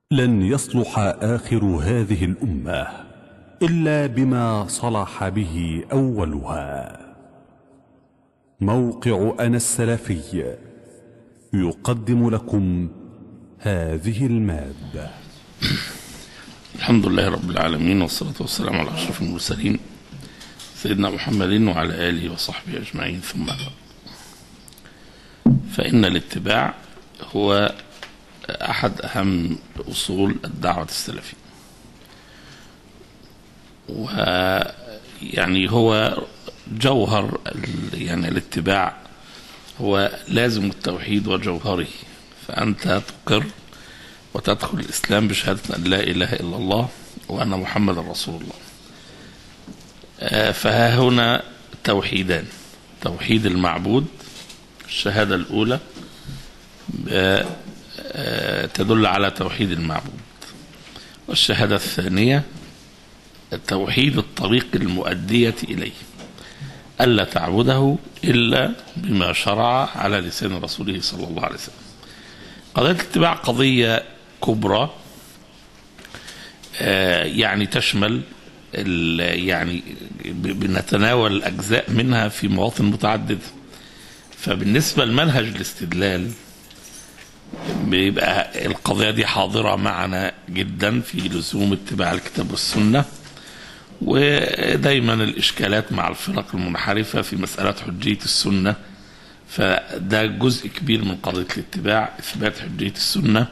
لن يصلح اخر هذه الامه الا بما صلح به اولها موقع انا السلفي يقدم لكم هذه الماده الحمد لله رب العالمين والصلاة والسلام على أشرف المرسلين سيدنا محمد وعلى آله وصحبه أجمعين ثم بعد. فإن الاتباع هو أحد أهم أصول الدعوة السلفية ويعني هو جوهر ال- يعني الاتباع هو لازم التوحيد وجوهره فأنت تقر وتدخل الإسلام بشهادة أن لا إله إلا الله وأن محمد رسول الله آه، فها هنا توحيدان توحيد المعبود الشهادة الأولى آه، آه، تدل على توحيد المعبود والشهادة الثانية توحيد الطريق المؤدية إليه ألا تعبده إلا بما شرع على لسان رسوله صلى الله عليه وسلم قضية الاتباع قضية كبرى آه، يعني تشمل ال- يعني ب- بنتناول أجزاء منها في مواطن متعددة فبالنسبة لمنهج الاستدلال بيبقى القضية دي حاضرة معنا جدا في لزوم اتباع الكتاب والسنة ودايما الإشكالات مع الفرق المنحرفة في مسألة حجية السنة فده جزء كبير من قضية الاتباع إثبات حجية السنة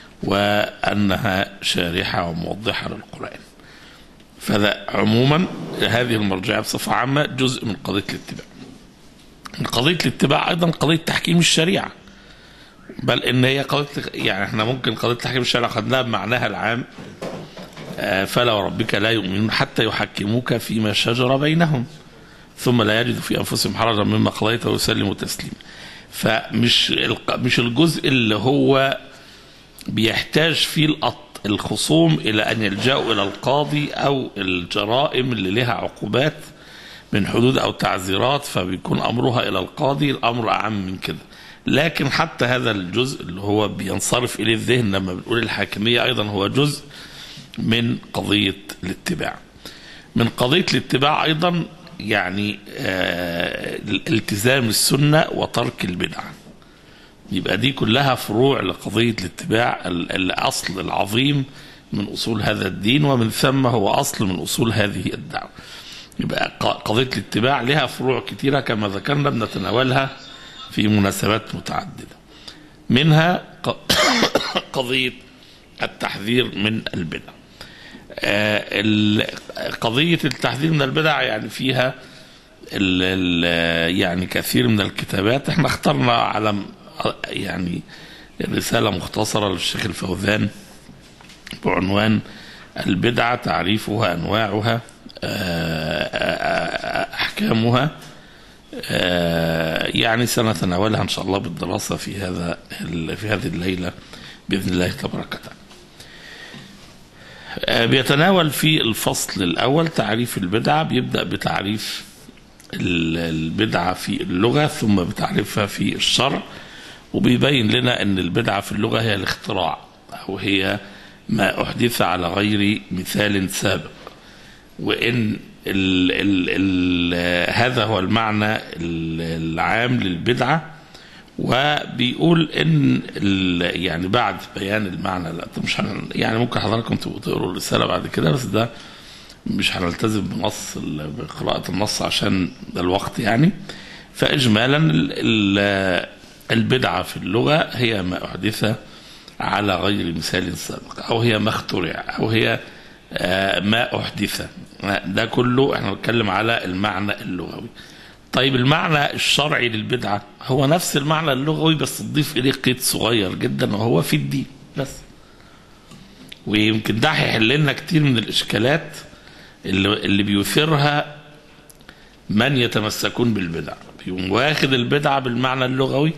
وأنها شارحة وموضحة للقرآن فده عموما هذه المرجعية بصفة عامة جزء من قضية الاتباع من قضية الاتباع أيضا قضية تحكيم الشريعة بل إن هي قضية يعني احنا ممكن قضية تحكيم الشريعة خدناها بمعناها العام آه، فلا وربك لا يؤمنون حتى يحكموك فيما شجر بينهم ثم لا يجد في انفسهم حرجا مما قضيت ويسلموا تسليما فمش الق- مش الجزء اللي هو بيحتاج فيه الأط- الخصوم الى ان يلجأوا الى القاضي او الجرائم اللي لها عقوبات من حدود او تعزيرات فبيكون امرها الى القاضي الامر اعم من كده لكن حتى هذا الجزء اللي هو بينصرف اليه الذهن لما بنقول الحاكميه ايضا هو جزء من قضيه الاتباع من قضية الاتباع أيضا يعني آه التزام السنة وترك البدعة يبقى دي كلها فروع لقضية الاتباع ال- الأصل العظيم من أصول هذا الدين ومن ثم هو أصل من أصول هذه الدعوة يبقى ق- قضية الاتباع لها فروع كثيرة كما ذكرنا بنتناولها في مناسبات متعددة منها ق- قضية التحذير من البدع آه، ال- قضية التحذير من البدع يعني فيها ال ال يعني كثير من الكتابات احنا اخترنا على م- يعني رسالة مختصرة للشيخ الفوزان بعنوان البدعة تعريفها أنواعها آه، آه، أحكامها آه، يعني سنتناولها إن شاء الله بالدراسة في هذا ال- في هذه الليلة بإذن الله تبارك وتعالى آه، بيتناول في الفصل الأول تعريف البدعة بيبدأ بتعريف ال- البدعة في اللغة ثم بتعريفها في الشرع وبيبين لنا أن البدعة في اللغة هي الاختراع أو هي ما أحدث على غير مثال سابق وإن ال ال ال هذا هو المعنى ال- العام للبدعة وبيقول ان ال- يعني بعد بيان المعنى لا طب مش هن يعني ممكن حضراتكم تبقوا تقروا الرساله بعد كده بس ده مش هنلتزم بنص ال- بقراءه النص عشان ده الوقت يعني فاجمالا ال- ال- البدعه في اللغه هي ما احدث على غير مثال سابق او هي ما اخترع او هي آه، ما احدث ده كله احنا بنتكلم على المعنى اللغوي طيب المعنى الشرعي للبدعة هو نفس المعنى اللغوي بس تضيف إليه قيد صغير جدا وهو في الدين بس ويمكن ده هيحل لنا كتير من الإشكالات اللي, اللي بيثيرها من يتمسكون بالبدع بيقوم واخد البدعة بالمعنى اللغوي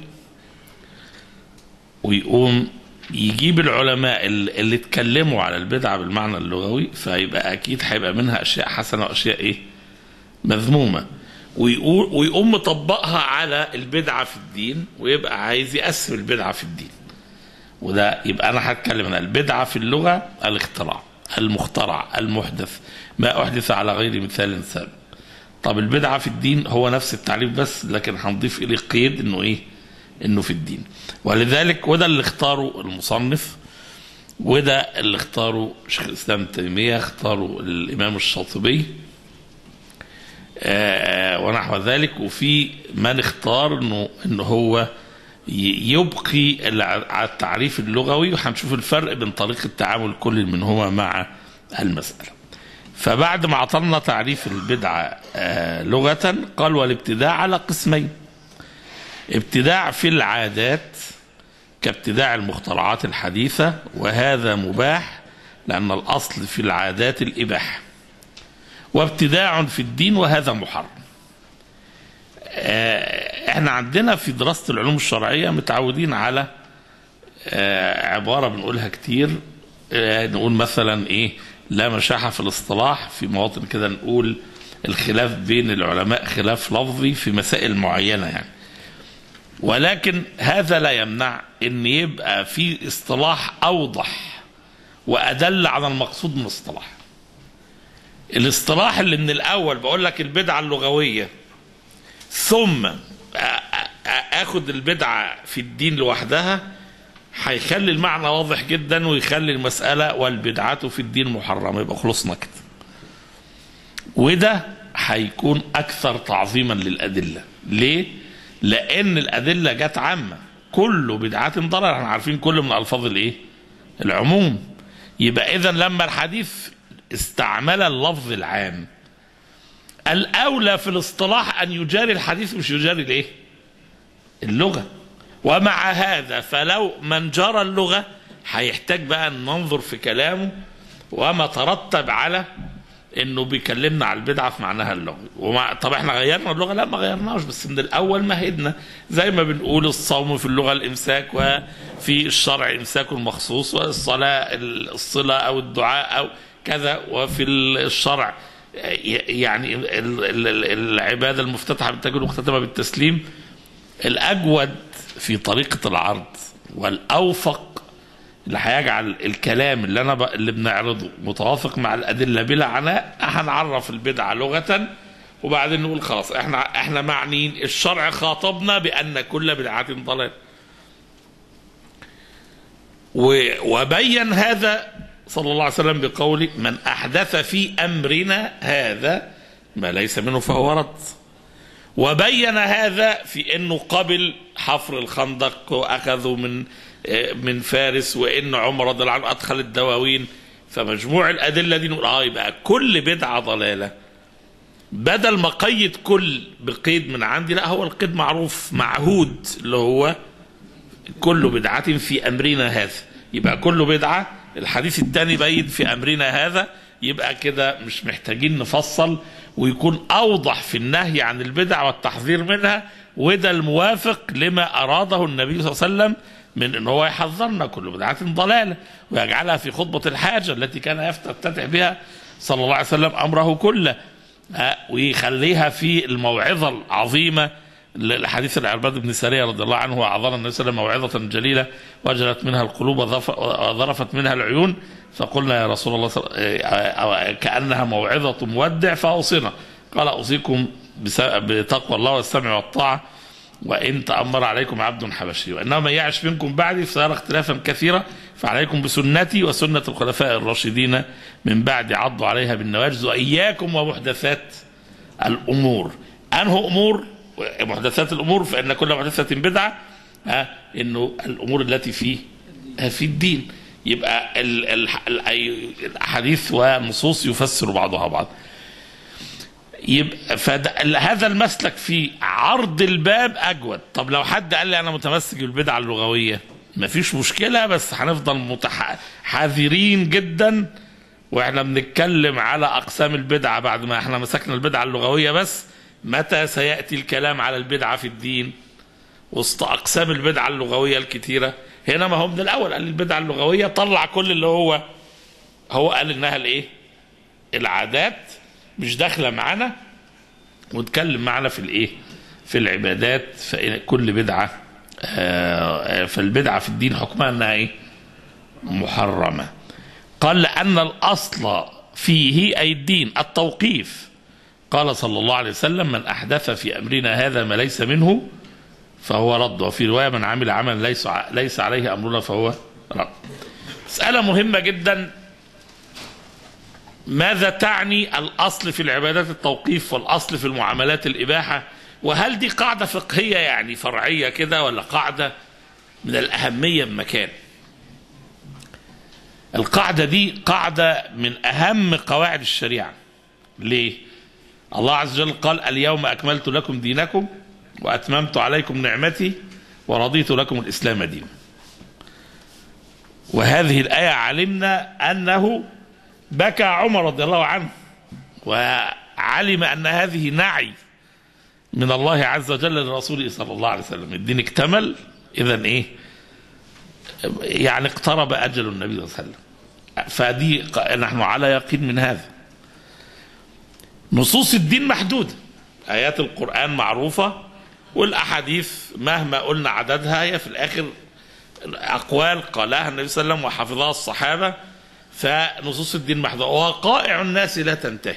ويقوم يجيب العلماء اللي اللي اتكلموا على البدعة بالمعنى اللغوي فيبقى أكيد هيبقى منها أشياء حسنة وأشياء إيه مذمومة ويقول ويقوم مطبقها على البدعة في الدين ويبقى عايز يقسم البدعة في الدين وده يبقى انا هتكلم عن البدعه في اللغه الاختراع المخترع المحدث ما احدث على غير مثال سابق طب البدعه في الدين هو نفس التعريف بس لكن هنضيف اليه قيد انه ايه انه في الدين ولذلك وده اللي اختاره المصنف وده اللي اختاره شيخ الاسلام ابن تيميه اختاره الامام الشاطبي آه، ونحو ذلك وفي من اختار انه انه هو ي- يبقي الع- على التعريف اللغوي وهنشوف الفرق بين طريقه تعامل كل منهما مع المساله. فبعد ما عطلنا تعريف البدعه آه، لغه قال والابتداع على قسمين. ابتداع في العادات كابتداع المخترعات الحديثه وهذا مباح لان الاصل في العادات الاباحه. وابتداع في الدين وهذا محرم آه، احنا عندنا في دراسة العلوم الشرعية متعودين على آه، عبارة بنقولها كتير آه، نقول مثلا ايه لا مشاحة في الاصطلاح في مواطن كده نقول الخلاف بين العلماء خلاف لفظي في مسائل معينة يعني ولكن هذا لا يمنع ان يبقى في اصطلاح اوضح وادل على المقصود من الاصطلاح الاصطلاح اللي من الاول بقول لك البدعه اللغويه ثم أ- أ- اخد البدعه في الدين لوحدها هيخلي المعنى واضح جدا ويخلي المساله والبدعه في الدين محرمه يبقى خلصنا كده وده هيكون اكثر تعظيما للادله ليه لان الادله جت عامه كل بدعه ضلال احنا عارفين كل من الفاظ الايه العموم يبقى اذا لما الحديث استعمل اللفظ العام الاولى في الاصطلاح ان يجاري الحديث مش يجاري الايه اللغه ومع هذا فلو من جرى اللغه هيحتاج بقى ان ننظر في كلامه وما ترتب على انه بيكلمنا على البدعه في معناها اللغوي ومع طب احنا غيرنا اللغه لا ما غيرناش بس من الاول مهدنا زي ما بنقول الصوم في اللغه الامساك وفي الشرع امساك مخصوص والصلاه الصله او الدعاء او كذا وفي الشرع يعني ال- ال- ال- العباده المفتتحه بالتكبير المختتمه بالتسليم الاجود في طريقه العرض والاوفق اللي هيجعل الكلام اللي انا ب... اللي بنعرضه متوافق مع الادله بلا عناء هنعرف البدعه لغه وبعدين نقول خلاص احنا احنا معنيين الشرع خاطبنا بان كل بدعه ضلال و... وبين هذا صلى الله عليه وسلم بقوله من احدث في امرنا هذا ما ليس منه فهو رد وبين هذا في انه قبل حفر الخندق واخذوا من من فارس وان عمر رضي الله عنه ادخل الدواوين فمجموع الادله دي نقول اه يبقى كل بدعه ضلاله بدل ما قيد كل بقيد من عندي لا هو القيد معروف معهود اللي هو كل بدعة في أمرنا هذا يبقى كل بدعة الحديث الثاني بين في أمرنا هذا يبقى كده مش محتاجين نفصل ويكون أوضح في النهي عن البدع والتحذير منها وده الموافق لما أراده النبي صلى الله عليه وسلم من ان هو يحذرنا كل بدعة ضلالة ويجعلها في خطبة الحاجة التي كان يفتتح بها صلى الله عليه وسلم أمره كله آه، ويخليها في الموعظة العظيمة لحديث العرباد بن سارية رضي الله عنه وأعظم النبي صلى الله عليه وسلم موعظة جليلة وجلت منها القلوب وظف- وظرفت منها العيون فقلنا يا رسول الله صل- آه، آه، كأنها موعظة مودع فأوصنا قال أوصيكم بس- بتقوى الله والسمع والطاعة وإن تأمر عليكم عبد حبشي وإنما من يعش منكم بعدي فسيرى اختلافا كثيرا فعليكم بسنتي وسنة الخلفاء الراشدين من بعد عضوا عليها بالنواجذ وإياكم ومحدثات الأمور أنه أمور محدثات الأمور فإن كل محدثة بدعة ها إنه الأمور التي في في الدين يبقى ال- ال- ال- أي- الأحاديث والنصوص يفسر بعضها بعض يبقى فهذا المسلك في عرض الباب اجود طب لو حد قال لي انا متمسك بالبدعه اللغويه مفيش مشكله بس هنفضل متح... حذرين جدا واحنا بنتكلم على اقسام البدعه بعد ما احنا مسكنا البدعه اللغويه بس متى سياتي الكلام على البدعه في الدين وسط اقسام البدعه اللغويه الكتيره هنا ما هو من الاول قال البدعه اللغويه طلع كل اللي هو هو قال انها الايه العادات مش داخله معانا واتكلم معنا في الايه في العبادات فكل بدعه آه، فالبدعة في الدين حكمها أنها إيه محرمة قال لأن الأصل فيه أي الدين التوقيف قال صلى الله عليه وسلم من أحدث في أمرنا هذا ما ليس منه فهو رد وفي رواية من عمل عملا ليس ليس عليه أمرنا فهو رد مسألة مهمة جدا ماذا تعني الأصل في العبادات التوقيف والأصل في المعاملات الإباحة وهل دي قاعدة فقهية يعني فرعية كده ولا قاعدة من الأهمية بمكان القاعدة دي قاعدة من أهم قواعد الشريعة ليه؟ الله عز وجل قال اليوم أكملت لكم دينكم وأتممت عليكم نعمتي ورضيت لكم الإسلام دينا وهذه الآية علمنا أنه بكى عمر رضي الله عنه وعلم أن هذه نعي من الله عز وجل لرسوله صلى الله عليه وسلم الدين اكتمل إذا إيه يعني اقترب أجل النبي صلى الله عليه وسلم فدي نحن على يقين من هذا نصوص الدين محدودة آيات القرآن معروفة والأحاديث مهما قلنا عددها هي في الآخر أقوال قالها النبي صلى الله عليه وسلم وحفظها الصحابة فنصوص الدين محدودة وقائع الناس لا تنتهي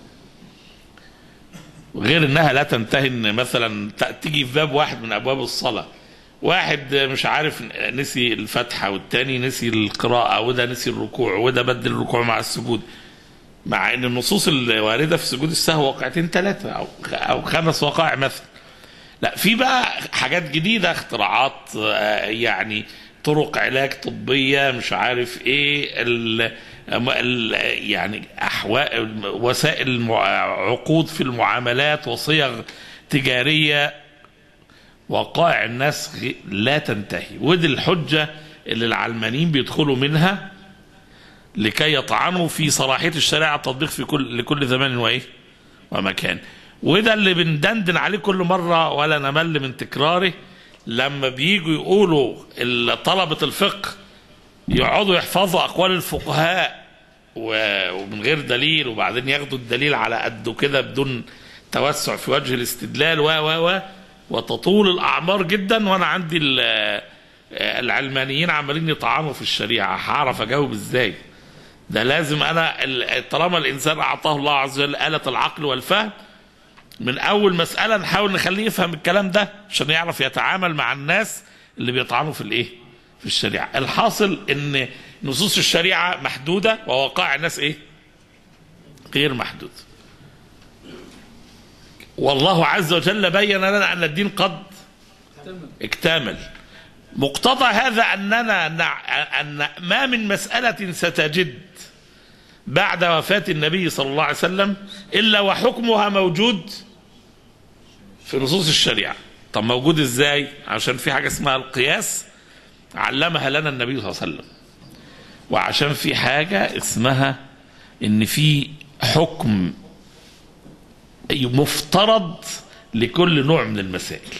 غير انها لا تنتهي ان مثلا تيجي في باب واحد من ابواب الصلاه واحد مش عارف نسي الفاتحه والتاني نسي القراءه وده نسي الركوع وده بدل الركوع مع السجود مع ان النصوص الوارده في سجود السهو واقعتين ثلاثه او او خمس وقائع مثلا لا في بقى حاجات جديده اختراعات آه، يعني طرق علاج طبيه مش عارف ايه ال ال يعني احوال وسائل المع- عقود في المعاملات وصيغ تجاريه وقائع الناس غ- لا تنتهي ودي الحجه اللي العلمانيين بيدخلوا منها لكي يطعنوا في صلاحيه الشريعه التطبيق في كل لكل زمان وايه ومكان وده اللي بندندن عليه كل مره ولا نمل من تكراره لما بييجوا يقولوا ال- طلبه الفقه يقعدوا يحفظوا اقوال الفقهاء و- ومن غير دليل وبعدين ياخدوا الدليل على قده كده بدون توسع في وجه الاستدلال و و و وتطول الاعمار جدا وانا عندي ال- العلمانيين عمالين يطعنوا في الشريعه هعرف اجاوب ازاي ده لازم انا ال- طالما الانسان اعطاه الله عز وجل آلة العقل والفهم من اول مساله نحاول نخليه يفهم الكلام ده عشان يعرف يتعامل مع الناس اللي بيطعنوا في الايه في الشريعه الحاصل ان نصوص الشريعه محدوده ووقائع الناس ايه غير محدود والله عز وجل بين لنا ان الدين قد اكتمل مقتضى هذا اننا نع... ان ما من مساله ستجد بعد وفاه النبي صلى الله عليه وسلم الا وحكمها موجود في نصوص الشريعه طب موجود ازاي عشان في حاجه اسمها القياس علمها لنا النبي صلى الله عليه وسلم وعشان في حاجه اسمها ان في حكم مفترض لكل نوع من المسائل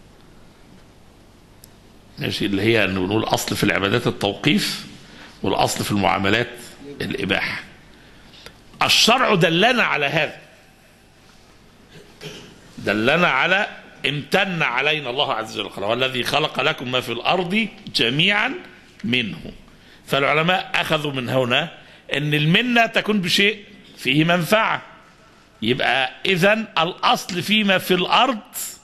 ماشي اللي هي انه بنقول اصل في العبادات التوقيف والاصل في المعاملات الاباحه الشرع دلنا على هذا دلنا على امتن علينا الله عز وجل قال والذي خلق لكم ما في الارض جميعا منه فالعلماء اخذوا من هنا ان المنه تكون بشيء فيه منفعه يبقى اذا الاصل فيما في الارض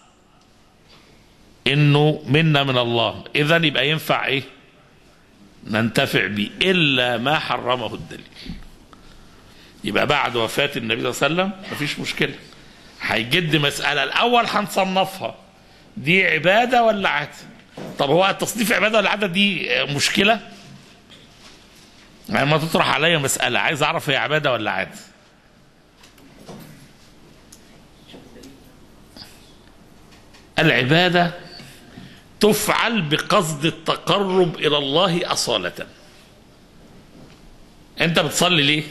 انه منا من الله اذا يبقى ينفع ايه ننتفع به الا ما حرمه الدليل يبقى بعد وفاه النبي صلى الله عليه وسلم مفيش مشكله هيجد مساله الاول هنصنفها دي عباده ولا عاده طب هو التصنيف عباده ولا عاده دي مشكله يعني ما تطرح عليا مساله عايز اعرف هي عباده ولا عاده العباده تفعل بقصد التقرب الى الله اصاله انت بتصلي ليه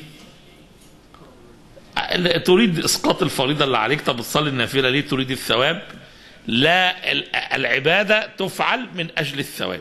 تريد اسقاط الفريضه اللي عليك طب بتصلي النافله ليه تريد الثواب لا ال- العباده تفعل من اجل الثواب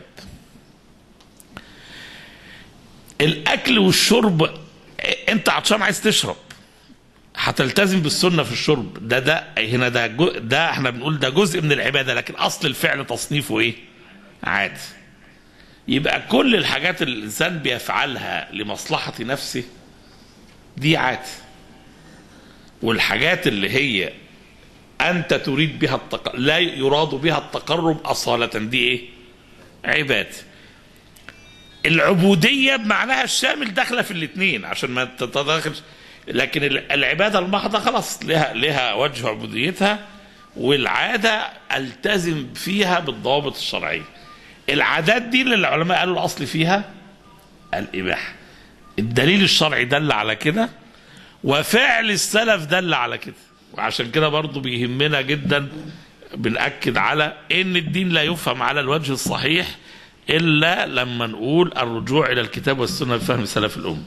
الاكل والشرب انت عطشان عايز تشرب هتلتزم بالسنه في الشرب ده ده هنا ده جو ده احنا بنقول ده جزء من العباده لكن اصل الفعل تصنيفه ايه؟ عادي يبقى كل الحاجات اللي الانسان بيفعلها لمصلحه نفسه دي عادي والحاجات اللي هي انت تريد بها التق... لا يراد بها التقرب اصاله دي ايه عباده العبوديه بمعناها الشامل داخله في الاثنين عشان ما تتداخلش لكن ال- العباده المحضه خلاص لها لها وجه عبوديتها والعاده التزم فيها بالضوابط الشرعيه العادات دي اللي العلماء قالوا الاصل فيها الاباحه الدليل الشرعي دل على كده وفعل السلف دل على كده وعشان كده برضو بيهمنا جدا بنأكد على ان الدين لا يفهم على الوجه الصحيح الا لما نقول الرجوع الى الكتاب والسنه بفهم سلف الامه.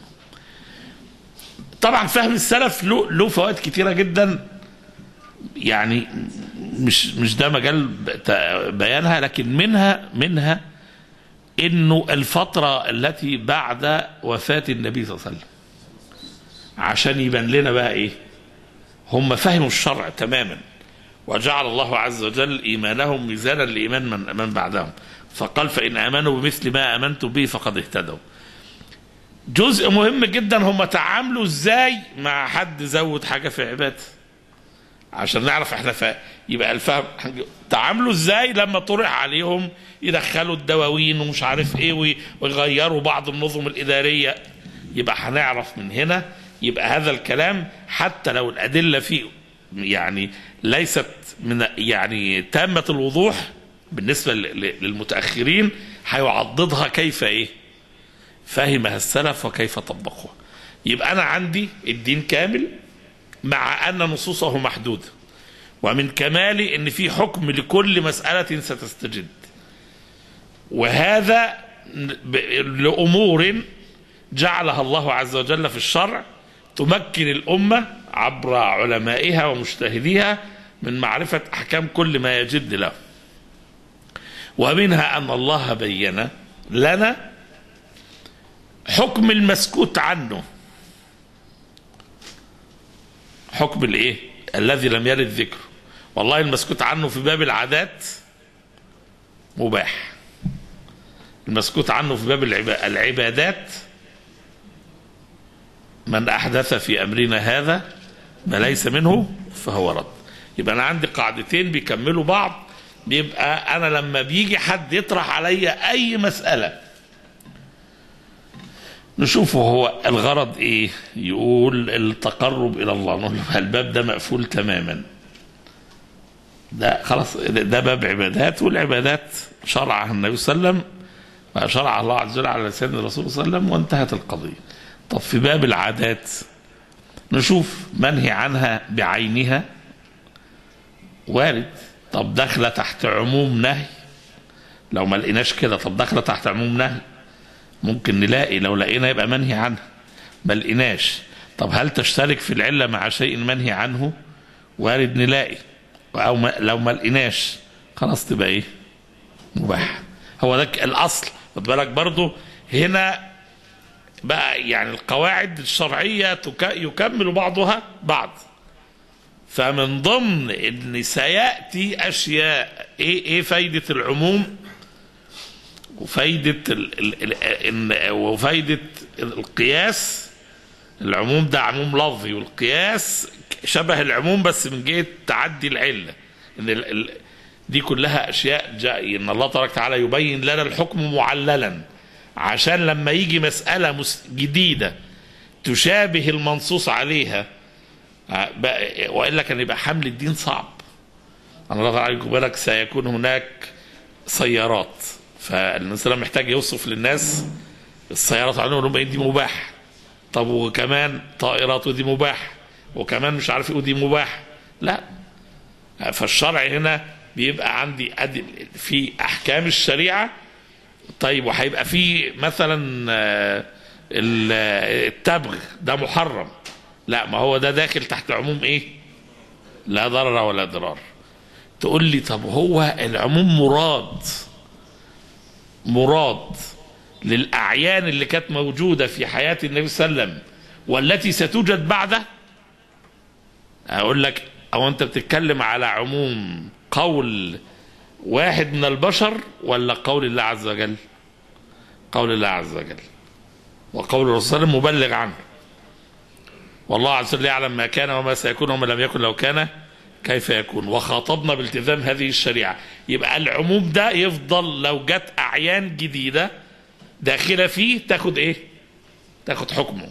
طبعا فهم السلف له له فوائد كتيره جدا يعني مش مش ده مجال ب- بيانها لكن منها منها انه الفتره التي بعد وفاه النبي صلى الله عليه وسلم عشان يبان لنا بقى ايه هم فهموا الشرع تماما وجعل الله عز وجل ايمانهم ميزانا لايمان من, من بعدهم فقال فان امنوا بمثل ما امنتم به فقد اهتدوا جزء مهم جدا هم تعاملوا ازاي مع حد زود حاجه في عباده عشان نعرف احنا فا... يبقى الفهم تعاملوا ازاي لما طرح عليهم يدخلوا الدواوين ومش عارف ايه وي- ويغيروا بعض النظم الاداريه يبقى هنعرف من هنا يبقى هذا الكلام حتى لو الادله فيه يعني ليست من يعني تامه الوضوح بالنسبه ل- ل- للمتاخرين هيعضدها كيف ايه فهمها السلف وكيف طبقوها يبقى انا عندي الدين كامل مع ان نصوصه محدوده ومن كمالي ان في حكم لكل مساله ستستجد وهذا ب- لامور جعلها الله عز وجل في الشرع تمكن الامه عبر علمائها ومجتهديها من معرفه احكام كل ما يجد له ومنها ان الله بين لنا حكم المسكوت عنه حكم الايه الذي لم يرد ذكره والله المسكوت عنه في باب العادات مباح المسكوت عنه في باب العبا- العبادات من احدث في امرنا هذا ما ليس منه فهو رد يبقى انا عندي قاعدتين بيكملوا بعض بيبقى انا لما بيجي حد يطرح عليا اي مساله نشوفه هو الغرض ايه يقول التقرب الى الله نقول له الباب ده مقفول تماما ده خلاص ده ده باب عبادات والعبادات شرعها النبي صلى الله عليه وسلم شرع الله عز وجل على لسان الرسول صلى الله عليه وسلم وانتهت القضيه طب في باب العادات نشوف منهي عنها بعينها وارد طب داخله تحت عموم نهي لو ما لقيناش كده طب داخله تحت عموم نهي ممكن نلاقي لو لقينا يبقى منهي عنها ما لقيناش طب هل تشترك في العله مع شيء منهي عنه وارد نلاقي او ما لو ما لقيناش خلاص تبقى ايه مباح هو ده الاصل خد بالك برضو هنا بقى يعني القواعد الشرعيه تك- يكمل بعضها بعض فمن ضمن ان سياتي اشياء ايه ايه فايده العموم وفايده ال ال ال إن- وفايده القياس العموم ده عموم لفظي والقياس شبه العموم بس من جهه تعدي العله ان ال ال دي كلها اشياء جاء ان الله تبارك وتعالى يبين لنا الحكم معللا عشان لما يجي مساله مس- جديده تشابه المنصوص عليها آه، بقى- والا كان يبقى حمل الدين صعب الله تعالى يقول بالك سيكون هناك سيارات فالانسان محتاج يوصف للناس السيارات عليهم لهم دي مباح طب وكمان طائرات ودي مباح وكمان مش عارف ايه ودي مباح لا فالشرع هنا بيبقى عندي أدل في احكام الشريعه طيب وهيبقى في مثلا آه، ال- آه، التبغ ده محرم لا ما هو ده داخل تحت عموم ايه لا ضرر ولا ضرار تقول لي طب هو العموم مراد مراد للأعيان اللي كانت موجودة في حياة النبي صلى الله عليه وسلم والتي ستوجد بعده أقول لك أو أنت بتتكلم على عموم قول واحد من البشر ولا قول الله عز وجل قول الله عز وجل وقول الرسول صلى الله عليه وسلم مبلغ عنه والله عز وجل يعلم ما كان وما سيكون وما لم يكن لو كان كيف يكون وخاطبنا بالتزام هذه الشريعة يبقى العموم ده يفضل لو جت أعيان جديدة داخلة فيه تاخد إيه تاخد حكمه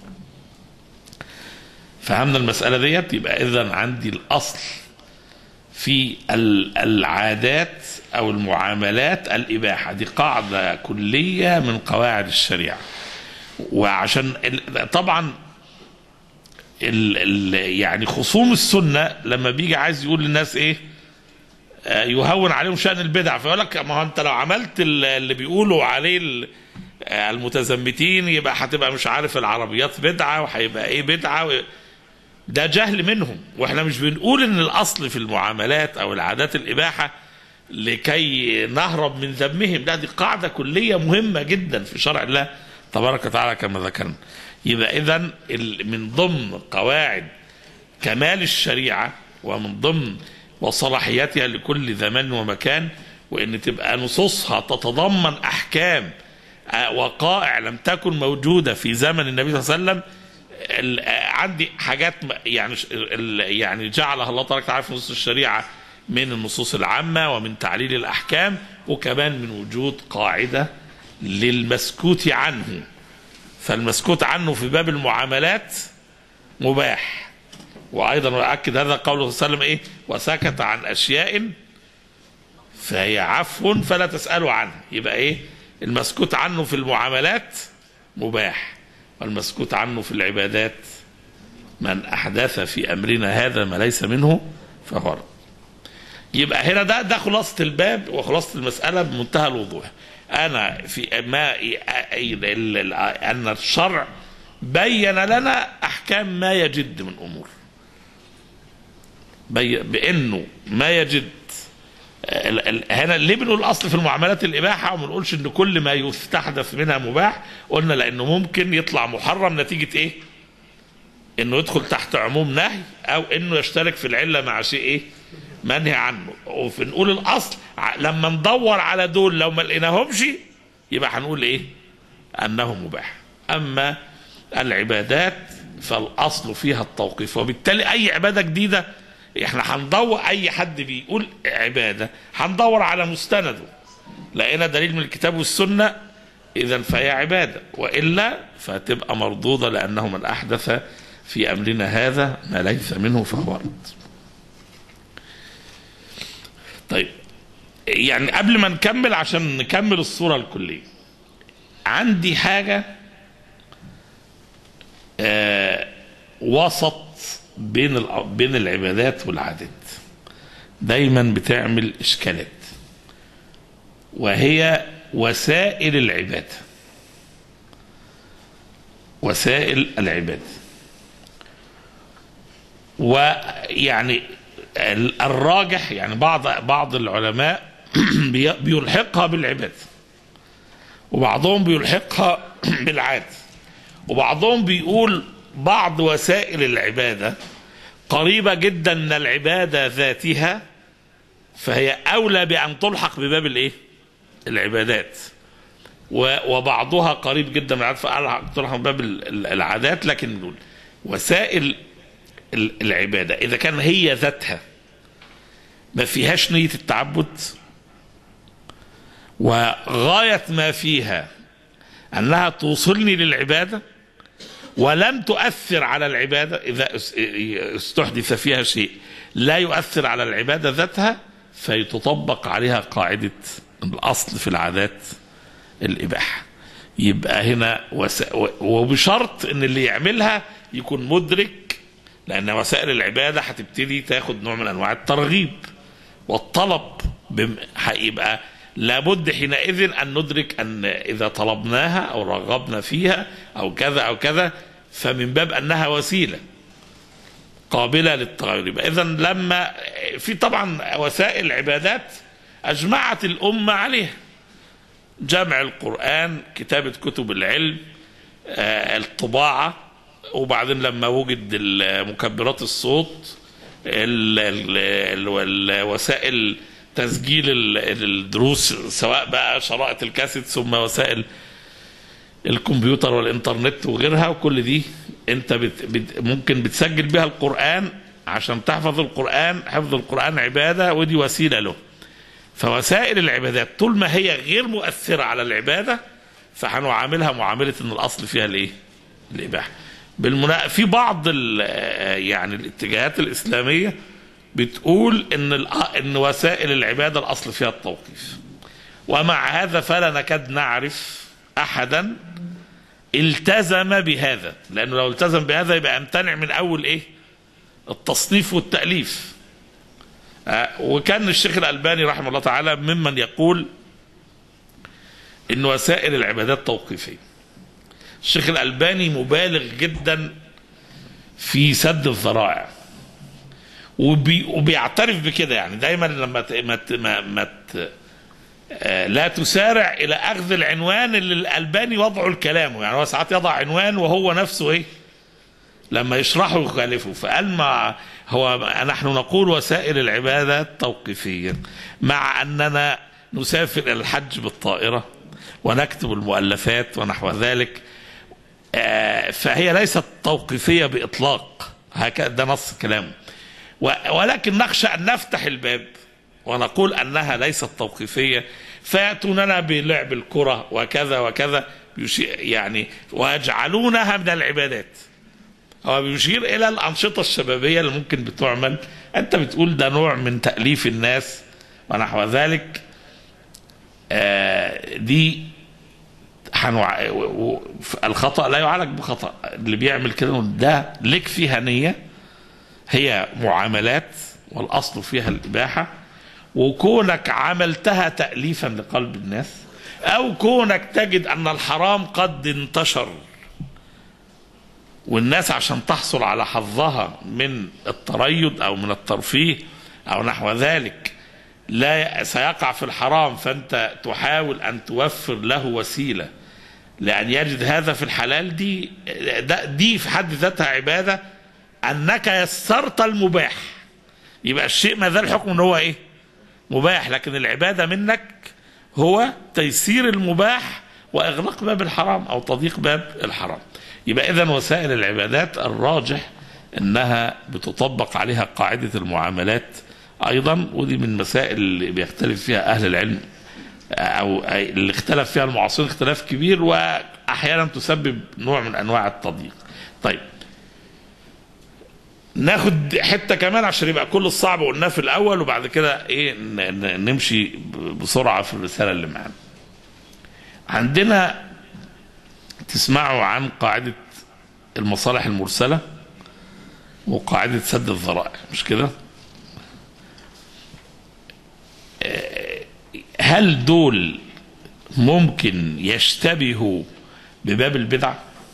فهمنا المسألة ديت يبقى إذا عندي الأصل في ال- العادات أو المعاملات الإباحة دي قاعدة كلية من قواعد الشريعة وعشان ال- طبعا ال ال يعني خصوم السنة لما بيجي عايز يقول للناس ايه آه، يهون عليهم شأن البدع فيقول لك ما هو انت لو عملت ال- اللي بيقولوا عليه ال- آه، المتزمتين يبقى هتبقى مش عارف العربيات بدعة وهيبقى ايه بدعة و... ده جهل منهم واحنا مش بنقول ان الاصل في المعاملات او العادات الاباحة لكي نهرب من ذمهم لا دي قاعدة كلية مهمة جدا في شرع الله تبارك وتعالى كما ذكرنا يبقى اذا من ضمن قواعد كمال الشريعة ومن ضمن وصلاحياتها لكل زمان ومكان وان تبقى نصوصها تتضمن احكام آه، وقائع لم تكن موجودة في زمن النبي صلى الله عليه وسلم ال- آه، عندي حاجات م- يعني ش- ال- يعني جعلها الله تبارك وتعالى في نصوص الشريعة من النصوص العامة ومن تعليل الأحكام وكمان من وجود قاعدة للمسكوت عنه فالمسكوت عنه في باب المعاملات مباح وايضا واكد هذا قوله صلى الله عليه وسلم ايه وسكت عن اشياء فهي عفو فلا تسالوا عنه يبقى ايه المسكوت عنه في المعاملات مباح والمسكوت عنه في العبادات من احدث في امرنا هذا ما ليس منه فهو رد. يبقى هنا ده ده خلاصه الباب وخلاصه المساله بمنتهى الوضوح انا في ما ال- ال- ان الشرع بين لنا احكام ما يجد من امور بي- بانه ما يجد ال- ال- هنا ليه بنقول الاصل في المعاملات الاباحه وما بنقولش ان كل ما يستحدث منها مباح قلنا لانه ممكن يطلع محرم نتيجه ايه انه يدخل تحت عموم نهي او انه يشترك في العله مع شيء ايه منهي عنه وبنقول الاصل ع- لما ندور على دول لو ما لقيناهمش يبقى هنقول ايه انه مباح اما العبادات فالاصل فيها التوقيف وبالتالي اي عباده جديده احنا هندور اي حد بيقول عباده هندور على مستنده لقينا دليل من الكتاب والسنه اذا فهي عباده والا فتبقى مردوده لانه من احدث في امرنا هذا ما ليس منه فهو رد طيب يعني قبل ما نكمل عشان نكمل الصوره الكليه عندي حاجه آه وسط بين الع- بين العبادات والعادات دايما بتعمل اشكالات وهي وسائل العباده وسائل العباده ويعني ال- الراجح يعني بعض بعض العلماء بي- بيلحقها بالعباده وبعضهم بيلحقها بالعاده وبعضهم بيقول بعض وسائل العباده قريبه جدا من العباده ذاتها فهي اولى بان تلحق بباب الايه؟ العبادات و- وبعضها قريب جدا من العادات فألحق تلحق بباب ال- ال- العادات لكن نقول وسائل ال- العباده اذا كان هي ذاتها ما فيهاش نيه التعبد وغايه ما فيها انها توصلني للعباده ولم تؤثر على العباده اذا اس- استحدث فيها شيء لا يؤثر على العباده ذاتها فيتطبق عليها قاعده الاصل في العادات الاباحه يبقى هنا وس... و- وبشرط ان اللي يعملها يكون مدرك لان وسائل العباده هتبتدي تاخد نوع من انواع الترغيب والطلب بم... هيبقى لابد حينئذ ان ندرك ان اذا طلبناها او رغبنا فيها او كذا او كذا فمن باب انها وسيله قابله للتغير يبقى اذا لما في طبعا وسائل عبادات اجمعت الامه عليها جمع القران كتابه كتب العلم آه، الطباعه وبعدين لما وجد ال- مكبرات الصوت ال- ال- ال- الوسائل تسجيل ال- الدروس سواء بقى شرائط الكاسيت ثم وسائل الكمبيوتر والانترنت وغيرها وكل دي انت بت بت ممكن بتسجل بها القرآن عشان تحفظ القرآن حفظ القرآن عبادة ودي وسيلة له فوسائل العبادات طول ما هي غير مؤثرة على العبادة فهنعاملها معاملة ان الاصل فيها الايه الاباحة بالمنا... في بعض ال... يعني الاتجاهات الاسلامية بتقول ان ال... ان وسائل العبادة الاصل فيها التوقيف ومع هذا فلا نكاد نعرف احدا التزم بهذا لانه لو التزم بهذا يبقى امتنع من اول ايه التصنيف والتاليف آه، وكان الشيخ الالباني رحمه الله تعالى ممن يقول ان وسائل العبادات توقيفيه الشيخ الالباني مبالغ جدا في سد الذرائع وبي وبيعترف بكده يعني دايما لما ت- ما ت- ما, ما ت- آه، لا تسارع الى اخذ العنوان اللي الالباني وضعه لكلامه يعني هو ساعات يضع عنوان وهو نفسه ايه لما يشرحه يخالفه فقال ما هو نحن نقول وسائل العبادة توقيفية مع أننا نسافر إلى الحج بالطائرة ونكتب المؤلفات ونحو ذلك آه، فهي ليست توقيفية بإطلاق هكذا ده نص كلامه و- ولكن نخشى أن نفتح الباب ونقول أنها ليست توقيفية فيأتوننا بلعب الكرة وكذا وكذا يشي- يعني ويجعلونها من العبادات هو بيشير الى الانشطه الشبابيه اللي ممكن بتعمل انت بتقول ده نوع من تاليف الناس ونحو ذلك آه، دي حنوع... و- و- الخطا لا يعالج بخطا اللي بيعمل كده ده لك فيها نيه هي معاملات والاصل فيها الاباحه وكونك عملتها تاليفا لقلب الناس او كونك تجد ان الحرام قد انتشر والناس عشان تحصل على حظها من التريض او من الترفيه او نحو ذلك لا سيقع في الحرام فانت تحاول ان توفر له وسيله لان يجد هذا في الحلال دي ده دي في حد ذاتها عباده انك يسرت المباح يبقى الشيء ما زال حكمه ان هو ايه؟ مباح لكن العباده منك هو تيسير المباح واغلاق باب الحرام او تضييق باب الحرام يبقى اذا وسائل العبادات الراجح انها بتطبق عليها قاعده المعاملات ايضا ودي من المسائل اللي بيختلف فيها اهل العلم او اللي اختلف فيها المعاصرين اختلاف كبير واحيانا تسبب نوع من انواع التضييق طيب ناخد حته كمان عشان يبقى كل الصعب قلناه في الاول وبعد كده ايه ن- ن- نمشي ب- بسرعه في الرساله اللي معانا. عندنا تسمعوا عن قاعده المصالح المرسله وقاعده سد الذرائع مش كده؟ آه، هل دول ممكن يشتبهوا بباب البدع؟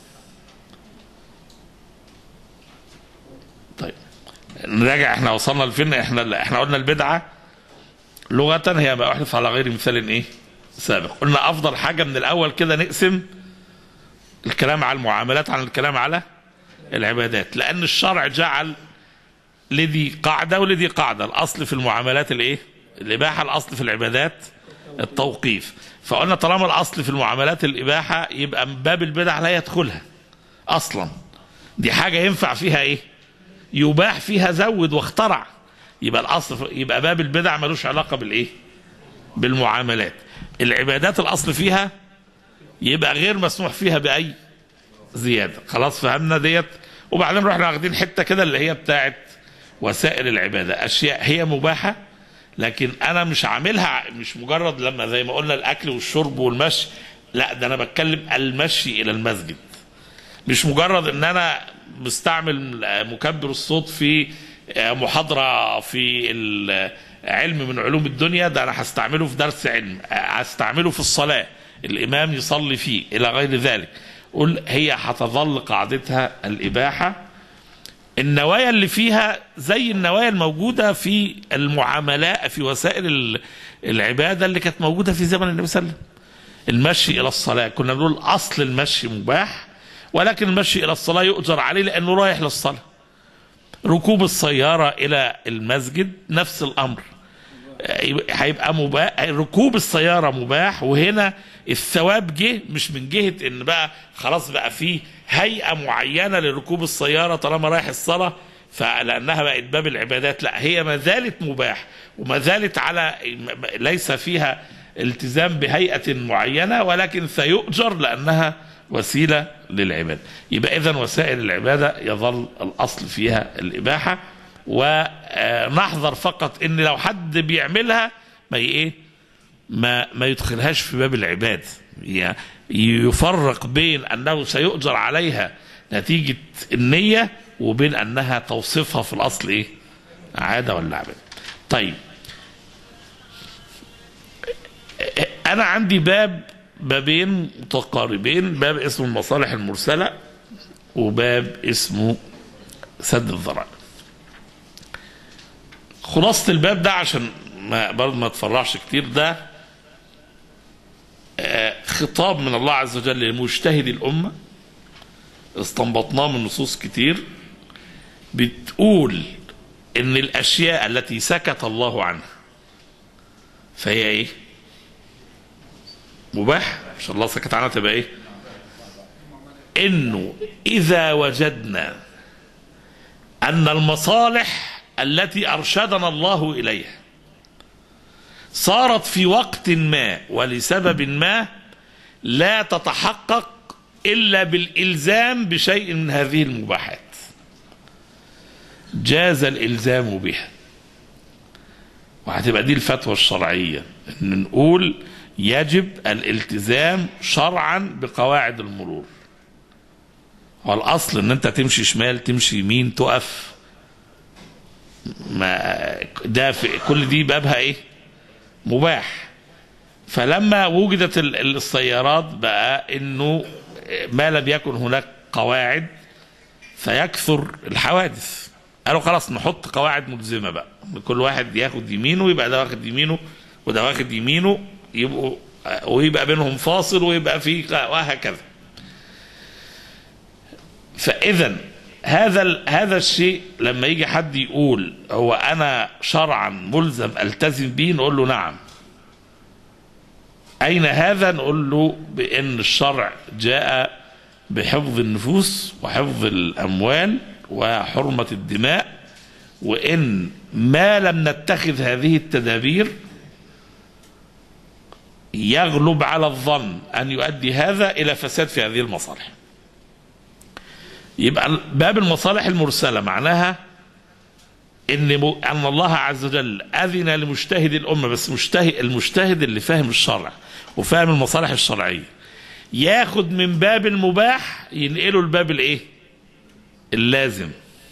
طيب نراجع احنا وصلنا لفين احنا احنا قلنا البدعه لغه هي ما احدث على غير مثال ايه سابق قلنا افضل حاجه من الاول كده نقسم الكلام على المعاملات عن الكلام على العبادات لان الشرع جعل لدي قاعده ولدي قاعده الاصل في المعاملات الايه الاباحه الاصل في العبادات التوقيف فقلنا طالما الاصل في المعاملات الاباحه يبقى من باب البدع لا يدخلها اصلا دي حاجه ينفع فيها ايه يباح فيها زود واخترع يبقى الاصل يبقى باب البدع ملوش علاقه بالايه بالمعاملات العبادات الاصل فيها يبقى غير مسموح فيها باي زياده خلاص فهمنا ديت وبعدين رحنا واخدين حته كده اللي هي بتاعت وسائل العباده اشياء هي مباحه لكن انا مش عاملها مش مجرد لما زي ما قلنا الاكل والشرب والمشي لا ده انا بتكلم المشي الى المسجد مش مجرد ان انا مستعمل مكبر الصوت في محاضرة في علم من علوم الدنيا ده انا هستعمله في درس علم هستعمله في الصلاة الامام يصلي فيه الى غير ذلك قل هي هتظل قاعدتها الاباحة النوايا اللي فيها زي النوايا الموجودة في المعاملات في وسائل العبادة اللي كانت موجودة في زمن النبي صلى الله عليه وسلم المشي الى الصلاة كنا بنقول اصل المشي مباح ولكن المشي الى الصلاه يؤجر عليه لانه رايح للصلاه ركوب السياره الى المسجد نفس الامر هيبقى مباح ركوب السياره مباح وهنا الثواب جه مش من جهه ان بقى خلاص بقى في هيئه معينه لركوب السياره طالما رايح الصلاه فلانها بقت باب العبادات لا هي ما زالت مباح وما زالت على ليس فيها التزام بهيئه معينه ولكن سيؤجر لانها وسيله للعباده يبقى اذا وسائل العباده يظل الاصل فيها الاباحه ونحذر فقط ان لو حد بيعملها ما ايه ما ما يدخلهاش في باب العباد يعني يفرق بين انه سيؤجر عليها نتيجه النيه وبين انها توصيفها في الاصل ايه عاده ولا عباده طيب انا عندي باب بابين متقاربين باب اسمه المصالح المرسله وباب اسمه سد الذرائع خلاصة الباب ده عشان ما برضه ما تفرعش كتير ده آه، خطاب من الله عز وجل لمجتهد الأمة استنبطناه من نصوص كتير بتقول إن الأشياء التي سكت الله عنها فهي إيه؟ مباح مش الله سكت عنها تبقى إيه؟ إنه إذا وجدنا أن المصالح التي أرشدنا الله إليها صارت في وقت ما ولسبب ما لا تتحقق إلا بالإلزام بشيء من هذه المباحات جاز الإلزام بها وهتبقى دي الفتوى الشرعية إن نقول يجب الالتزام شرعا بقواعد المرور والأصل إن أنت تمشي شمال تمشي يمين تقف ما ده في كل دي بابها ايه مباح فلما وجدت ال- السيارات بقى انه ما لم يكن هناك قواعد فيكثر الحوادث قالوا خلاص نحط قواعد ملزمه بقى كل واحد ياخد يمينه يبقى ده واخد يمينه وده واخد يمينه يبقوا ويبقى بينهم فاصل ويبقى في وهكذا فاذا هذا ال- هذا الشيء لما يجي حد يقول هو انا شرعا ملزم التزم به نقول له نعم اين هذا نقول له بان الشرع جاء بحفظ النفوس وحفظ الاموال وحرمه الدماء وان ما لم نتخذ هذه التدابير يغلب على الظن ان يؤدي هذا الى فساد في هذه المصالح يبقى باب المصالح المرسله معناها ان م- ان الله عز وجل اذن لمجتهد الامه بس مجتهد المجتهد اللي فاهم الشرع وفاهم المصالح الشرعيه ياخد من باب المباح ينقله الباب الايه اللازم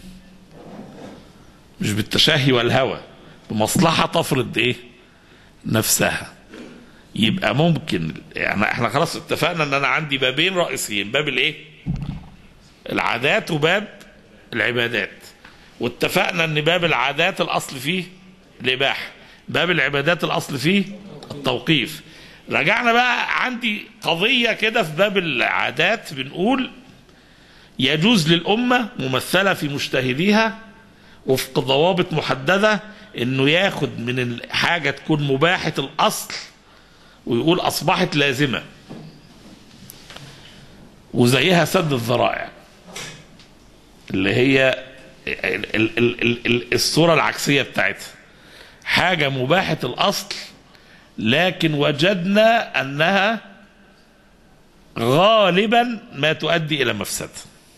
مش بالتشهي والهوى بمصلحه تفرض ايه نفسها يبقى ممكن يعني احنا خلاص اتفقنا ان انا عندي بابين رئيسيين باب الايه العادات وباب العبادات واتفقنا ان باب العادات الاصل فيه الاباحه باب العبادات الاصل فيه التوقيف رجعنا بقى عندي قضيه كده في باب العادات بنقول يجوز للامه ممثله في مجتهديها وفق ضوابط محدده انه ياخد من الحاجه تكون مباحه الاصل ويقول اصبحت لازمه وزيها سد الذرائع اللي هي ال- ال- ال- ال- ال- الصورة العكسية بتاعتها حاجة مباحة الأصل لكن وجدنا أنها غالبا ما تؤدي إلى مفسدة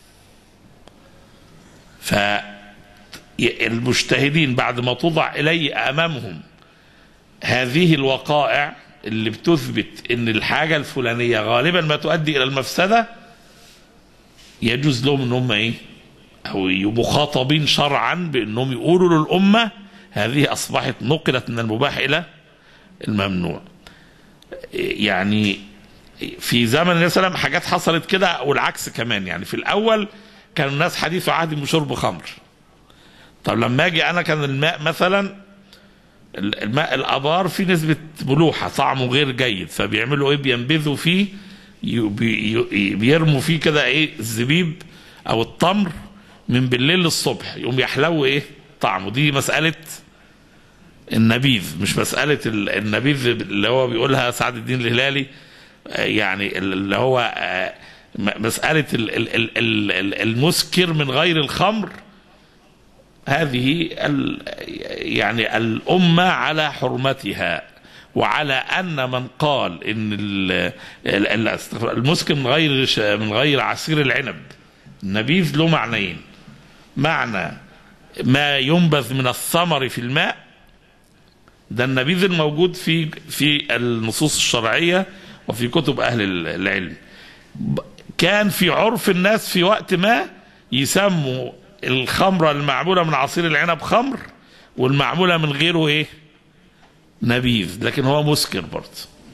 فالمجتهدين بعد ما توضع إلي أمامهم هذه الوقائع اللي بتثبت ان الحاجة الفلانية غالبا ما تؤدي الى المفسدة يجوز لهم ان هم ايه او يبقوا خاطبين شرعا بانهم يقولوا للامة هذه اصبحت نقلت من المباح الى الممنوع يعني في زمن النبي صلى الله عليه وسلم حاجات حصلت كده والعكس كمان يعني في الاول كان الناس حديث عهد بشرب خمر طب لما اجي انا كان الماء مثلا الماء الابار فيه نسبه ملوحه طعمه غير جيد فبيعملوا ايه بينبذوا فيه ي- بي- ي- بيرموا فيه كده ايه الزبيب او التمر من بالليل للصبح يقوم يحلو ايه طعمه دي مساله النبيذ مش مسألة ال- النبيذ اللي هو بيقولها سعد الدين الهلالي آه، يعني اللي هو آه، م- مسألة ال- ال- ال- ال- ال- المسكر من غير الخمر هذه ال- يعني الأمة على حرمتها وعلى أن من قال إن ال- ال- ال- استغفر- المسكر من غير ش- من غير عصير العنب النبيذ له معنيين معنى ما ينبذ من الثمر في الماء ده النبيذ الموجود في في النصوص الشرعيه وفي كتب اهل العلم ب- كان في عرف الناس في وقت ما يسموا الخمره المعموله من عصير العنب خمر والمعموله من غيره ايه نبيذ لكن هو مسكر برضه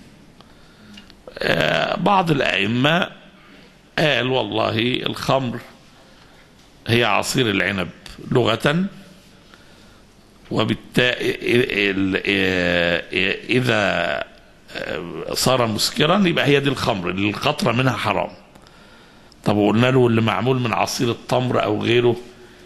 آه، بعض الائمه قال والله الخمر هي عصير العنب لغة وبالتالي إذا صار مسكرا يبقى هي دي الخمر اللي القطرة منها حرام طب وقلنا له اللي معمول من عصير التمر أو غيره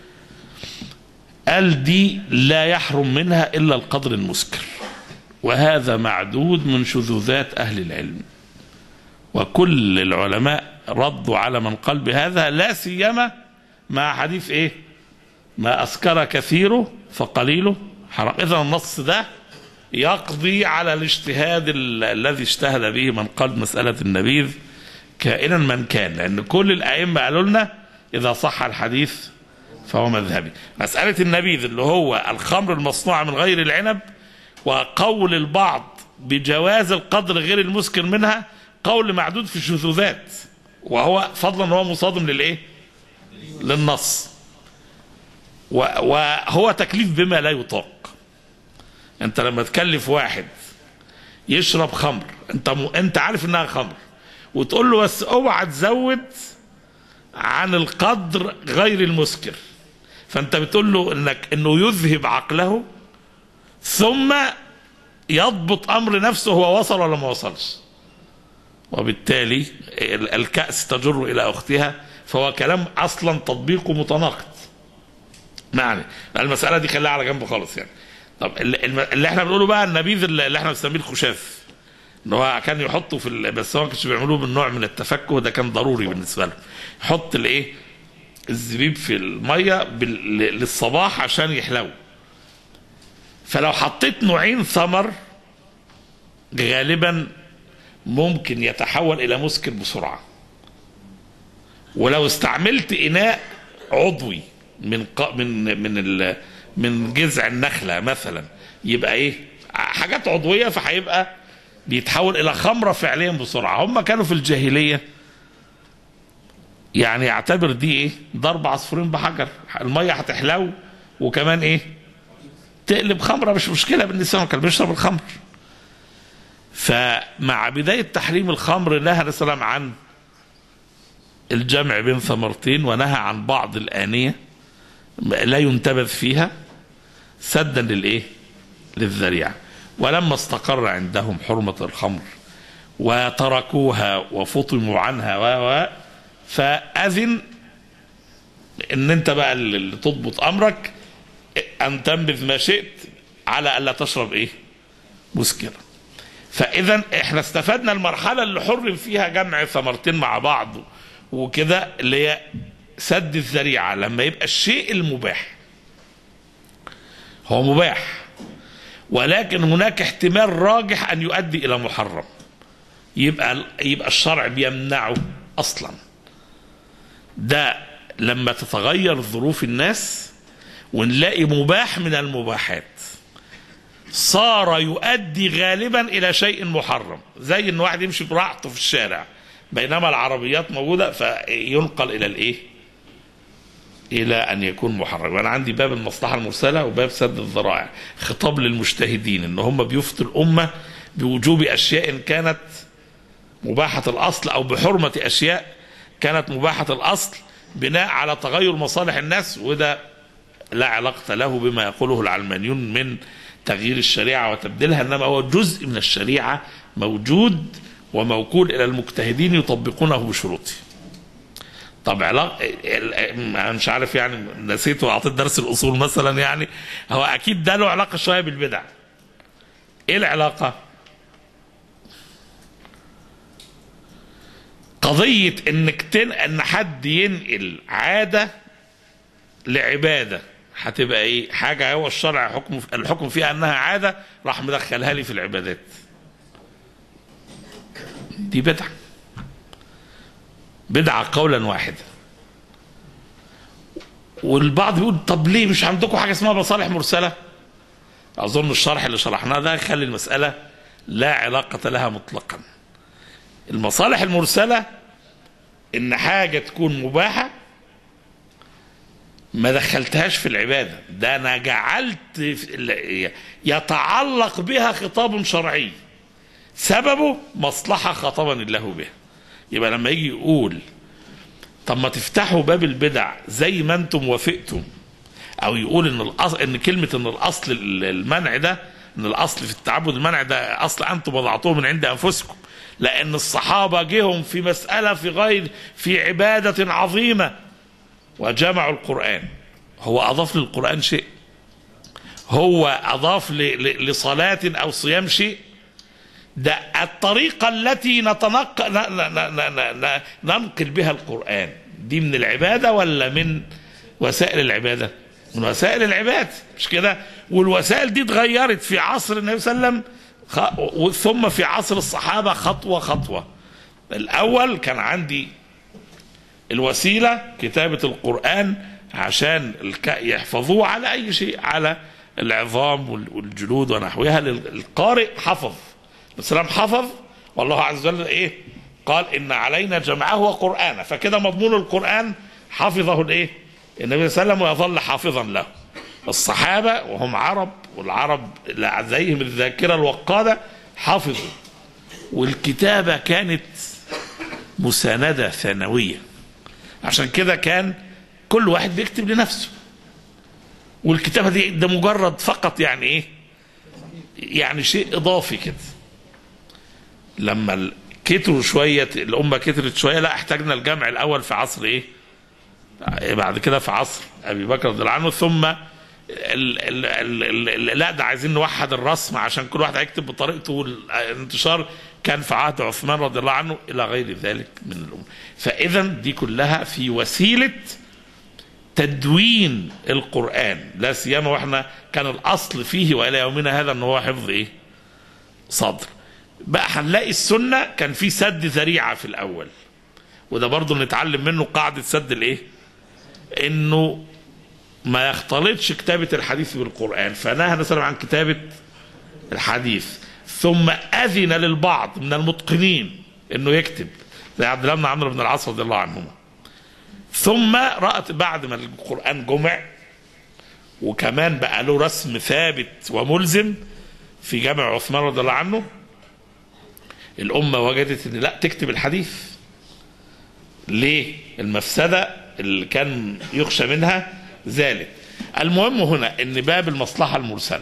قال دي لا يحرم منها إلا القدر المسكر وهذا معدود من شذوذات أهل العلم وكل العلماء ردوا على من قال بهذا لا سيما مع حديث ايه ما اسكر كثيره فقليله حرام اذا النص ده يقضي على الاجتهاد ال- الذي اجتهد به من قال مسألة النبيذ كائنا من كان لأن كل الأئمة قالوا لنا إذا صح الحديث فهو مذهبي مسألة النبيذ اللي هو الخمر المصنوعة من غير العنب وقول البعض بجواز القدر غير المسكر منها قول معدود في الشذوذات وهو فضلا ان هو مصادم للايه للنص و- وهو تكليف بما لا يطاق انت لما تكلف واحد يشرب خمر انت م... انت عارف انها خمر وتقول له بس اوعى تزود عن القدر غير المسكر فانت بتقول له انك انه يذهب عقله ثم يضبط امر نفسه هو وصل ولا ما وصلش وبالتالي ال- الكأس تجر إلى أختها فهو كلام أصلا تطبيقه متناقض يعني المسألة دي خليها على جنب خالص يعني طب ال- الم- اللي احنا بنقوله بقى النبيذ اللي اللي احنا بنسميه الخشاف ان هو كان يحطه في ال... بس هو ما كانش بيعملوه بالنوع من التفكه ده كان ضروري بالنسبه له يحط الايه الزبيب في الميه بال... ل- للصباح عشان يحلو فلو حطيت نوعين ثمر غالبا ممكن يتحول الى مسكر بسرعه ولو استعملت اناء عضوي من ق... من من ال... من جذع النخله مثلا يبقى ايه حاجات عضويه فهيبقى بيتحول الى خمره فعليا بسرعه هم كانوا في الجاهليه يعني يعتبر دي ايه ضرب عصفورين بحجر الميه هتحلو وكمان ايه تقلب خمره مش مشكله بالنسبه لهم كان بيشرب الخمر فمع بداية تحريم الخمر نهى عليه السلام عن الجمع بين ثمرتين ونهى عن بعض الآنية لا ينتبذ فيها سدا للإيه؟ للذريعة ولما استقر عندهم حرمة الخمر وتركوها وفطموا عنها و و فأذن ان انت بقى اللي تضبط امرك ان تنبذ ما شئت على الا تشرب ايه مسكرا فاذا احنا استفدنا المرحله اللي حرم فيها جمع ثمرتين مع بعض وكده اللي هي سد الذريعه لما يبقى الشيء المباح هو مباح ولكن هناك احتمال راجح ان يؤدي الى محرم يبقى يبقى الشرع بيمنعه اصلا ده لما تتغير ظروف الناس ونلاقي مباح من المباحات صار يؤدي غالبا الى شيء محرم زي ان واحد يمشي براحته في الشارع بينما العربيات موجوده فينقل الى الايه الى ان يكون محرم وانا عندي باب المصلحه المرسله وباب سد الذرائع خطاب للمجتهدين ان هم بيفتوا الامه بوجوب اشياء كانت مباحه الاصل او بحرمه اشياء كانت مباحه الاصل بناء على تغير مصالح الناس وده لا علاقه له بما يقوله العلمانيون من تغيير الشريعه وتبديلها انما هو جزء من الشريعه موجود وموكول الى المجتهدين يطبقونه بشروطه. طب علاقه انا مش عارف يعني نسيت واعطيت درس الاصول مثلا يعني هو اكيد ده له علاقه شويه بالبدع ايه العلاقة قضية انك تن... ان حد ينقل عادة لعبادة هتبقى ايه حاجة هو الشرع حكم الحكم فيها انها عادة راح مدخلها لي في العبادات دي بدعة بدعة قولا واحدا والبعض بيقول طب ليه مش عندكم حاجة اسمها مصالح مرسلة أظن الشرح اللي شرحناه ده يخلي المسألة لا علاقة لها مطلقا المصالح المرسلة إن حاجة تكون مباحة ما دخلتهاش في العبادة ده أنا جعلت في- يتعلق بها خطاب شرعي سببه مصلحة خطبني الله بها يبقى لما يجي يقول طب ما تفتحوا باب البدع زي ما انتم وافقتم او يقول ان الاصل ان كلمه ان الاصل المنع ده ان الاصل في التعبد المنع ده اصل انتم وضعتوه من عند انفسكم لان الصحابه جهم في مساله في غير في عباده عظيمه وجمعوا القران هو اضاف للقران شيء هو اضاف ل- ل- لصلاه او صيام شيء ده الطريقة التي نتنق... ن... ن... ن... ن... ن... ننقل بها القرآن دي من العبادة ولا من وسائل العبادة من وسائل العبادة مش كده والوسائل دي اتغيرت في عصر النبي صلى الله عليه وسلم خ... و- ثم في عصر الصحابة خطوة خطوة الأول كان عندي الوسيلة كتابة القرآن عشان الك... يحفظوه على أي شيء على العظام وال- والجلود ونحوها لل- القارئ حفظ السلام حفظ والله عز وجل ايه قال ان علينا جمعه وقرانه فكده مضمون القران حفظه الايه النبي صلى الله عليه وسلم ويظل حافظا له الصحابه وهم عرب والعرب لديهم الذاكره الوقاده حفظوا والكتابه كانت مسانده ثانويه عشان كده كان كل واحد بيكتب لنفسه والكتابه دي ده مجرد فقط يعني ايه يعني شيء اضافي كده لما ال- كتروا شويه الامه كترت شويه لا احتاجنا الجمع الاول في عصر ايه بعد كده في عصر ابي بكر رضي الله عنه ثم ال ال ال ال لا ده عايزين نوحد الرسم عشان كل واحد هيكتب بطريقته والانتشار كان في عهد عثمان رضي الله عنه الى غير ذلك من الامور فاذا دي كلها في وسيله تدوين القران لا سيما واحنا كان الاصل فيه والى يومنا هذا ان هو حفظ ايه صدر بقى هنلاقي السنه كان في سد ذريعه في الاول وده برضه نتعلم منه قاعده سد الايه انه ما يختلطش كتابه الحديث بالقران فنهى مثلا عن كتابه الحديث ثم اذن للبعض من المتقنين انه يكتب زي عبد الله بن عمرو بن العاص رضي الله عنهما ثم رأت بعد ما القرآن جمع وكمان بقى له رسم ثابت وملزم في جامع عثمان رضي الله عنه الأمة وجدت إن لا تكتب الحديث ليه المفسدة اللي كان يخشى منها ذلك المهم هنا ان باب المصلحة المرسلة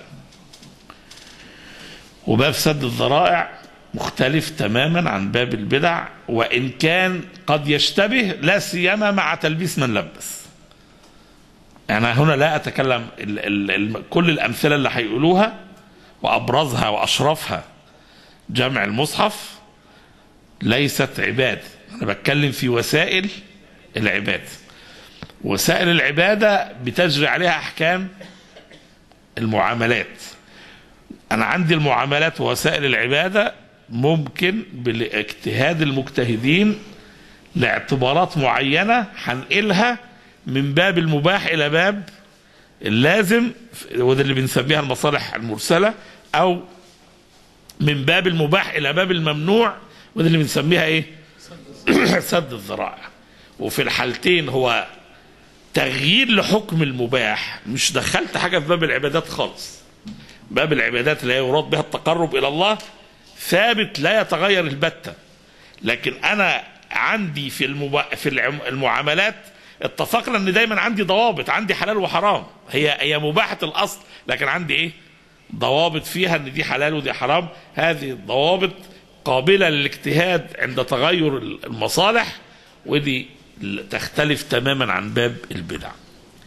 وباب سد الذرائع مختلف تماما عن باب البدع وان كان قد يشتبه لا سيما مع تلبيس من لبس يعني هنا لا اتكلم ال ال ال كل الامثله اللي هيقولوها وابرزها واشرفها جمع المصحف ليست عباده انا بتكلم في وسائل العباده وسائل العباده بتجري عليها احكام المعاملات انا عندي المعاملات ووسائل العباده ممكن بالاجتهاد المجتهدين لاعتبارات معينه هنقلها من باب المباح الى باب اللازم وده اللي بنسميها المصالح المرسله او من باب المباح الى باب الممنوع وده اللي بنسميها ايه سد الذرائع وفي الحالتين هو تغيير لحكم المباح مش دخلت حاجه في باب العبادات خالص باب العبادات لا يراد بها التقرب الى الله ثابت لا يتغير البتة لكن انا عندي في المبا... في العم... المعاملات اتفقنا ان دايما عندي ضوابط عندي حلال وحرام هي هي مباحه الاصل لكن عندي ايه ضوابط فيها ان دي حلال ودي حرام هذه الضوابط قابله للاجتهاد عند تغير المصالح ودي تختلف تماما عن باب البدع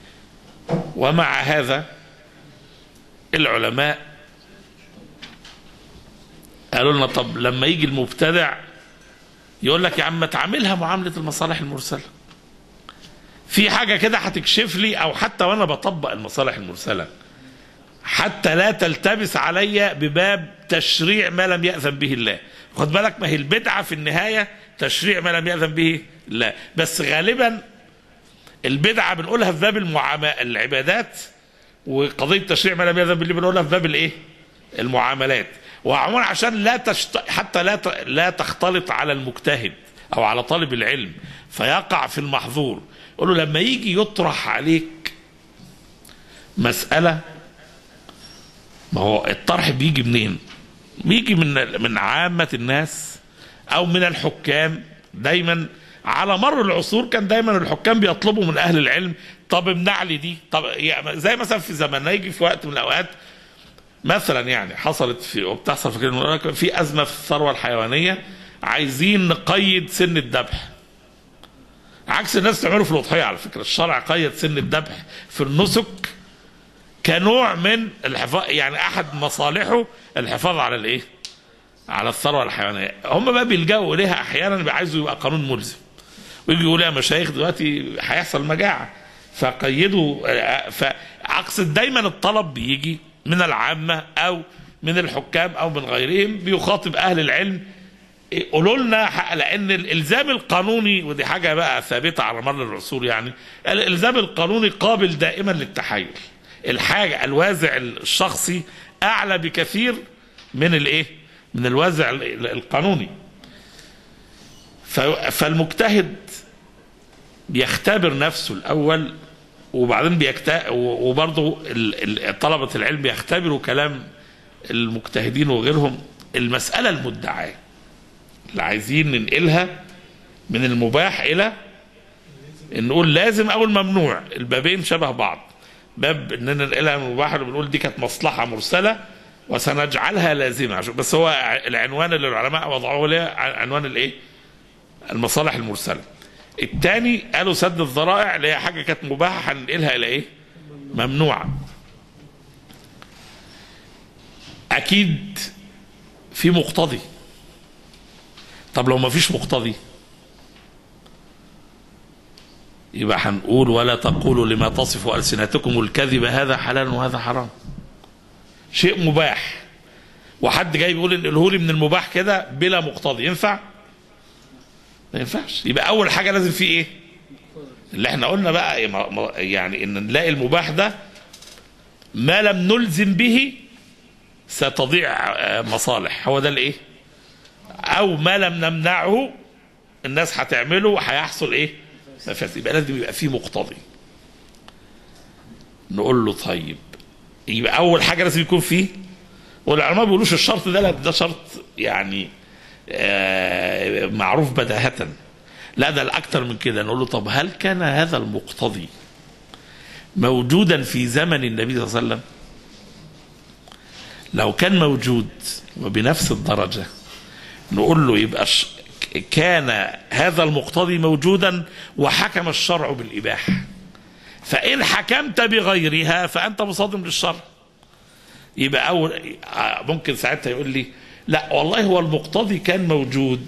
ومع هذا العلماء قالوا لنا طب لما يجي المبتدع يقول لك يا عم تعاملها معامله المصالح المرسله في حاجه كده هتكشف لي او حتى وانا بطبق المصالح المرسله حتى لا تلتبس علي بباب تشريع ما لم يأذن به الله خد بالك ما هي البدعة في النهاية تشريع ما لم يأذن به الله بس غالبا البدعة بنقولها في باب المعاملات العبادات وقضية تشريع ما لم يأذن به بنقولها في باب الايه المعاملات وعموما عشان لا تشت... حتى لا ت... لا تختلط على المجتهد او على طالب العلم فيقع في المحظور قول له لما يجي يطرح عليك مسألة ما هو الطرح بيجي منين؟ بيجي من من عامة الناس أو من الحكام دايما على مر العصور كان دايما الحكام بيطلبوا من أهل العلم طب امنع لي دي طب يعني زي مثلا في زماننا يجي في وقت من الأوقات مثلا يعني حصلت في وبتحصل في كده في أزمة في الثروة الحيوانية عايزين نقيد سن الذبح عكس الناس تعمله في الأضحية على فكرة الشرع قيد سن الذبح في النسك كنوع من الحفاظ يعني احد مصالحه الحفاظ على الايه؟ على الثروه الحيوانيه، هم بقى بيلجأوا اليها احيانا بيبقى عايزوا يبقى قانون ملزم. ويجي يقول يا مشايخ دلوقتي هيحصل مجاعه فقيدوا فاقصد دايما الطلب بيجي من العامه او من الحكام او من غيرهم بيخاطب اهل العلم قولوا لنا لان الالزام القانوني ودي حاجه بقى ثابته على مر العصور يعني الالزام القانوني قابل دائما للتحايل. الحاجة الوازع الشخصي أعلى بكثير من الإيه؟ من الوازع القانوني. فالمجتهد بيختبر نفسه الأول وبعدين بيكت وبرضه طلبة العلم بيختبروا كلام المجتهدين وغيرهم المسألة المدعاة اللي عايزين ننقلها من المباح إلى نقول لازم أو الممنوع البابين شبه بعض باب اننا ننقلها من المباح بنقول دي كانت مصلحه مرسله وسنجعلها لازمه بس هو العنوان اللي العلماء وضعوه له عنوان الايه؟ المصالح المرسله. الثاني قالوا سد الذرائع اللي هي حاجه كانت مباحه هننقلها الى ايه؟ ممنوعه. اكيد في مقتضي. طب لو ما فيش مقتضي يبقى هنقول ولا تقولوا لما تصف ألسنتكم الكذب هذا حلال وهذا حرام شيء مباح وحد جاي بيقول انقله لي من المباح كده بلا مقتضي ينفع ما ينفعش يبقى اول حاجه لازم فيه ايه اللي احنا قلنا بقى يعني ان نلاقي المباح ده ما لم نلزم به ستضيع مصالح هو ده الايه او ما لم نمنعه الناس هتعمله هيحصل ايه مفاسد يبقى لازم يبقى فيه مقتضي نقول له طيب يبقى اول حاجه لازم يكون فيه والعلماء ما بيقولوش الشرط ده لا ده شرط يعني آه معروف بداهة لا ده الاكثر من كده نقول له طب هل كان هذا المقتضي موجودا في زمن النبي صلى الله عليه وسلم لو كان موجود وبنفس الدرجة نقول له يبقى كان هذا المقتضي موجودا وحكم الشرع بالإباحة فإن حكمت بغيرها فأنت مصادم للشرع يبقى أول ممكن ساعتها يقول لي لا والله هو المقتضي كان موجود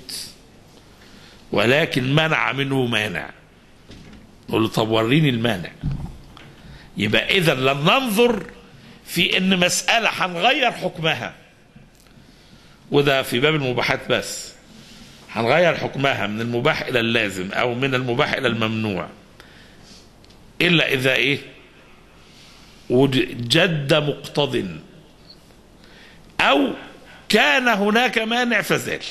ولكن منع منه مانع نقول له طب وريني المانع يبقى إذا لن ننظر في إن مسألة هنغير حكمها وده في باب المباحات بس هنغير حكمها من المباح الى اللازم او من المباح الى الممنوع الا اذا ايه جد مقتض او كان هناك مانع فزال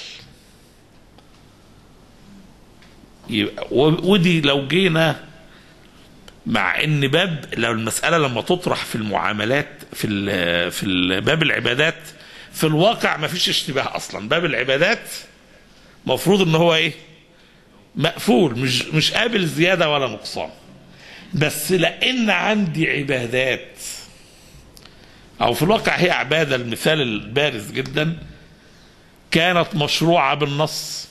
ودي لو جينا مع ان باب لو المساله لما تطرح في المعاملات في في باب العبادات في الواقع ما فيش اشتباه اصلا باب العبادات مفروض ان هو ايه مقفول مش مش قابل زياده ولا نقصان بس لان عندي عبادات او في الواقع هي عباده المثال البارز جدا كانت مشروعه بالنص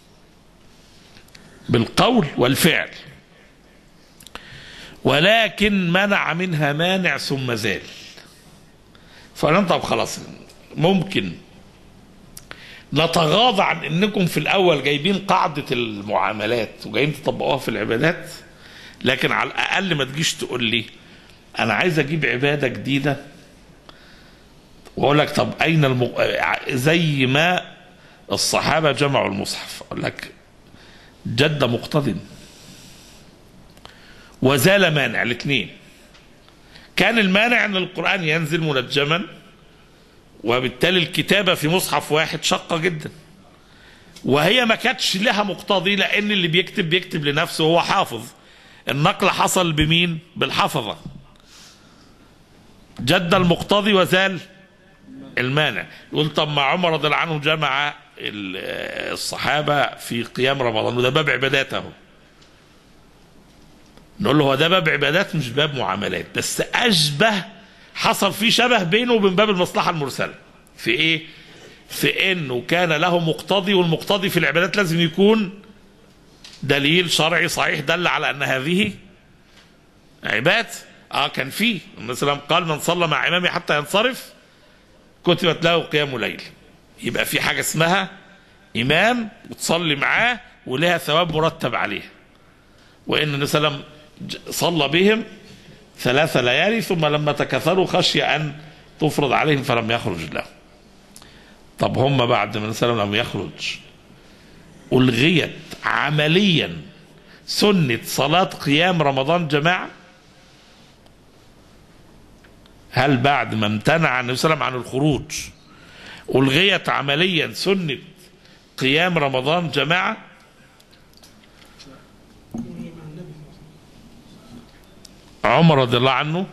بالقول والفعل ولكن منع منها مانع ثم زال فقلنا طب خلاص ممكن نتغاضى عن انكم في الاول جايبين قاعده المعاملات وجايين تطبقوها في العبادات لكن على الاقل ما تجيش تقول لي انا عايز اجيب عباده جديده واقول لك طب اين الم... زي ما الصحابه جمعوا المصحف اقول لك جد مقتضٍ وزال مانع الاثنين كان المانع ان القران ينزل منجما وبالتالي الكتابه في مصحف واحد شاقه جدا وهي ما كانتش لها مقتضي لان اللي بيكتب بيكتب لنفسه هو حافظ النقل حصل بمين بالحفظه جد المقتضي وزال المانع يقول طب ما عمر رضي الله عنه جمع ال- الصحابه في قيام رمضان وده باب عباداته نقول له هو ده باب عبادات مش باب معاملات بس اشبه حصل فيه شبه بينه وبين باب المصلحه المرسله في ايه في انه كان له مقتضي والمقتضي في العبادات لازم يكون دليل شرعي صحيح دل على ان هذه عباد اه كان فيه مثلا قال من صلى مع امامي حتى ينصرف كتبت له قيام ليل يبقى في حاجه اسمها امام وتصلي معاه ولها ثواب مرتب عليها وان النبي صلى الله عليه وسلم ج- صلى بهم ثلاث ليالي ثم لما تكاثروا خشي ان تفرض عليهم فلم يخرج له طب هم بعد ما النبي صلى الله عليه وسلم لم يخرج الغيت عمليا سنه صلاه قيام رمضان جماعه هل بعد ما امتنع النبي صلى الله عليه وسلم عن الخروج الغيت عمليا سنه قيام رمضان جماعه عمر رضي الله عنه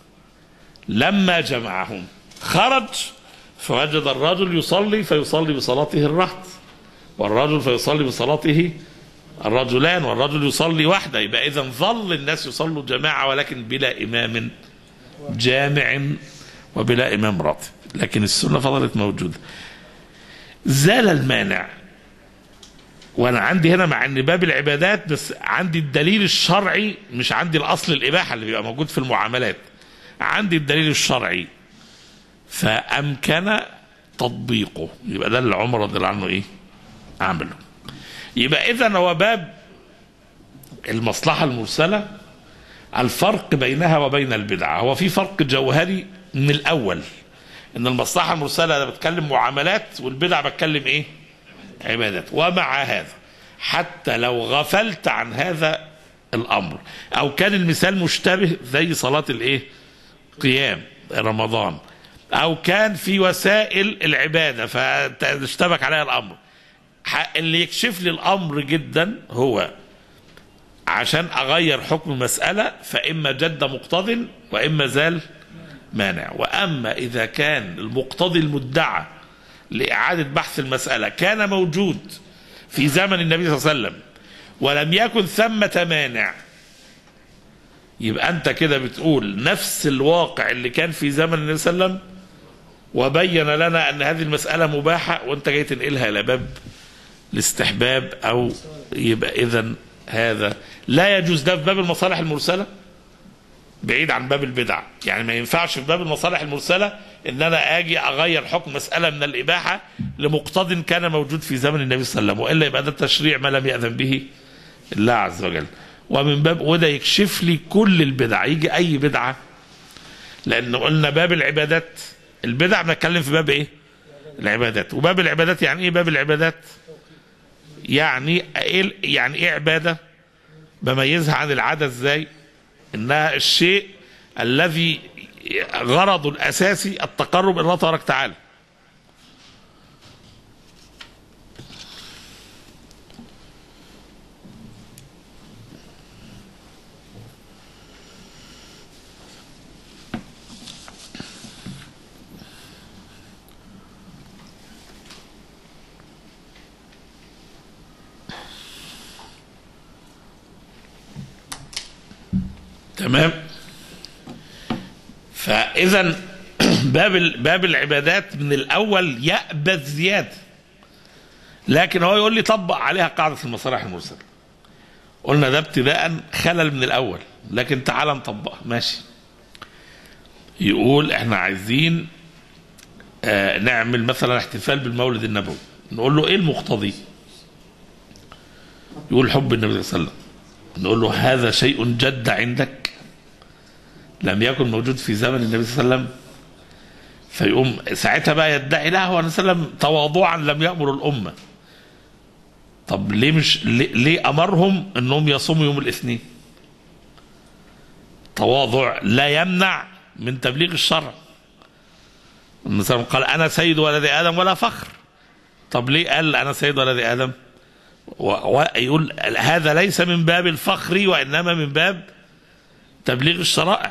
لما جمعهم خرج فوجد الرجل يصلي فيصلي بصلاته الرهط والرجل فيصلي بصلاته الرجلان والرجل يصلي وحده يبقى اذا ظل الناس يصلوا جماعه ولكن بلا امام جامع وبلا امام راتب لكن السنه فضلت موجوده زال المانع وانا عندي هنا مع ان باب العبادات بس عندي الدليل الشرعي مش عندي الاصل الاباحه اللي بيبقى موجود في المعاملات عندي الدليل الشرعي فامكن تطبيقه يبقى ده اللي عمر رضي الله عنه ايه عمله يبقى اذا هو باب المصلحه المرسله الفرق بينها وبين البدعه هو في فرق جوهري من الاول ان المصلحه المرسله انا بتكلم معاملات والبدعه بتكلم ايه عبادات ومع هذا حتى لو غفلت عن هذا الامر او كان المثال مشتبه زي صلاه الايه قيام رمضان او كان في وسائل العباده فاشتبك عليها الامر ح- اللي يكشف لي الامر جدا هو عشان اغير حكم مساله فاما جد مقتض واما زال مانع واما اذا كان المقتضي المدعى لإعادة بحث المسألة كان موجود في زمن النبي صلى الله عليه وسلم ولم يكن ثمة مانع يبقى أنت كده بتقول نفس الواقع اللي كان في زمن النبي صلى الله عليه وسلم وبين لنا أن هذه المسألة مباحة وأنت جاي تنقلها إلى باب الاستحباب أو يبقى إذا هذا لا يجوز ده في باب المصالح المرسلة بعيد عن باب البدع يعني ما ينفعش في باب المصالح المرسلة ان انا اجي اغير حكم مسألة من الاباحة لمقتض كان موجود في زمن النبي صلى الله عليه وسلم والا يبقى ده تشريع ما لم يأذن به الله عز وجل ومن باب وده يكشف لي كل البدع يجي اي بدعة لان قلنا باب العبادات البدع بنتكلم في باب ايه العبادات وباب العبادات يعني ايه باب العبادات يعني ايه يعني ايه عبادة بميزها عن العادة ازاي انها الشيء الذي غرضه الاساسي التقرب الى الله تبارك وتعالى تمام فاذا باب ال- باب العبادات من الاول يأبى الزياده لكن هو يقول لي طبق عليها قاعده المصالح المرسله قلنا ده ابتداء خلل من الاول لكن تعال نطبقها ماشي يقول احنا عايزين آه نعمل مثلا احتفال بالمولد النبوي نقول له ايه المقتضي يقول حب النبي صلى الله عليه وسلم نقول له هذا شيء جد عندك لم يكن موجود في زمن النبي صلى الله عليه وسلم فيقوم ساعتها بقى يدعي لا هو النبي صلى الله عليه وسلم تواضعا لم يأمر الأمة طب ليه مش ليه, ليه أمرهم أنهم يصوموا يوم الاثنين تواضع لا يمنع من تبليغ الشرع النبي صلى الله عليه وسلم قال أنا سيد ولد آدم ولا فخر طب ليه قال أنا سيد ولد آدم ويقول هذا ليس من باب الفخر وإنما من باب تبليغ الشرائع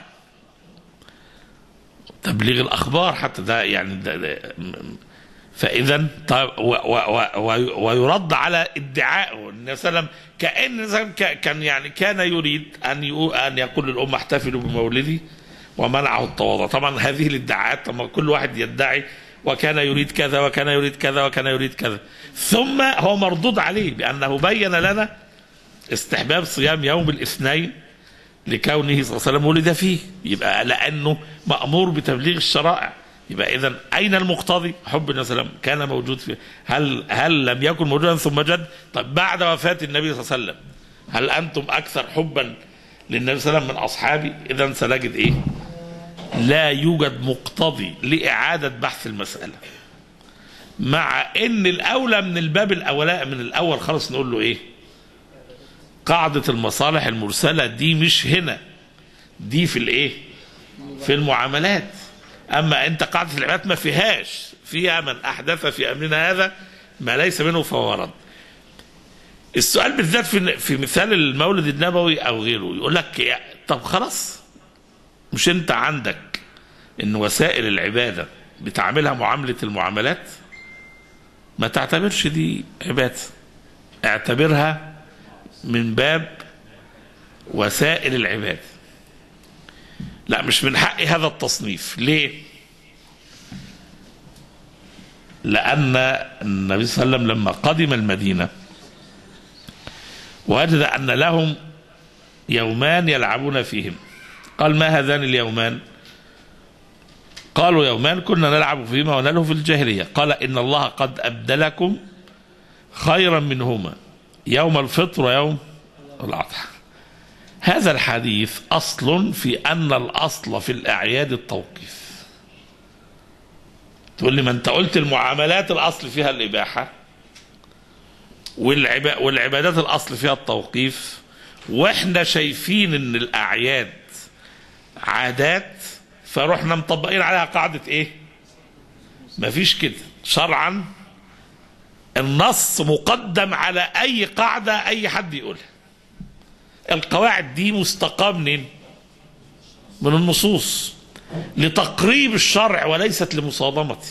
تبليغ الأخبار حتى ده يعني ده ده فإذا طيب و و و ويرد على ادعائه النبي صلى الله عليه وسلم كأن كان يعني كان يريد أن أن يقول للأمة احتفلوا بمولدي ومنعه التواضع طبعا هذه الادعاءات طبعا كل واحد يدعي وكان يريد كذا وكان يريد كذا وكان يريد كذا ثم هو مردود عليه بأنه بين لنا استحباب صيام يوم الاثنين لكونه صلى الله عليه وسلم ولد فيه يبقى لأنه مأمور بتبليغ الشرائع يبقى إذا أين المقتضي حب النبي صلى الله عليه وسلم كان موجود فيه هل هل لم يكن موجودا ثم جد طب بعد وفاة النبي صلى الله عليه وسلم هل أنتم أكثر حبا للنبي صلى الله عليه وسلم من أصحابي إذا سنجد إيه لا يوجد مقتضي لإعادة بحث المسألة مع ان الاولى من الباب الاولى من الاول خالص نقول له ايه قاعدة المصالح المرسلة دي مش هنا دي في الايه في المعاملات اما انت قاعدة العبادات ما فيهاش فيها من احدث في امرنا هذا ما ليس منه فهو رد السؤال بالذات في في مثال المولد النبوي او غيره يقول لك طب خلاص مش انت عندك ان وسائل العباده بتعملها معامله المعاملات ما تعتبرش دي عباده اعتبرها من باب وسائل العباده لا مش من حق هذا التصنيف ليه لأن النبي صلى الله عليه وسلم لما قدم المدينة وجد أن لهم يومان يلعبون فيهم قال ما هذان اليومان قالوا يومان كنا نلعب فيهما ونلهو في الجاهلية قال إن الله قد أبدلكم خيرا منهما يوم الفطر ويوم الأضحى هذا الحديث أصل في أن الأصل في الأعياد التوقيف تقول لي ما أنت قلت المعاملات الأصل فيها الإباحة والعبا والعبادات الأصل فيها التوقيف وإحنا شايفين أن الأعياد عادات فرحنا مطبقين عليها قاعدة إيه مفيش كده شرعا النص مقدم على أي قاعدة أي حد يقولها القواعد دي مستقاة منين؟ من النصوص لتقريب الشرع وليست لمصادمته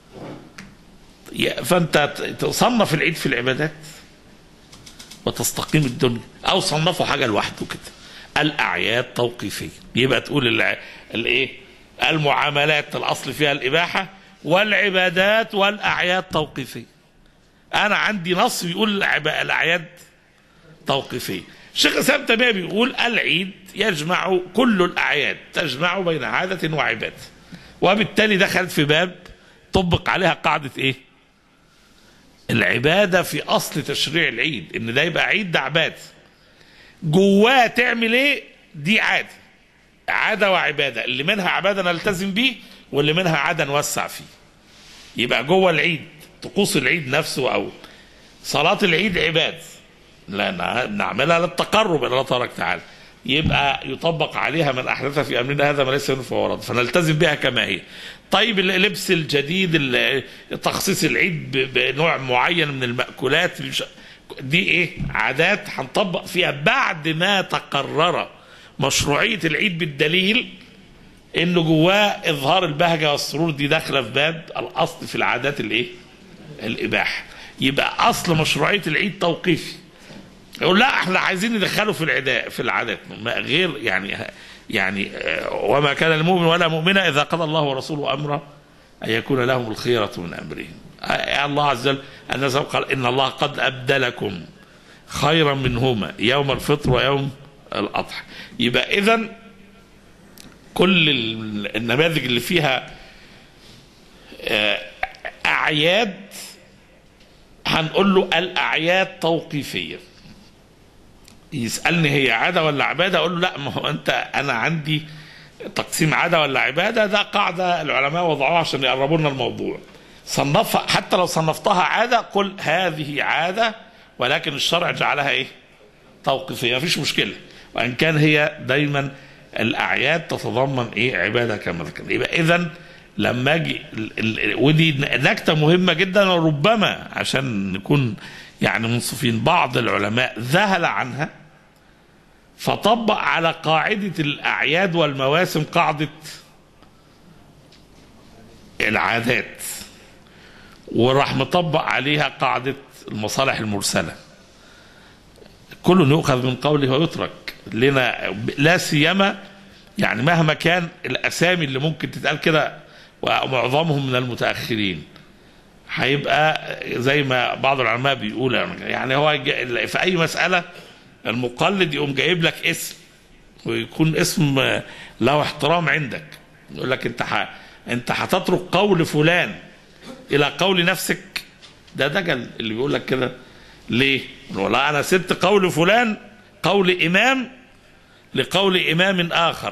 فانت تصنف العيد في العبادات وتستقيم الدنيا او صنفه حاجه لوحده كده الاعياد توقيفيه يبقى تقول الايه المعاملات الاصل فيها الاباحه والعبادات والاعياد توقيفيه انا عندي نص بيقول الاعياد توقيفيه الشيخ الاسلام تيميه بيقول العيد يجمع كل الاعياد تجمع بين عاده وعباده وبالتالي دخلت في باب طبق عليها قاعده ايه العباده في اصل تشريع العيد ان ده يبقى عيد ده عباده جواه تعمل ايه دي عاده عاده وعباده اللي منها عباده نلتزم بيه واللي منها عاده نوسع فيه يبقى جوه العيد طقوس العيد نفسه او صلاه العيد عباده لا نعملها للتقرب الى الله تبارك وتعالى يبقى يطبق عليها من احدث في امرنا هذا ما ليس منه فهو رد فنلتزم بها كما هي طيب اللبس الجديد تخصيص العيد بنوع معين من المأكولات دي ايه عادات هنطبق فيها بعد ما تقرر مشروعية العيد بالدليل انه جواه اظهار البهجة والسرور دي داخلة في باب الاصل في العادات الايه الاباحة يبقى اصل مشروعية العيد توقيفي يقول لا احنا عايزين ندخله في العداء في العادات غير يعني يعني وما كان المؤمن ولا مؤمنة إذا قضى الله ورسوله أمرا أن يكون لهم الخيرة من أمرهم الله عز وجل الناس قال إن الله قد أبدلكم خيرا منهما يوم الفطر ويوم الأضحى يبقى إذا كل النماذج اللي فيها أعياد هنقول له الاعياد توقيفيه يسالني هي عاده ولا عباده اقول له لا ما هو انت انا عندي تقسيم عاده ولا عباده ده قاعده العلماء وضعوها عشان يقربوا لنا الموضوع صنفها حتى لو صنفتها عاده قل هذه عاده ولكن الشرع جعلها ايه توقيفيه مفيش مشكله وان كان هي دايما الاعياد تتضمن ايه عباده كما ذكرنا يبقى اذا لما اجي ال- ال- ودي نكته مهمه جدا وربما عشان نكون يعني منصفين بعض العلماء ذهل عنها فطبق على قاعده الاعياد والمواسم قاعده العادات وراح مطبق عليها قاعده المصالح المرسله كل يؤخذ من قوله ويترك لنا لا سيما يعني مهما كان الاسامي اللي ممكن تتقال كده ومعظمهم من المتاخرين هيبقى زي ما بعض العلماء بيقول يعني هو جا- في اي مساله المقلد يقوم جايب لك اسم ويكون اسم له احترام عندك يقول لك انت ح... انت هتترك قول فلان الى قول نفسك ده دجل اللي بيقول لك كده ليه؟ والله انا سبت قول فلان قول امام لقول امام اخر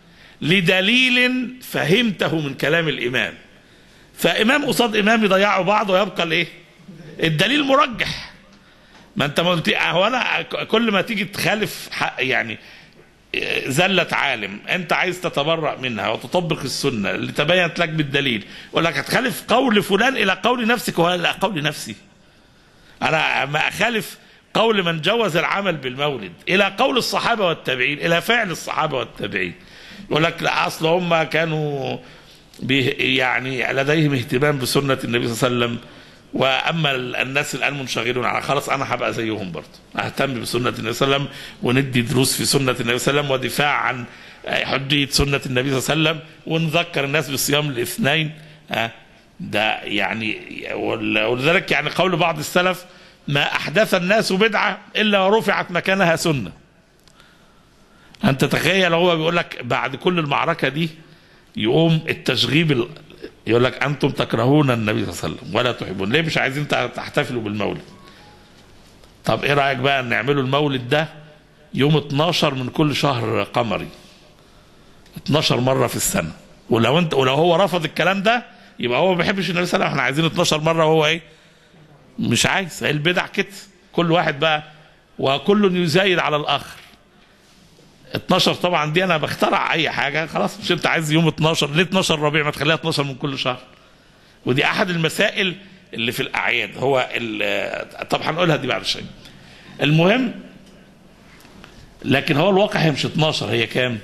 لدليل فهمته من كلام الامام فامام قصاد امام يضيعوا بعض ويبقى الايه؟ الدليل مرجح ما انت ما قلت هو انا كل ما تيجي تخالف حق يعني زلة عالم انت عايز تتبرأ منها وتطبق السنة اللي تبينت لك بالدليل يقول لك هتخالف قول فلان الى قول نفسك ولا لا قول نفسي انا ما اخالف قول من جوز العمل بالمولد الى قول الصحابه والتابعين الى فعل الصحابه والتابعين يقول لك لا اصل هم كانوا بيه يعني لديهم اهتمام بسنه النبي صلى الله عليه وسلم واما ال- الناس الان منشغلون على خلاص انا هبقى زيهم برضه اهتم بسنه النبي صلى الله عليه وسلم وندي دروس في سنه النبي صلى الله عليه وسلم ودفاع عن حجيه سنه النبي صلى الله عليه وسلم ونذكر الناس بصيام الاثنين ها ده يعني ول- ولذلك يعني قول بعض السلف ما احدث الناس بدعه الا ورفعت مكانها سنه انت تخيل هو بيقول لك بعد كل المعركه دي يقوم التشغيب ال- يقول لك انتم تكرهون النبي صلى الله عليه وسلم ولا تحبون ليه مش عايزين تع- تحتفلوا بالمولد طب ايه رايك بقى نعملوا المولد ده يوم 12 من كل شهر قمري 12 مره في السنه ولو انت ولو هو رفض الكلام ده يبقى هو ما بيحبش النبي صلى الله عليه وسلم احنا عايزين 12 مره وهو ايه مش عايز هي البدع كده كل واحد بقى وكل يزايد على الاخر 12 طبعا دي انا بخترع اي حاجه خلاص مش انت عايز يوم 12 ليه 12 ربيع ما تخليها 12 من كل شهر ودي احد المسائل اللي في الاعياد هو ال- طب هنقولها دي بعد شويه المهم لكن هو الواقع هي مش 12 هي كام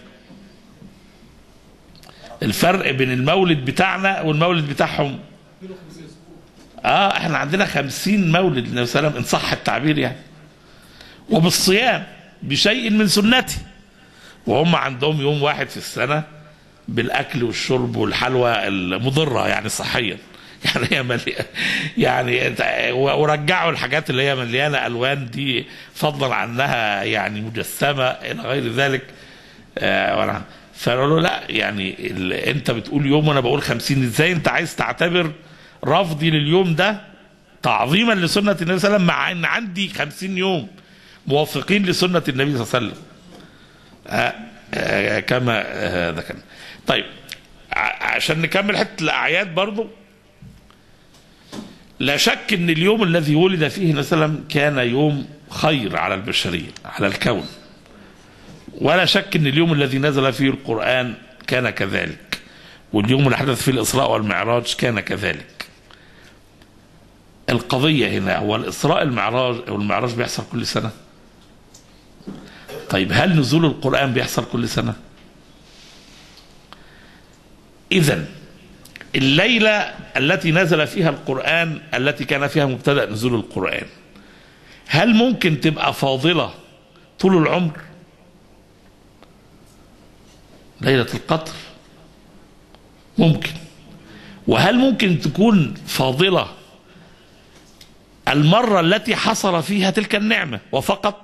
الفرق بين المولد بتاعنا والمولد بتاعهم اه احنا عندنا خمسين مولد للنبي صلى الله عليه وسلم ان صح التعبير يعني وبالصيام بشيء من سنته وهم عندهم يوم واحد في السنة بالأكل والشرب والحلوى المضرة يعني صحيا يعني هي مليانة يعني أنت- ورجعوا الحاجات اللي هي مليانة ألوان دي فضلا عنها يعني مجسمة إلى غير ذلك آه، وأنا فقالوا لا يعني ال- أنت بتقول يوم وأنا بقول خمسين إزاي أنت عايز تعتبر رفضي لليوم ده تعظيما لسنة النبي صلى الله عليه وسلم مع أن عندي خمسين يوم موافقين لسنة النبي صلى الله عليه وسلم آه، آه، كما آه، ذكرنا طيب ع- عشان نكمل حته الاعياد برضو لا شك ان اليوم الذي ولد فيه النبي صلى الله عليه وسلم كان يوم خير على البشريه على الكون ولا شك ان اليوم الذي نزل فيه القران كان كذلك واليوم اللي حدث فيه الاسراء والمعراج كان كذلك القضيه هنا هو الاسراء المعراج والمعراج بيحصل كل سنه طيب هل نزول القرآن بيحصل كل سنة؟ إذا الليلة التي نزل فيها القرآن التي كان فيها مبتدأ نزول القرآن هل ممكن تبقى فاضلة طول العمر؟ ليلة القدر ممكن وهل ممكن تكون فاضلة المرة التي حصل فيها تلك النعمة وفقط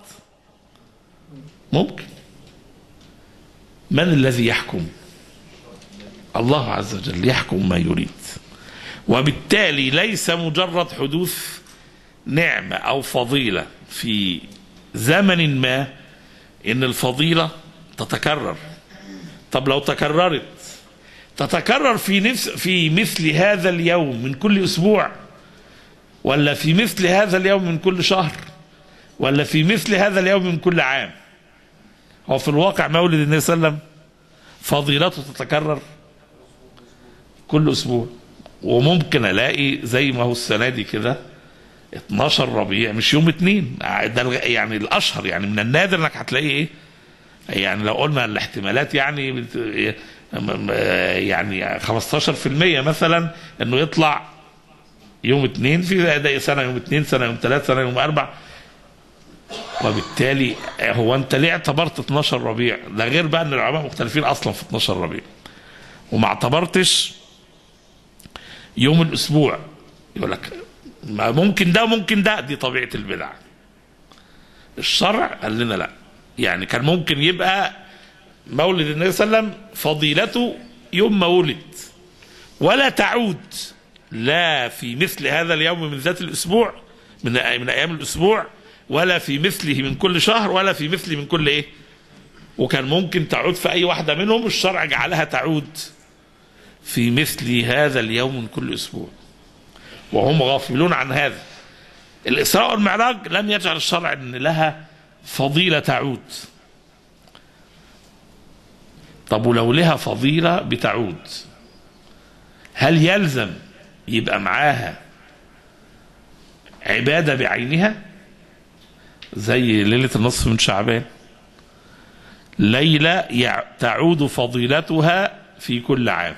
ممكن من الذي يحكم الله عز وجل يحكم ما يريد وبالتالي ليس مجرد حدوث نعمة أو فضيلة في زمن ما إن الفضيلة تتكرر طب لو تكررت تتكرر في نفس في مثل هذا اليوم من كل أسبوع ولا في مثل هذا اليوم من كل شهر ولا في مثل هذا اليوم من كل عام هو في الواقع مولد النبي صلى الله عليه وسلم فضيلته تتكرر كل اسبوع وممكن الاقي زي ما هو السنه دي كده 12 ربيع مش يوم اتنين ده الغ- يعني الاشهر يعني من النادر انك هتلاقي ايه يعني لو قلنا الاحتمالات يعني بت- م- م- يعني 15% مثلا انه يطلع يوم اثنين في ده سنه يوم اثنين سنه يوم ثلاث سنه يوم اربع وبالتالي هو انت ليه اعتبرت 12 ربيع ده غير بقى ان العلماء مختلفين اصلا في 12 ربيع وما اعتبرتش يوم الاسبوع يقول لك ما ممكن ده وممكن ده دي طبيعه البدع الشرع قال لنا لا يعني كان ممكن يبقى مولد النبي صلى الله عليه وسلم فضيلته يوم ما ولد ولا تعود لا في مثل هذا اليوم من ذات الاسبوع من من ايام الاسبوع ولا في مثله من كل شهر ولا في مثله من كل ايه وكان ممكن تعود في اي واحده منهم الشرع جعلها تعود في مثل هذا اليوم من كل اسبوع وهم غافلون عن هذا الاسراء والمعراج لم يجعل الشرع ان لها فضيله تعود طب ولو لها فضيله بتعود هل يلزم يبقى معاها عباده بعينها زي ليله النصف من شعبان ليله يع- تعود فضيلتها في كل عام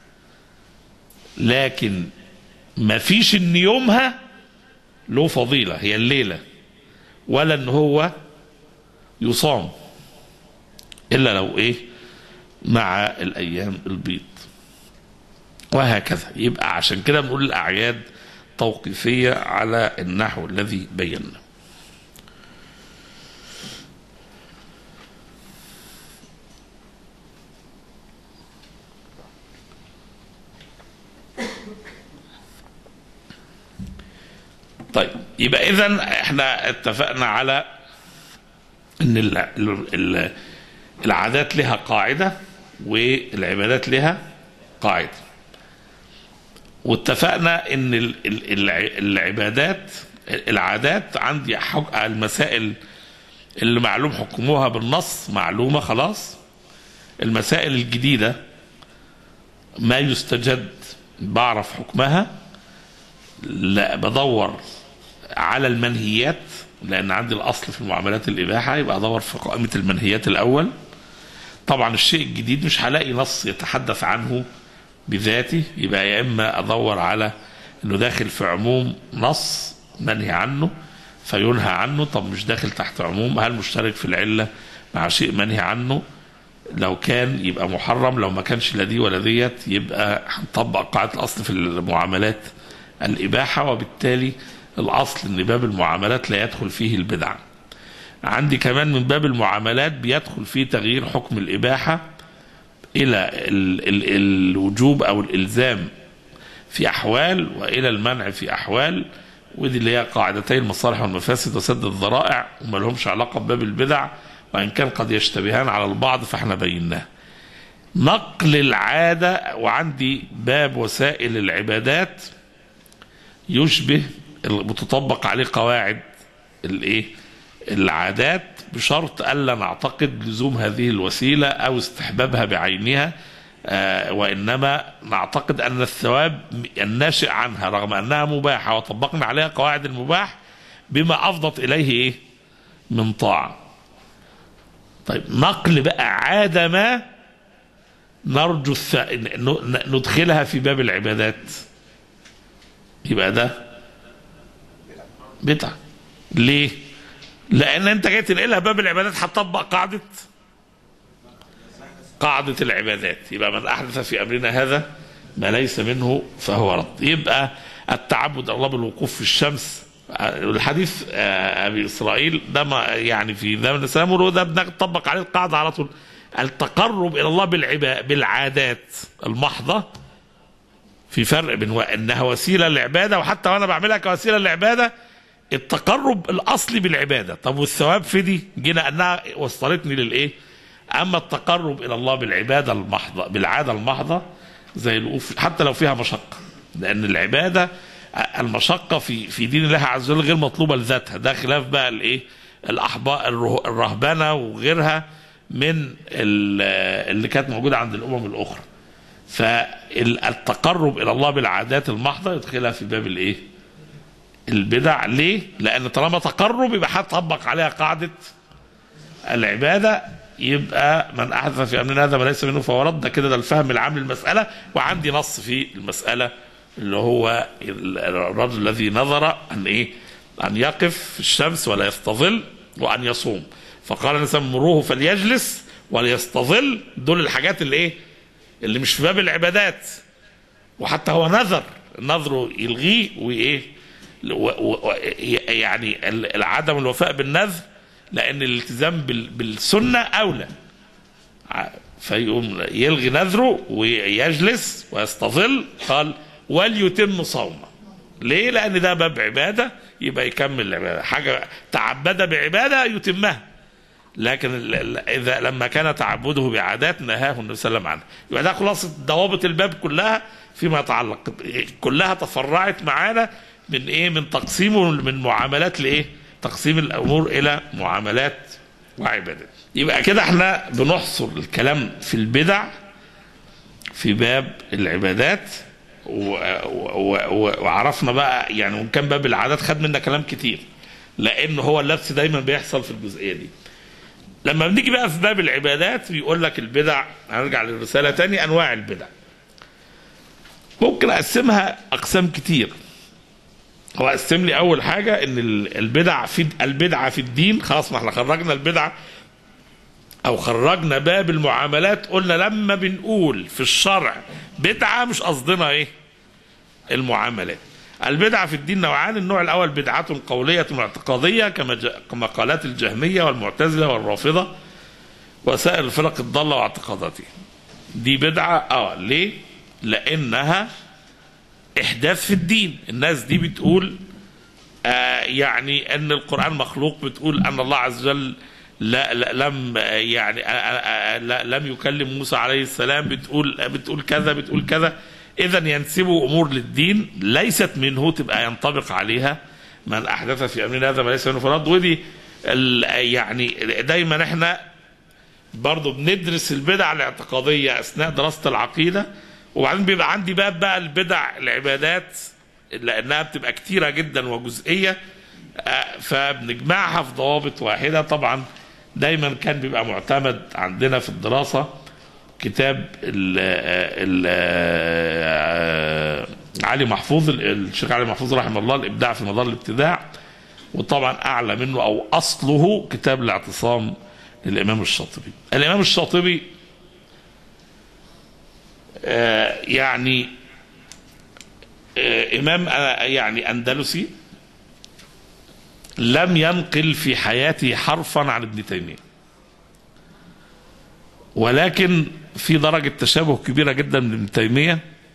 لكن ما فيش ان يومها له فضيله هي الليله ولا ان هو يصام الا لو ايه مع الايام البيض وهكذا يبقى عشان كده بنقول الاعياد توقيفيه على النحو الذي بينا طيب يبقى اذا احنا اتفقنا على ان ال ال ال العادات لها قاعده والعبادات لها قاعده واتفقنا ان ال- ال- الع- العبادات العادات عندي حك... المسائل اللي معلوم حكموها بالنص معلومه خلاص المسائل الجديده ما يستجد بعرف حكمها لا بدور على المنهيات لان عندي الاصل في المعاملات الاباحه يبقى ادور في قائمه المنهيات الاول طبعا الشيء الجديد مش هلاقي نص يتحدث عنه بذاته يبقى يا اما ادور على انه داخل في عموم نص منهي عنه فينهى عنه طب مش داخل تحت عموم هل مشترك في العله مع شيء منهي عنه لو كان يبقى محرم لو ما كانش لا دي ولا ديت يبقى هنطبق قاعده الاصل في المعاملات الاباحه وبالتالي الاصل ان باب المعاملات لا يدخل فيه البدع عندي كمان من باب المعاملات بيدخل فيه تغيير حكم الاباحه الى ال ال الوجوب او الالزام في احوال والى المنع في احوال ودي اللي هي قاعدتي المصالح والمفاسد وسد الذرائع وما لهمش علاقه بباب البدع وان كان قد يشتبهان على البعض فاحنا بيناه نقل العاده وعندي باب وسائل العبادات يشبه بتطبق عليه قواعد الايه العادات بشرط الا نعتقد لزوم هذه الوسيله او استحبابها بعينها آه وانما نعتقد ان الثواب الناشئ عنها رغم انها مباحه وطبقنا عليها قواعد المباح بما افضت اليه ايه من طاعه طيب نقل بقى عاده ما نرجو الث... ندخلها في باب العبادات يبقى ده بدعه ليه؟ لان انت جاي تنقلها باب العبادات هتطبق قاعده قاعده العبادات يبقى من احدث في امرنا هذا ما ليس منه فهو رد يبقى التعبد الله بالوقوف في الشمس الحديث ابي اسرائيل ده ما يعني في زمن الاسلام ده بنطبق عليه القاعده على طول التقرب الى الله بالعبا بالعادات المحضه في فرق بين انها وسيله للعباده وحتى وانا بعملها كوسيله للعباده التقرب الاصلي بالعباده طب والثواب في دي جينا انها وصلتني للايه اما التقرب الى الله بالعباده المحضه بالعاده المحضه زي الوقوف حتى لو فيها مشقه لان العباده المشقه في في دين الله عز وجل غير مطلوبه لذاتها ده خلاف بقى الايه الاحباء الره- الرهبنه وغيرها من ال- اللي كانت موجوده عند الامم الاخرى فالتقرب الى الله بالعادات المحضه يدخلها في باب الايه البدع ليه لان طالما تقرب يبقى هتطبق عليها قاعده العباده يبقى من احدث في امرنا هذا ما ليس منه فهو رد ده كده ده الفهم العام للمساله وعندي نص في المساله اللي هو الرجل الذي نظر ان ايه ان يقف في الشمس ولا يستظل وان يصوم فقال الانسان مروه فليجلس وليستظل دول الحاجات اللي ايه اللي مش في باب العبادات وحتى هو نذر نذره يلغيه وايه و- و- و- يعني ال- عدم الوفاء بالنذر لان الالتزام بال- بالسنه اولى ع- فيقوم يلغي نذره ويجلس ويستظل قال وليتم صومه ليه لان ده باب عباده يبقى يكمل العباده حاجه تعبد بعباده يتمها لكن ال- ال- اذا لما كان تعبده بعادات نهاه النبي صلى الله عليه وسلم عنها يبقى ده خلاصه ضوابط الباب كلها فيما يتعلق كلها تفرعت معانا من ايه من تقسيمه من معاملات لايه تقسيم الامور الى معاملات وعبادات يبقى كده احنا بنحصر الكلام في البدع في باب العبادات و- و- و- وعرفنا بقى يعني وان كان باب العادات خد منا كلام كتير لان هو اللبس دايما بيحصل في الجزئيه دي لما بنيجي بقى في باب العبادات بيقول لك البدع هنرجع للرساله تاني انواع البدع ممكن اقسمها اقسام كتير هو قسم لي اول حاجه ان ال- البدع في البدعه في الدين خلاص ما احنا خرجنا البدعه او خرجنا باب المعاملات قلنا لما بنقول في الشرع بدعه مش قصدنا ايه المعاملات البدعة في الدين نوعان النوع الأول بدعة قولية واعتقادية كما ج... كما قالت الجهمية والمعتزلة والرافضة وسائر الفرق الضالة واعتقاداتها دي بدعة اه ليه؟ لأنها إحداث في الدين الناس دي بتقول آه يعني أن القرآن مخلوق بتقول أن الله عز وجل لا, لا لم آه، يعني آه آه آه لا لم يكلم موسى عليه السلام بتقول بتقول كذا بتقول كذا اذا ينسبوا امور للدين ليست منه تبقى ينطبق عليها من احدث في امرنا هذا ما ليس منه فرد ودي ال- يعني دايما احنا برضه بندرس البدع الاعتقاديه اثناء دراسه العقيده وبعدين بيبقى عندي باب بقى البدع العبادات لانها بتبقى كتيره جدا وجزئيه آه، فبنجمعها في ضوابط واحده طبعا دايما كان بيبقى معتمد عندنا في الدراسه كتاب ال ال علي محفوظ الشيخ علي محفوظ رحمه الله الابداع في مدار الابتداع وطبعا اعلى منه او اصله كتاب الاعتصام للامام الشاطبي الامام الشاطبي آه، يعني آه، امام آه، يعني اندلسي لم ينقل في حياته حرفا عن ابن تيميه ولكن في درجة تشابه كبيرة جدا من ابن تيمية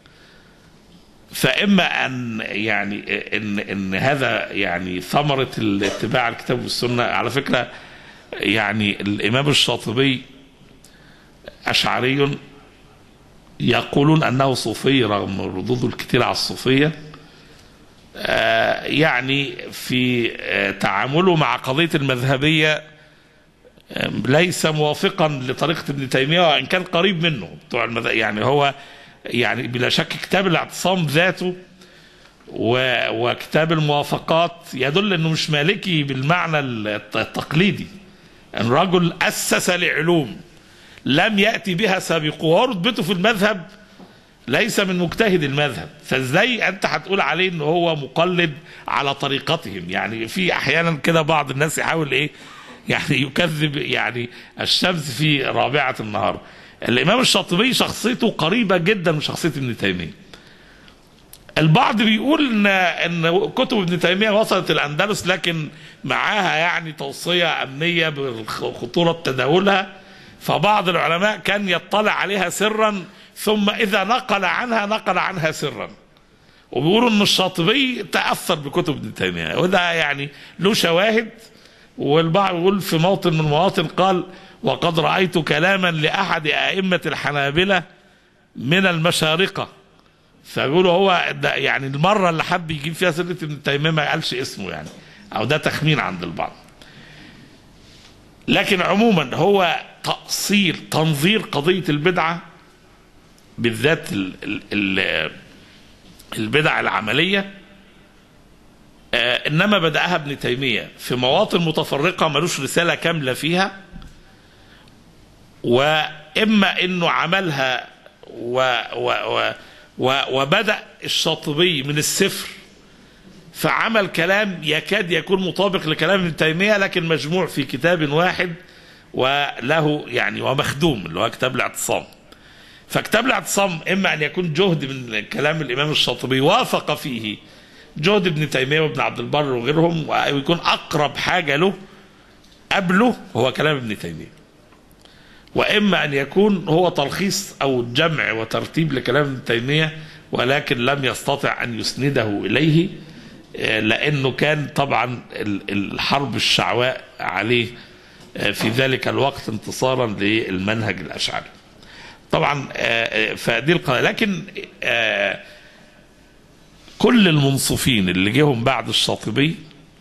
فإما أن يعني إن إن هذا يعني ثمرة الاتباع الكتاب والسنة على فكرة يعني الإمام الشاطبي أشعري يقولون أنه صوفي رغم ردوده الكثيرة على الصوفية آه، يعني في آه، تعامله مع قضية المذهبية ليس موافقا لطريقة ابن تيمية وإن كان قريب منه بتوع المذ... يعني هو يعني بلا شك كتاب الاعتصام ذاته و... وكتاب الموافقات يدل انه مش مالكي بالمعنى الت- التقليدي ان رجل اسس لعلوم لم ياتي بها سابقه وهو رتبته في المذهب ليس من مجتهد المذهب فازاي انت هتقول عليه ان هو مقلد على طريقتهم يعني في احيانا كده بعض الناس يحاول ايه يعني يكذب يعني الشمس في رابعه النهار الامام الشاطبي شخصيته قريبه جدا من شخصيه ابن تيميه البعض بيقول ان ان كتب ابن تيميه وصلت الاندلس لكن معاها يعني توصيه امنيه بخطوره تداولها فبعض العلماء كان يطلع عليها سرا ثم اذا نقل عنها نقل عنها سرا وبيقولوا ان الشاطبي تاثر بكتب ابن تيميه وده يعني له شواهد والبعض يقول في موطن من المواطن قال وقد رايت كلاما لاحد ائمه الحنابله من المشارقه فبيقولوا هو ده يعني المره اللي حب يجيب فيها سيره ابن تيميه ما قالش اسمه يعني او ده تخمين عند البعض لكن عموما هو تأصيل تنظير قضية البدعة بالذات ال ال ال البدع العملية آه إنما بدأها ابن تيمية في مواطن متفرقة ملوش رسالة كاملة فيها وإما إنه عملها و و و و وبدأ الشاطبي من الصفر فعمل كلام يكاد يكون مطابق لكلام ابن تيمية لكن مجموع في كتاب واحد وله يعني ومخدوم اللي هو كتاب الاعتصام فكتاب الاعتصام إما أن يكون جهد من كلام الإمام الشاطبي وافق فيه جهد ابن تيمية وابن عبد البر وغيرهم ويكون أقرب حاجة له قبله هو كلام ابن تيمية وإما أن يكون هو تلخيص أو جمع وترتيب لكلام ابن تيمية ولكن لم يستطع أن يسنده إليه لانه كان طبعا الحرب الشعواء عليه في ذلك الوقت انتصارا للمنهج الاشعري. طبعا فدي القضيه لكن كل المنصفين اللي جيهم بعد الشاطبي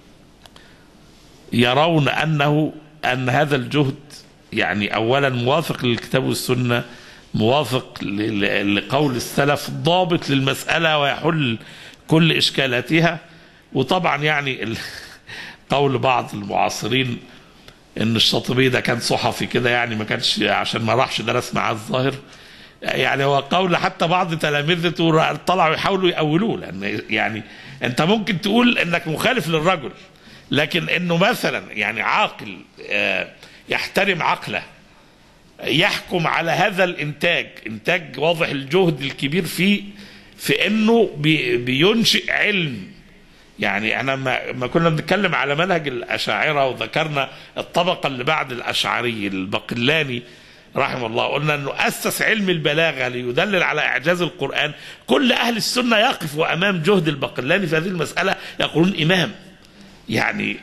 يرون انه ان هذا الجهد يعني اولا موافق للكتاب والسنه موافق لقول السلف ضابط للمساله ويحل كل اشكالاتها وطبعا يعني قول بعض المعاصرين ان الشاطبي ده كان صحفي كده يعني ما كانش عشان ما راحش درس معاه الظاهر يعني هو قول حتى بعض تلامذته طلعوا يحاولوا يأولوه لان يعني انت ممكن تقول انك مخالف للرجل لكن انه مثلا يعني عاقل يحترم عقله يحكم على هذا الانتاج انتاج واضح الجهد الكبير فيه في انه بينشئ علم يعني احنا ما, ما كنا بنتكلم على منهج الاشاعره وذكرنا الطبقه اللي بعد الاشعري البقلاني رحمه الله قلنا انه اسس علم البلاغه ليدلل على اعجاز القران كل اهل السنه يقفوا امام جهد البقلاني في هذه المساله يقولون امام يعني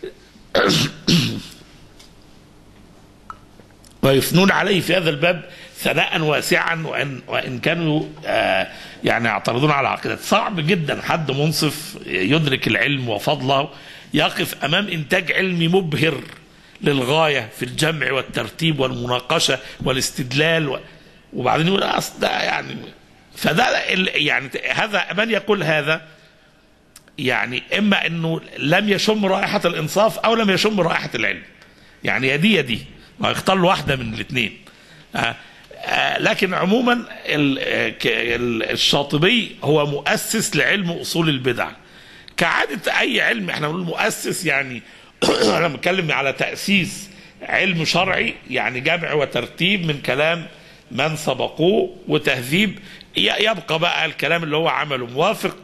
ويثنون عليه في هذا الباب ثناء واسعا وان وان كانوا آه يعني يعترضون على عقيدة صعب جدا حد منصف يدرك العلم وفضله يقف امام انتاج علمي مبهر للغايه في الجمع والترتيب والمناقشه والاستدلال و... وبعدين يقول اصل ده يعني فده يعني هذا من يقول هذا يعني اما انه لم يشم رائحه الانصاف او لم يشم رائحه العلم يعني يا دي يا دي ما يختار له واحده من الاثنين آه آه لكن عموما الشاطبي هو مؤسس لعلم اصول البدع كعاده اي علم احنا بنقول مؤسس يعني انا بتكلم على تاسيس علم شرعي يعني جمع وترتيب من كلام من سبقوه وتهذيب يبقى بقى الكلام اللي هو عمله موافق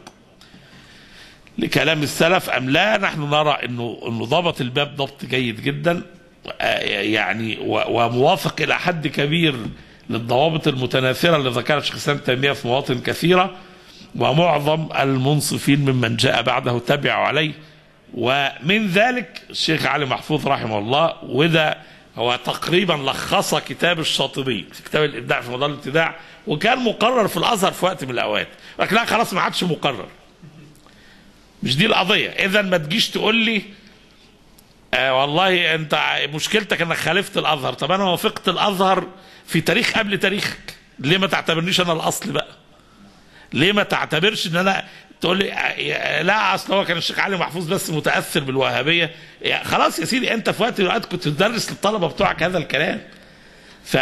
لكلام السلف ام لا نحن نرى انه انه ضبط الباب ضبط جيد جدا يعني وموافق الى حد كبير للضوابط المتناثره اللي ذكرها شيخ الاسلام تيميه في مواطن كثيره ومعظم المنصفين ممن جاء بعده تبعوا عليه ومن ذلك الشيخ علي محفوظ رحمه الله وده هو تقريبا لخص كتاب الشاطبي في كتاب الابداع في مدار الابتداع وكان مقرر في الازهر في وقت من الاوقات لكن لا خلاص ما عادش مقرر مش دي القضيه اذا ما تجيش تقول لي آه والله انت مشكلتك انك خالفت الازهر طب انا وافقت الازهر في تاريخ قبل تاريخك ليه ما تعتبرنيش انا الاصل بقى ليه ما تعتبرش ان انا تقول لي لا اصل هو كان الشيخ علي محفوظ بس متاثر بالوهابيه يعني خلاص يا سيدي انت في وقت من الاوقات كنت تدرس للطلبه بتوعك هذا الكلام ف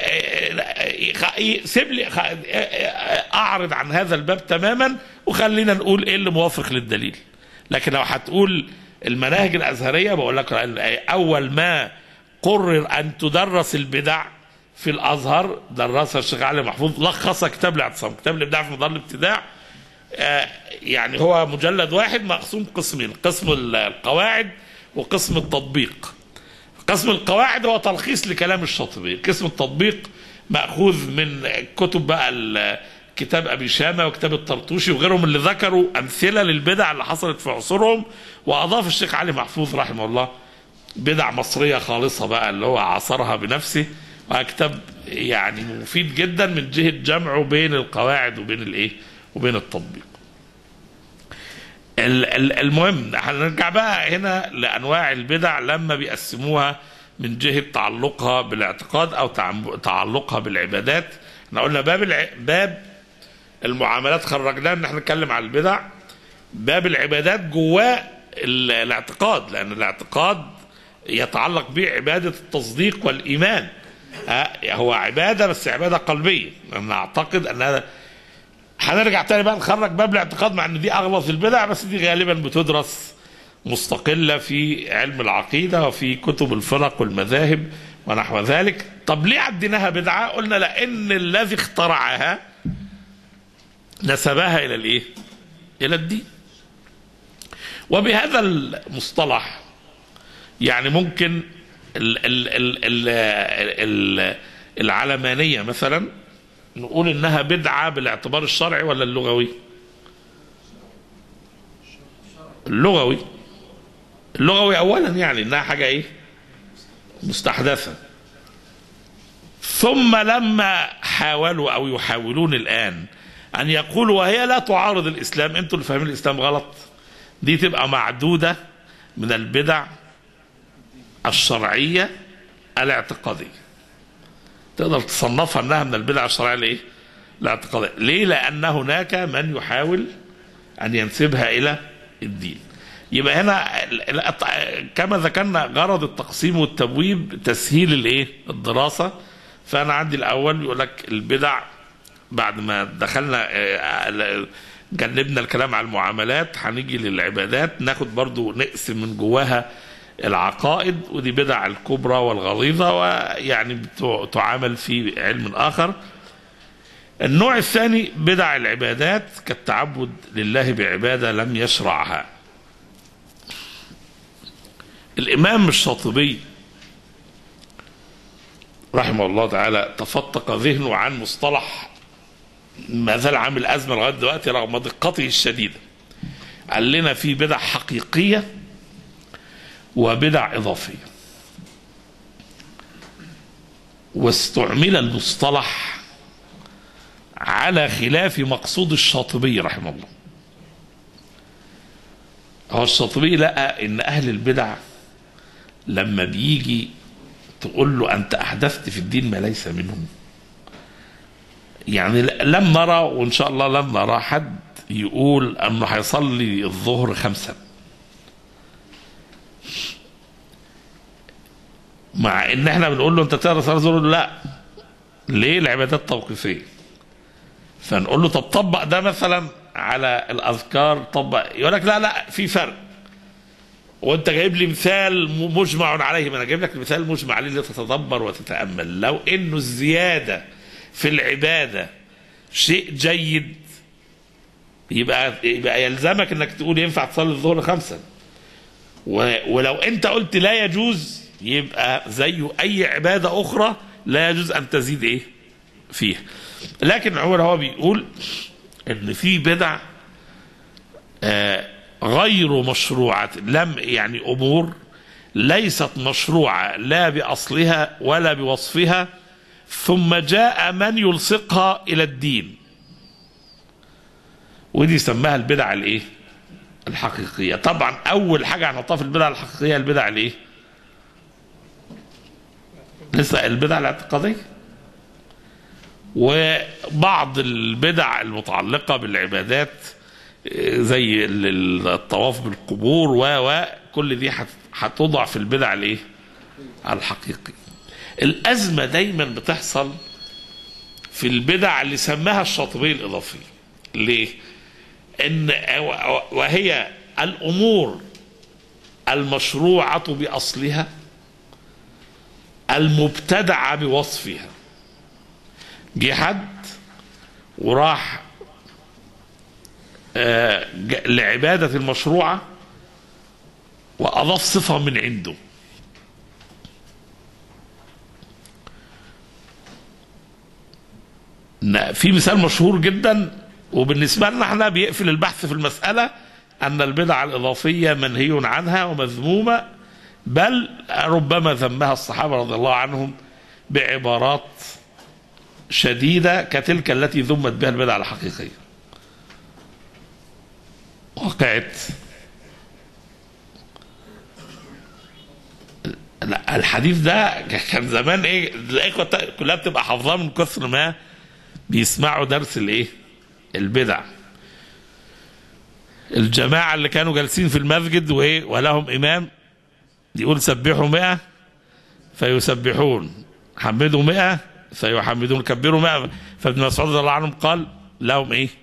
سيب لي اعرض عن هذا الباب تماما وخلينا نقول ايه اللي موافق للدليل لكن لو هتقول المناهج الازهريه بقول لك اول ما قرر ان تدرس البدع في الازهر درسها الشيخ علي محفوظ لخصها كتاب الاعتصام كتاب الابداع في مدار الابتداع آه يعني هو مجلد واحد مقسوم قسمين قسم القواعد وقسم التطبيق قسم القواعد هو تلخيص لكلام الشاطبي قسم التطبيق ماخوذ من كتب بقى كتاب ابي شامه وكتاب الطرطوشي وغيرهم اللي ذكروا امثله للبدع اللي حصلت في عصورهم واضاف الشيخ علي محفوظ رحمه الله بدع مصريه خالصه بقى اللي هو عصرها بنفسه وكتاب يعني مفيد جدا من جهه جمعه بين القواعد وبين الايه وبين التطبيق ال- ال- المهم هنرجع بقى هنا لانواع البدع لما بيقسموها من جهه تعلقها بالاعتقاد او تعم- تعلقها بالعبادات احنا قلنا باب الع... باب المعاملات خرجناه ان احنا نتكلم عن البدع باب العبادات جواه ال- الاعتقاد لان الاعتقاد يتعلق به عباده التصديق والايمان ها، هو عباده بس عباده قلبيه انا اعتقد ان هذا هنرجع تاني بقى نخرج باب الاعتقاد مع ان دي اغلظ البدع بس دي غالبا بتدرس مستقله في علم العقيده وفي كتب الفرق والمذاهب ونحو ذلك طب ليه عديناها بدعه قلنا لان الذي اخترعها نسبها الى الايه الى الدين وبهذا المصطلح يعني ممكن ال ال ال ال ال العلمانيه مثلا نقول انها بدعه بالاعتبار الشرعي ولا اللغوي اللغوي اللغوي اولا يعني انها حاجه ايه مستحدثه ثم لما حاولوا او يحاولون الان ان يقولوا وهي لا تعارض الاسلام انتوا اللي فاهمين الاسلام غلط دي تبقى معدوده من البدع الشرعيه الاعتقاديه تقدر تصنفها انها من البدع الشرعيه الايه؟ الاعتقاديه، ليه؟ لان هناك من يحاول ان ينسبها الى الدين. يبقى هنا ال- ال- كما ذكرنا غرض التقسيم والتبويب تسهيل الايه؟ الدراسه فانا عندي الاول يقول لك البدع بعد ما دخلنا آه، جنبنا الكلام على المعاملات هنيجي للعبادات ناخد برضو نقسم من جواها العقائد ودي بدع الكبرى والغليظة ويعني بتع- تعامل في علم آخر النوع الثاني بدع العبادات كالتعبد لله بعبادة لم يشرعها الإمام الشاطبي رحمه الله تعالى تفتق ذهنه عن مصطلح ما زال عامل أزمة لغاية دلوقتي رغم دقته الشديدة قال لنا في بدع حقيقية وبدع إضافية واستعمل المصطلح على خلاف مقصود الشاطبي رحمه الله هو الشاطبي لقى ان اهل البدع لما بيجي تقول له انت احدثت في الدين ما ليس منه يعني لم نرى وان شاء الله لم نرى حد يقول انه هيصلي الظهر خمسه مع ان احنا بنقول له انت تقرا صلاه الظهر لا ليه العبادات توقيفيه فنقول له طب طبق ده مثلا على الاذكار طبق يقول لك لا لا في فرق وانت جايب لي مثال م- مجمع عليه ما انا جايب لك مثال مجمع عليه لتتدبر وتتامل لو انه الزياده في العباده شيء جيد يبقى يبقى يلزمك انك تقول ينفع تصلي الظهر خمسا و- ولو انت قلت لا يجوز يبقى زيه اي عباده اخرى لا يجوز ان تزيد ايه فيها لكن عمر هو بيقول ان في بدع آه، غير مشروعة لم يعني امور ليست مشروعة لا باصلها ولا بوصفها ثم جاء من يلصقها الى الدين ودي سماها البدع الايه الحقيقية طبعا اول حاجة هنحطها في البدع الحقيقية البدع الايه لسه البدع الاعتقادية وبعض البدع المتعلقة بالعبادات آه، زي ال- ال- الطواف بالقبور و و كل دي هت- هتوضع في البدع الايه؟ الحقيقي. الأزمة دايما بتحصل في البدع اللي سماها الشاطبية الإضافية. ليه؟ إن وهي الأمور المشروعة بأصلها المبتدعة بوصفها. جه حد وراح آه، ج- لعبادة المشروعة وأضاف صفة من عنده ن- في مثال مشهور جدا وبالنسبة لنا احنا بيقفل البحث في المسألة أن البدع الإضافية منهي عنها ومذمومة بل ربما ذمها الصحابة رضي الله عنهم بعبارات شديدة كتلك التي ذمت بها البدع الحقيقية وقعت لا الحديث ده كان زمان ايه الاخوه كلها بتبقى حافظاه من كثر ما بيسمعوا درس الايه البدع الجماعه اللي كانوا جالسين في المسجد وايه ولهم امام يقول سبحوا مئة فيسبحون حمدوا مئة فيحمدون كبروا مئة فابن مسعود رضي الله عنهم قال لهم ايه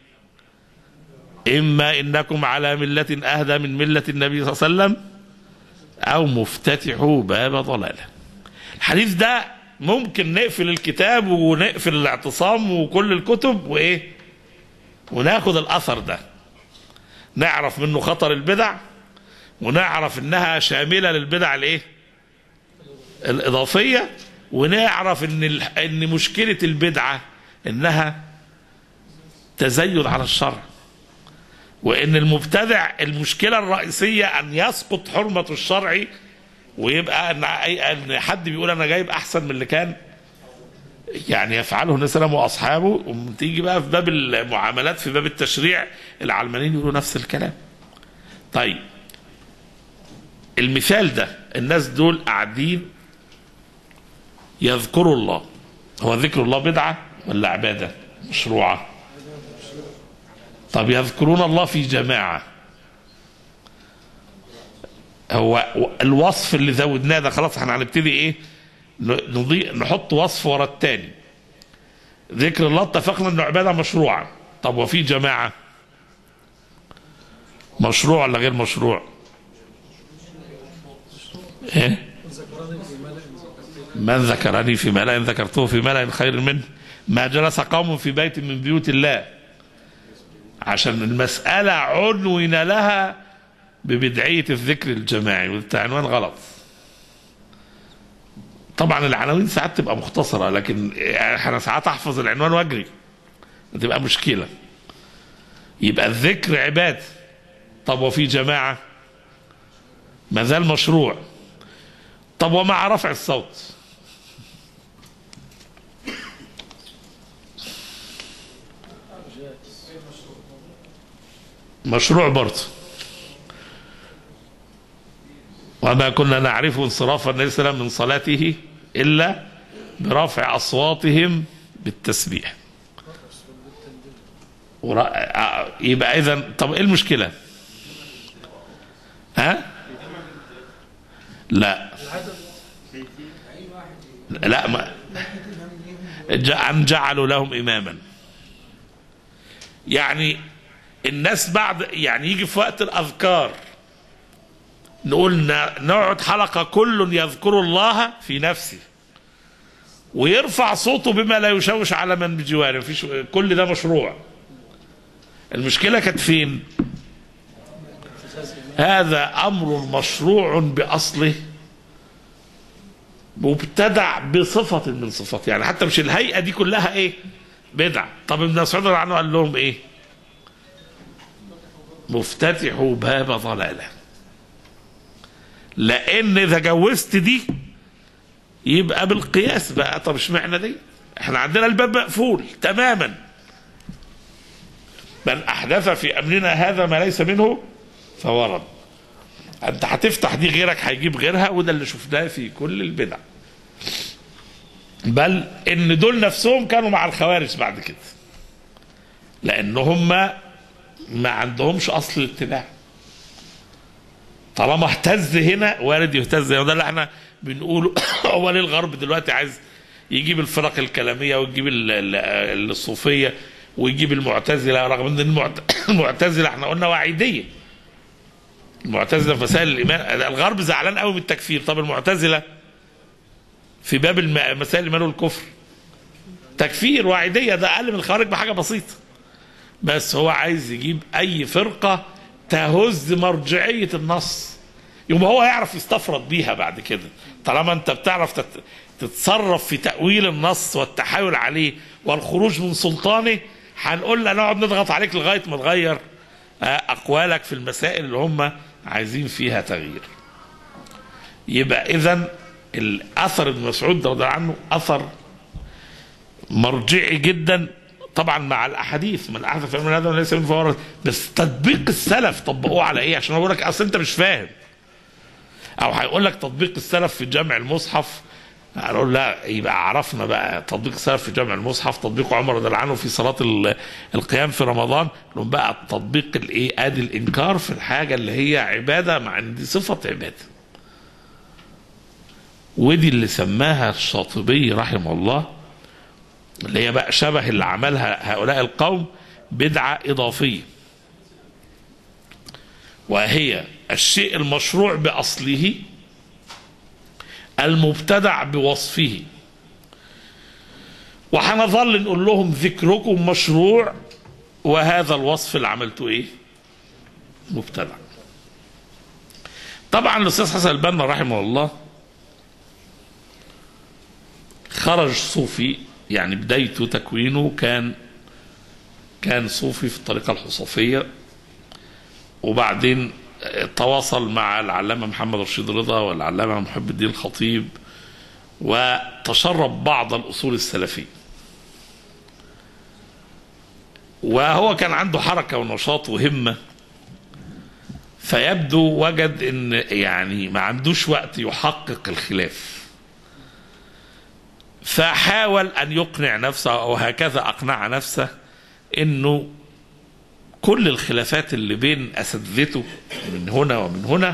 اما انكم على مله اهدى من مله النبي صلى الله عليه وسلم او مفتتحوا باب ضلاله الحديث ده ممكن نقفل الكتاب ونقفل الاعتصام وكل الكتب وايه وناخد الاثر ده نعرف منه خطر البدع ونعرف انها شامله للبدع الايه الاضافيه ونعرف ان ال- ان مشكله البدعه انها تزيد على الشرع وان المبتدع المشكله الرئيسيه ان يسقط حرمه الشرع ويبقى ان أي- ان حد بيقول انا جايب احسن من اللي كان يعني يفعله النبي صلى الله عليه وسلم واصحابه وتيجي بقى في باب المعاملات في باب التشريع العلمانيين يقولوا نفس الكلام طيب المثال ده الناس دول قاعدين يذكروا الله هو ذكر الله بدعة ولا عبادة مشروعة طب يذكرون الله في جماعة هو الوصف اللي زودناه ده خلاص احنا هنبتدي ايه نضيء نحط وصف ورا التاني ذكر الله اتفقنا انه عبادة مشروعة طب وفي جماعة مشروع ولا غير مشروع ايه من ذكرني في ملأ ذكرته في ملأ خير منه ما جلس قوم في بيت من بيوت الله عشان المسألة عنون لها ببدعية الذكر الجماعي والعنوان غلط طبعا العناوين ساعات تبقى مختصرة لكن انا ساعات احفظ العنوان واجري تبقى مشكلة يبقى الذكر عباد طب وفي جماعة ما زال مشروع طب ومع رفع الصوت مشروع برضه وما كنا نعرف انصراف النبي صلى الله عليه وسلم من صلاته الا برفع اصواتهم بالتسبيح ورا... يبقى اذا طب ايه المشكله؟ ها؟ لا لا ما أن جعلوا لهم إماما يعني الناس بعد يعني يجي في وقت الأذكار نقول نقعد حلقة كل يذكر الله في نفسه ويرفع صوته بما لا يشوش على من بجواره مفيش كل ده مشروع المشكلة كانت فين هذا أمر مشروع بأصله مبتدع بصفة من صفات يعني حتى مش الهيئة دي كلها ايه بدع طب ابن مسعود عنه قال لهم ايه مفتتحوا باب ضلالة لان اذا جوزت دي يبقى بالقياس بقى طب اشمعنى دي احنا عندنا الباب مقفول تماما من احدث في امرنا هذا ما ليس منه فورد انت هتفتح دي غيرك هيجيب غيرها وده اللي شفناه في كل البدع بل ان دول نفسهم كانوا مع الخوارج بعد كده لان هم ما عندهمش اصل الاتباع طالما اهتز هنا وارد يهتز وده اللي احنا بنقوله هو ليه الغرب دلوقتي عايز يجيب الفرق الكلاميه ويجيب الصوفيه ويجيب المعتزله رغم ان المعتزله احنا قلنا وعيديه المعتزله في مسائل الايمان الغرب زعلان قوي من التكفير طب المعتزله في باب الم... مسائل الايمان والكفر تكفير وعيديه ده اقل من الخوارج بحاجه بسيطه بس هو عايز يجيب اي فرقه تهز مرجعيه النص يبقى هو يعرف يستفرد بيها بعد كده طالما انت بتعرف تت- تتصرف في تأويل النص والتحايل عليه والخروج من سلطانه هنقول له نقعد نضغط عليك لغايه ما تغير آه، اقوالك في المسائل اللي هم عايزين فيها تغيير. يبقى اذا الاثر ابن مسعود رضي الله عنه اثر مرجعي جدا طبعا مع الاحاديث من احدث في امر هذا ليس من فورة بس تطبيق السلف طبقوه على ايه عشان اقول لك اصل انت مش فاهم او هيقول لك تطبيق السلف في جمع المصحف هنقول لا يبقى عرفنا بقى تطبيق السلف في جمع المصحف تطبيق عمر رضي الله عنه في صلاه ال- القيام في رمضان لهم بقى التطبيق الايه ادي الانكار في الحاجه اللي هي عباده مع ان دي صفه عباده ودي اللي سماها الشاطبي رحمه الله اللي هي بقى شبه اللي عملها هؤلاء القوم بدعة إضافية وهي الشيء المشروع بأصله المبتدع بوصفه وهنظل نقول لهم ذكركم مشروع وهذا الوصف اللي عملته ايه مبتدع طبعا الاستاذ حسن البنا رحمه الله خرج صوفي يعني بدايته تكوينه كان كان صوفي في الطريقة الحصوفية وبعدين تواصل مع العلامة محمد رشيد رضا والعلامة محب الدين الخطيب وتشرب بعض الأصول السلفية وهو كان عنده حركة ونشاط وهمة فيبدو وجد ان يعني ما عندوش وقت يحقق الخلاف فحاول ان يقنع نفسه او هكذا اقنع نفسه انه كل الخلافات اللي بين اساتذته من هنا ومن هنا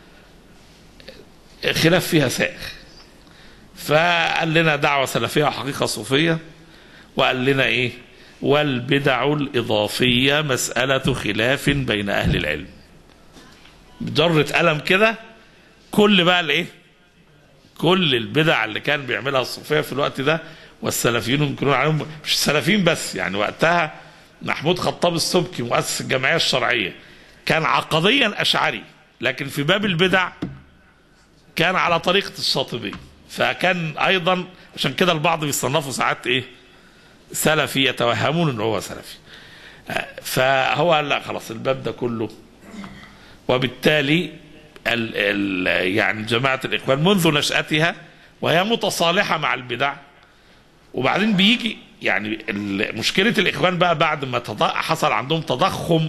خلاف فيها سائغ فقال لنا دعوه سلفيه وحقيقه صوفيه وقال لنا ايه والبدع الاضافيه مساله خلاف بين اهل العلم بجرة قلم كده كل بقى الايه كل البدع اللي كان بيعملها الصوفيه في الوقت ده والسلفيين ينكرون عليهم مش السلفيين بس يعني وقتها محمود خطاب السبكي مؤسس الجمعيه الشرعيه كان عقديا اشعري لكن في باب البدع كان على طريقه الشاطبي فكان ايضا عشان كده البعض بيصنفوا ساعات ايه سلفي يتوهمون ان هو سلفي آه، فهو قال لا خلاص الباب ده كله وبالتالي ال ال يعني جماعة الإخوان منذ نشأتها وهي متصالحة مع البدع وبعدين بيجي يعني ال- مشكلة الإخوان بقى بعد ما تض- حصل عندهم تضخم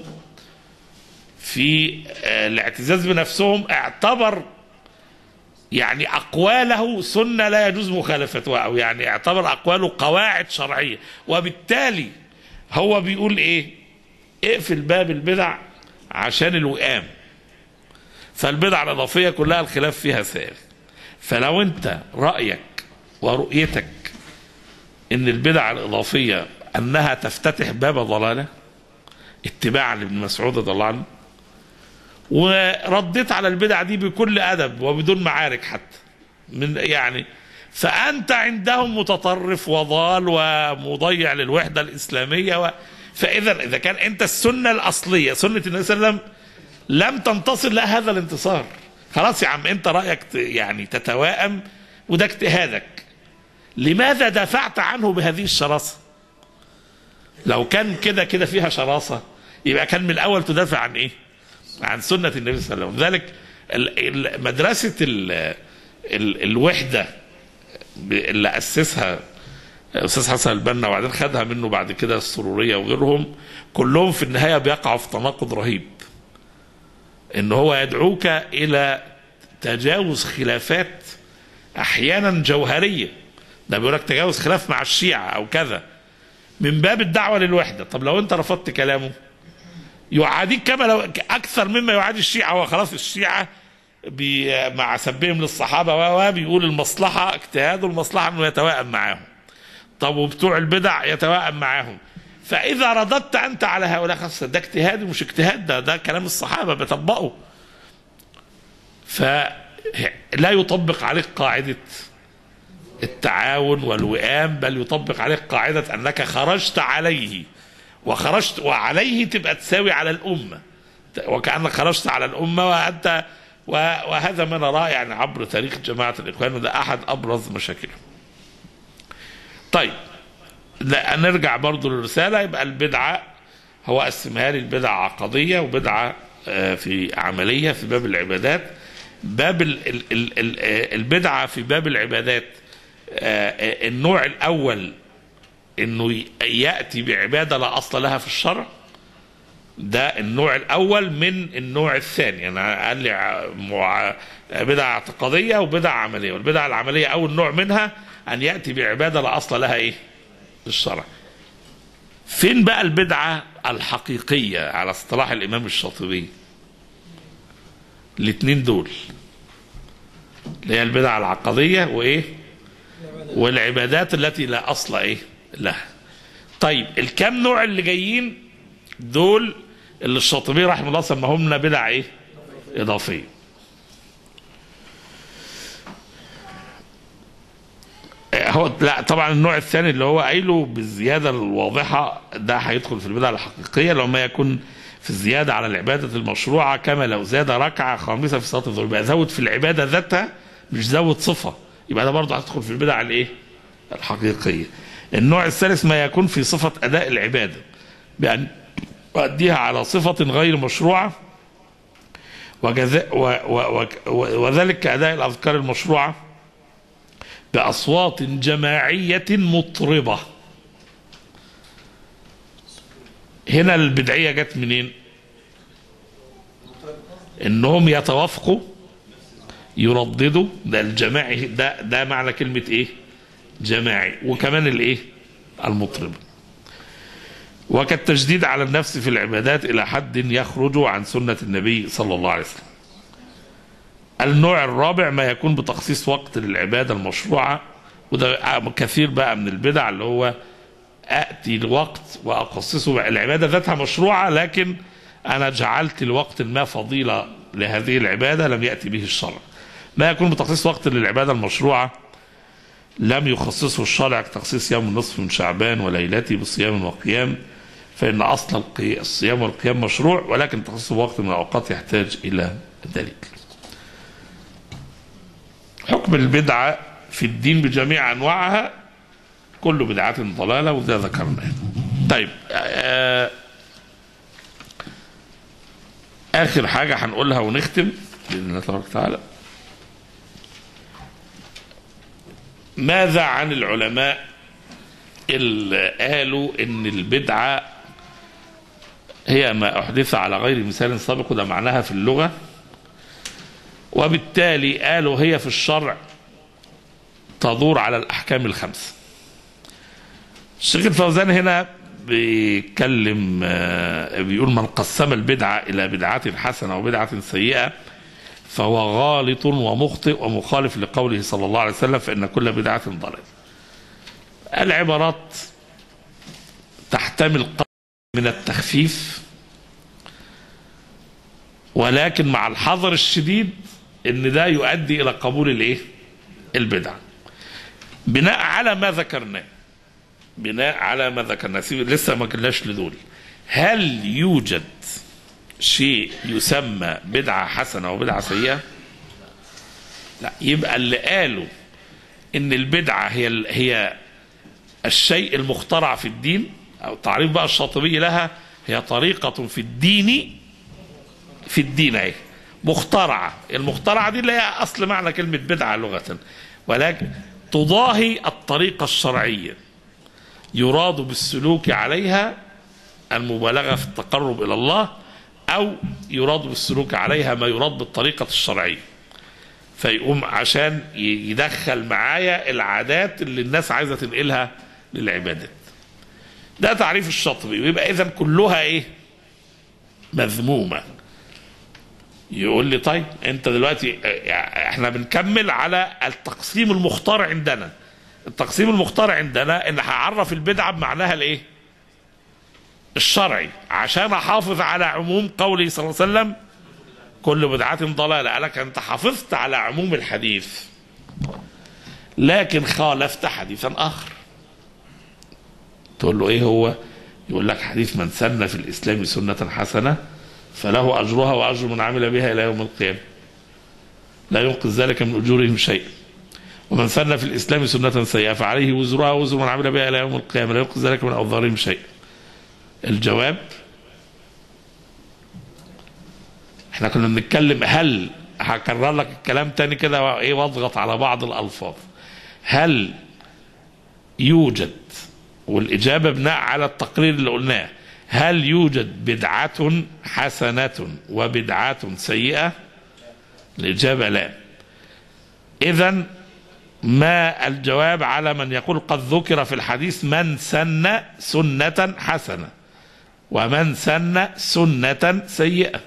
في آه، الاعتزاز بنفسهم اعتبر يعني أقواله سنة لا يجوز مخالفتها أو يعني اعتبر أقواله قواعد شرعية وبالتالي هو بيقول إيه اقفل باب البدع عشان الوئام فالبدع الإضافية كلها الخلاف فيها سائغ فلو أنت رأيك ورؤيتك إن البدع الإضافية أنها تفتتح باب ضلالة اتباعا لابن مسعود رضي الله عنه ورديت على البدع دي بكل أدب وبدون معارك حتى من يعني فأنت عندهم متطرف وضال ومضيع للوحدة الإسلامية و فإذا إذا كان أنت السنة الأصلية سنة النبي صلى الله عليه وسلم لم تنتصر لها هذا الانتصار خلاص يا عم انت رايك ت- يعني تتوائم وده اجتهادك لماذا دافعت عنه بهذه الشراسه لو كان كده كده فيها شراسه يبقى كان من الاول تدافع عن ايه عن سنه النبي صلى الله عليه وسلم لذلك ال- ال- مدرسه ال ال الوحده ب- اللي اسسها استاذ حسن البنا وبعدين خدها منه بعد كده السروريه وغيرهم كلهم في النهايه بيقعوا في تناقض رهيب ان هو يدعوك الى تجاوز خلافات احيانا جوهريه ده بيقول لك تجاوز خلاف مع الشيعه او كذا من باب الدعوه للوحده طب لو انت رفضت كلامه يعاديك كما لو اكثر مما يعادي الشيعه هو خلاص الشيعه بي مع سبهم للصحابه و و بيقول المصلحه اجتهاد المصلحه انه يتوائم معاهم طب وبتوع البدع يتوائم معاهم فاذا رددت انت على هؤلاء خاصه ده اجتهاد ومش اجتهاد ده ده كلام الصحابه بيطبقوا فلا يطبق عليك قاعده التعاون والوئام بل يطبق عليك قاعده انك خرجت عليه وخرجت وعليه تبقى تساوي على الامه وكانك خرجت على الامه وانت و- وهذا ما نراه يعني عبر تاريخ جماعة الإخوان وده أحد أبرز مشاكلهم طيب لا نرجع برضو للرسالة يبقى البدعة هو قسمها لي البدعة عقدية وبدعة آه، في عملية في باب العبادات باب ال ال ال ال آه، البدعة في باب العبادات آه، آه، النوع الأول انه ي- ياتي بعباده لا اصل لها في الشرع ده النوع الاول من النوع الثاني انا قال لي ع- مع- بدعه اعتقاديه وبدعه عمليه والبدعه العمليه اول نوع منها ان ياتي بعباده لا اصل لها ايه في الشرع فين بقى البدعه الحقيقيه على اصطلاح الامام الشاطبي الاثنين دول اللي هي البدعه العقديه وايه والعبادات التي لا اصل ايه لها طيب الكام نوع اللي جايين دول اللي الشاطبي رحمه الله سماهم لنا بدع ايه اضافيه هو لا طبعا النوع الثاني اللي هو قايله بالزياده الواضحه ده هيدخل في البدع الحقيقيه لو ما يكون في الزياده على العباده المشروعه كما لو زاد ركعه خامسه في صلاه الظهر يبقى زود في العباده ذاتها مش زود صفه يبقى ده برضه هتدخل في البدع الايه؟ الحقيقيه. النوع الثالث ما يكون في صفه اداء العباده بان يؤديها على صفه غير مشروعه وجزاء و و و وذلك كاداء الاذكار المشروعه باصوات جماعيه مطربه. هنا البدعيه جت منين؟ انهم يتوافقوا يرددوا ده الجماعي ده ده معنى كلمه ايه؟ جماعي وكمان الايه؟ المطرب. وكالتجديد على النفس في العبادات الى حد يخرج عن سنه النبي صلى الله عليه وسلم. النوع الرابع ما يكون بتخصيص وقت للعباده المشروعه وده كثير بقى من البدع اللي هو اتي الوقت واخصصه العباده ذاتها مشروعه لكن انا جعلت لوقت ما فضيله لهذه العباده لم ياتي به الشرع. ما يكون بتخصيص وقت للعباده المشروعه لم يخصصه الشرع كتخصيص يوم النصف من شعبان وليلته بصيام وقيام فان اصل القي- الصيام والقيام مشروع ولكن تخصيصه بوقت من الاوقات يحتاج الى دليل. حكم البدعه في الدين بجميع انواعها كل بدعة ضلالة وده ذكرناه طيب آه آخر حاجة هنقولها ونختم بإذن الله تبارك وتعالى ماذا عن العلماء اللي قالوا إن البدعة هي ما أحدث على غير مثال سابق وده معناها في اللغة وبالتالي قالوا هي في الشرع تدور على الأحكام الخمسة الشيخ الفوزان هنا بيتكلم آه، بيقول من قسم البدعة إلى بدعة حسنة وبدعة سيئة فهو غالط ومخطئ ومخالف لقوله صلى الله عليه وسلم فإن كل بدعة ضلال العبارات تحتمل قدر من التخفيف ولكن مع الحذر الشديد ان ده يؤدي الى قبول الايه البدعه بناء على ما ذكرناه بناء على ما ذكرنا سيب- لسه ما قلناش لدول هل يوجد شيء يسمى بدعة حسنة وبدعة سيئة لا يبقى اللي قالوا ان البدعة هي ال- هي الشيء المخترع في الدين او تعريف بقى الشاطبي لها هي طريقة في الدين في الدين اهي مخترعة المخترعة دي اللي هي اصل معنى كلمة بدعة لغة ولكن تضاهي الطريقة الشرعية يراد بالسلوك عليها المبالغه في التقرب الى الله او يراد بالسلوك عليها ما يراد بالطريقه الشرعيه فيقوم عشان ي- يدخل معايا العادات اللي الناس عايزه تنقلها للعبادات ده تعريف الشاطبي ويبقى اذا كلها ايه مذمومه يقول لي طيب انت دلوقتي اه، احنا بنكمل على التقسيم المختار عندنا التقسيم المختار عندنا ان هعرف البدعه بمعناها الايه؟ الشرعي عشان احافظ على عموم قوله صلى الله عليه وسلم كل بدعة ضلالة قالك انت حافظت على عموم الحديث لكن خالفت حديثا اخر تقول له ايه هو يقول لك حديث من سن في الاسلام سنة حسنة فله اجرها واجر من عمل بها الى يوم القيامة لا ينقذ ذلك من أجورهم شيئا ومن سن في الإسلام سنة سيئة فعليه وزرها وزر من عمل بها إلى يوم القيامة لا ينقذ ذلك من أوضارهم شيئا الجواب احنا كنا بنتكلم هل هكرر لك الكلام تاني كده ايه واضغط على بعض الالفاظ هل يوجد والاجابه بناء على التقرير اللي قلناه هل يوجد بدعه حسنه وبدعه سيئه الاجابه لا اذا ما الجواب على من يقول قد ذكر في الحديث من سن سنه حسنه ومن سن سنه سيئه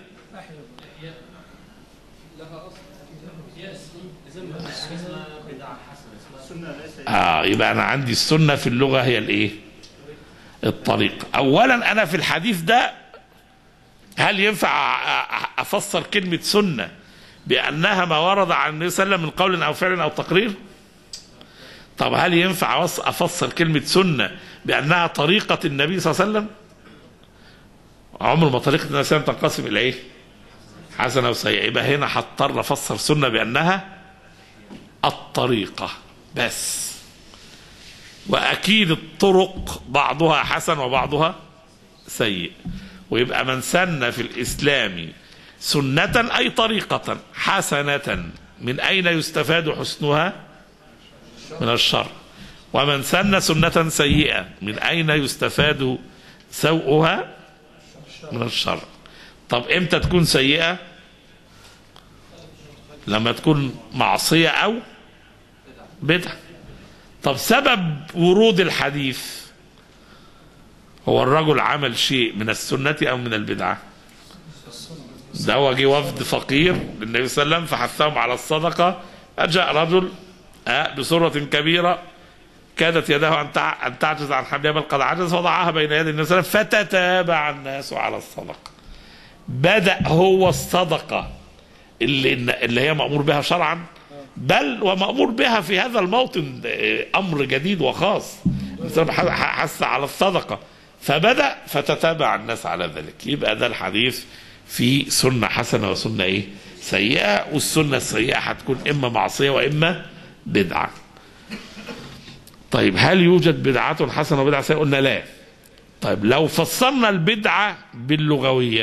آه يبقى أنا عندي السنة في اللغة هي الإيه؟ الطريق أولا أنا في الحديث ده هل ينفع أ- أ- أفسر كلمة سنة بأنها ما ورد عن النبي صلى الله عليه وسلم من قول أو فعل أو تقرير؟ طب هل ينفع أوص- أفسر كلمة سنة بأنها طريقة النبي صلى الله عليه وسلم؟ عمر ما طريقة النبي صلى الله عليه وسلم تنقسم إلى إيه؟ حسنة وسيئة يبقى هنا هضطر أفسر سنة بأنها الطريقة بس وأكيد الطرق بعضها حسن وبعضها سيء ويبقى من سن في الإسلام سنة أي طريقة حسنة من أين يستفاد حسنها من الشر ومن سن سنة سيئة من أين يستفاد سوءها من الشر طب امتى تكون سيئة لما تكون معصية أو بدعة طب سبب ورود الحديث هو الرجل عمل شيء من السنة أو من البدعة ده هو جه وفد فقير للنبي صلى الله عليه وسلم فحثهم على الصدقة أجاء رجل آه، بسرة كبيرة كادت يداه أن تع- أن تعجز عن حملها بل قد عجز وضعها بين يدي النبي صلى الله عليه وسلم فتتابع الناس على الصدقة بدأ هو الصدقة اللي اللي هي مأمور بها شرعا بل ومأمور بها في هذا الموطن آه، أمر جديد وخاص الإنسان ح- حث على الصدقة فبدأ فتتابع الناس على ذلك يبقى ده الحديث في سنة حسنة وسنة إيه سيئة والسنة السيئة هتكون إما معصية وإما بدعة طيب هل يوجد بدعة حسنة وبدعة سيئة قلنا لا طيب لو فصلنا البدعة باللغوية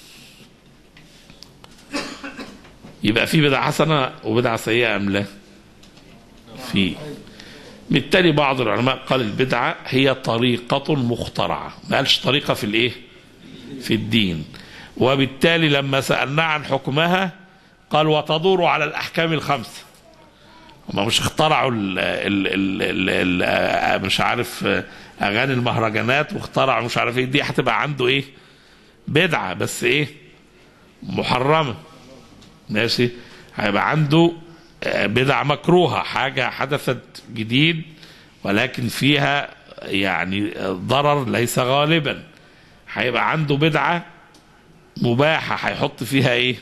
يبقى في بدعة حسنة وبدعة سيئة أم لا؟ في بالتالي بعض العلماء قال البدعة هي طريقة مخترعة ما قالش طريقة في الإيه؟ في الدين وبالتالي لما سألنا عن حكمها قال وتدور على الأحكام الخمسة هم مش اخترعوا ال ال ال ال ال مش عارف أغاني المهرجانات واخترعوا مش عارف إيه دي هتبقى عنده إيه؟ بدعة بس إيه؟ محرمة ماشي هيبقى عنده آه، بدع مكروهة حاجة حدثت جديد ولكن فيها يعني آه، ضرر ليس غالبا هيبقى عنده بدعة مباحة هيحط فيها ايه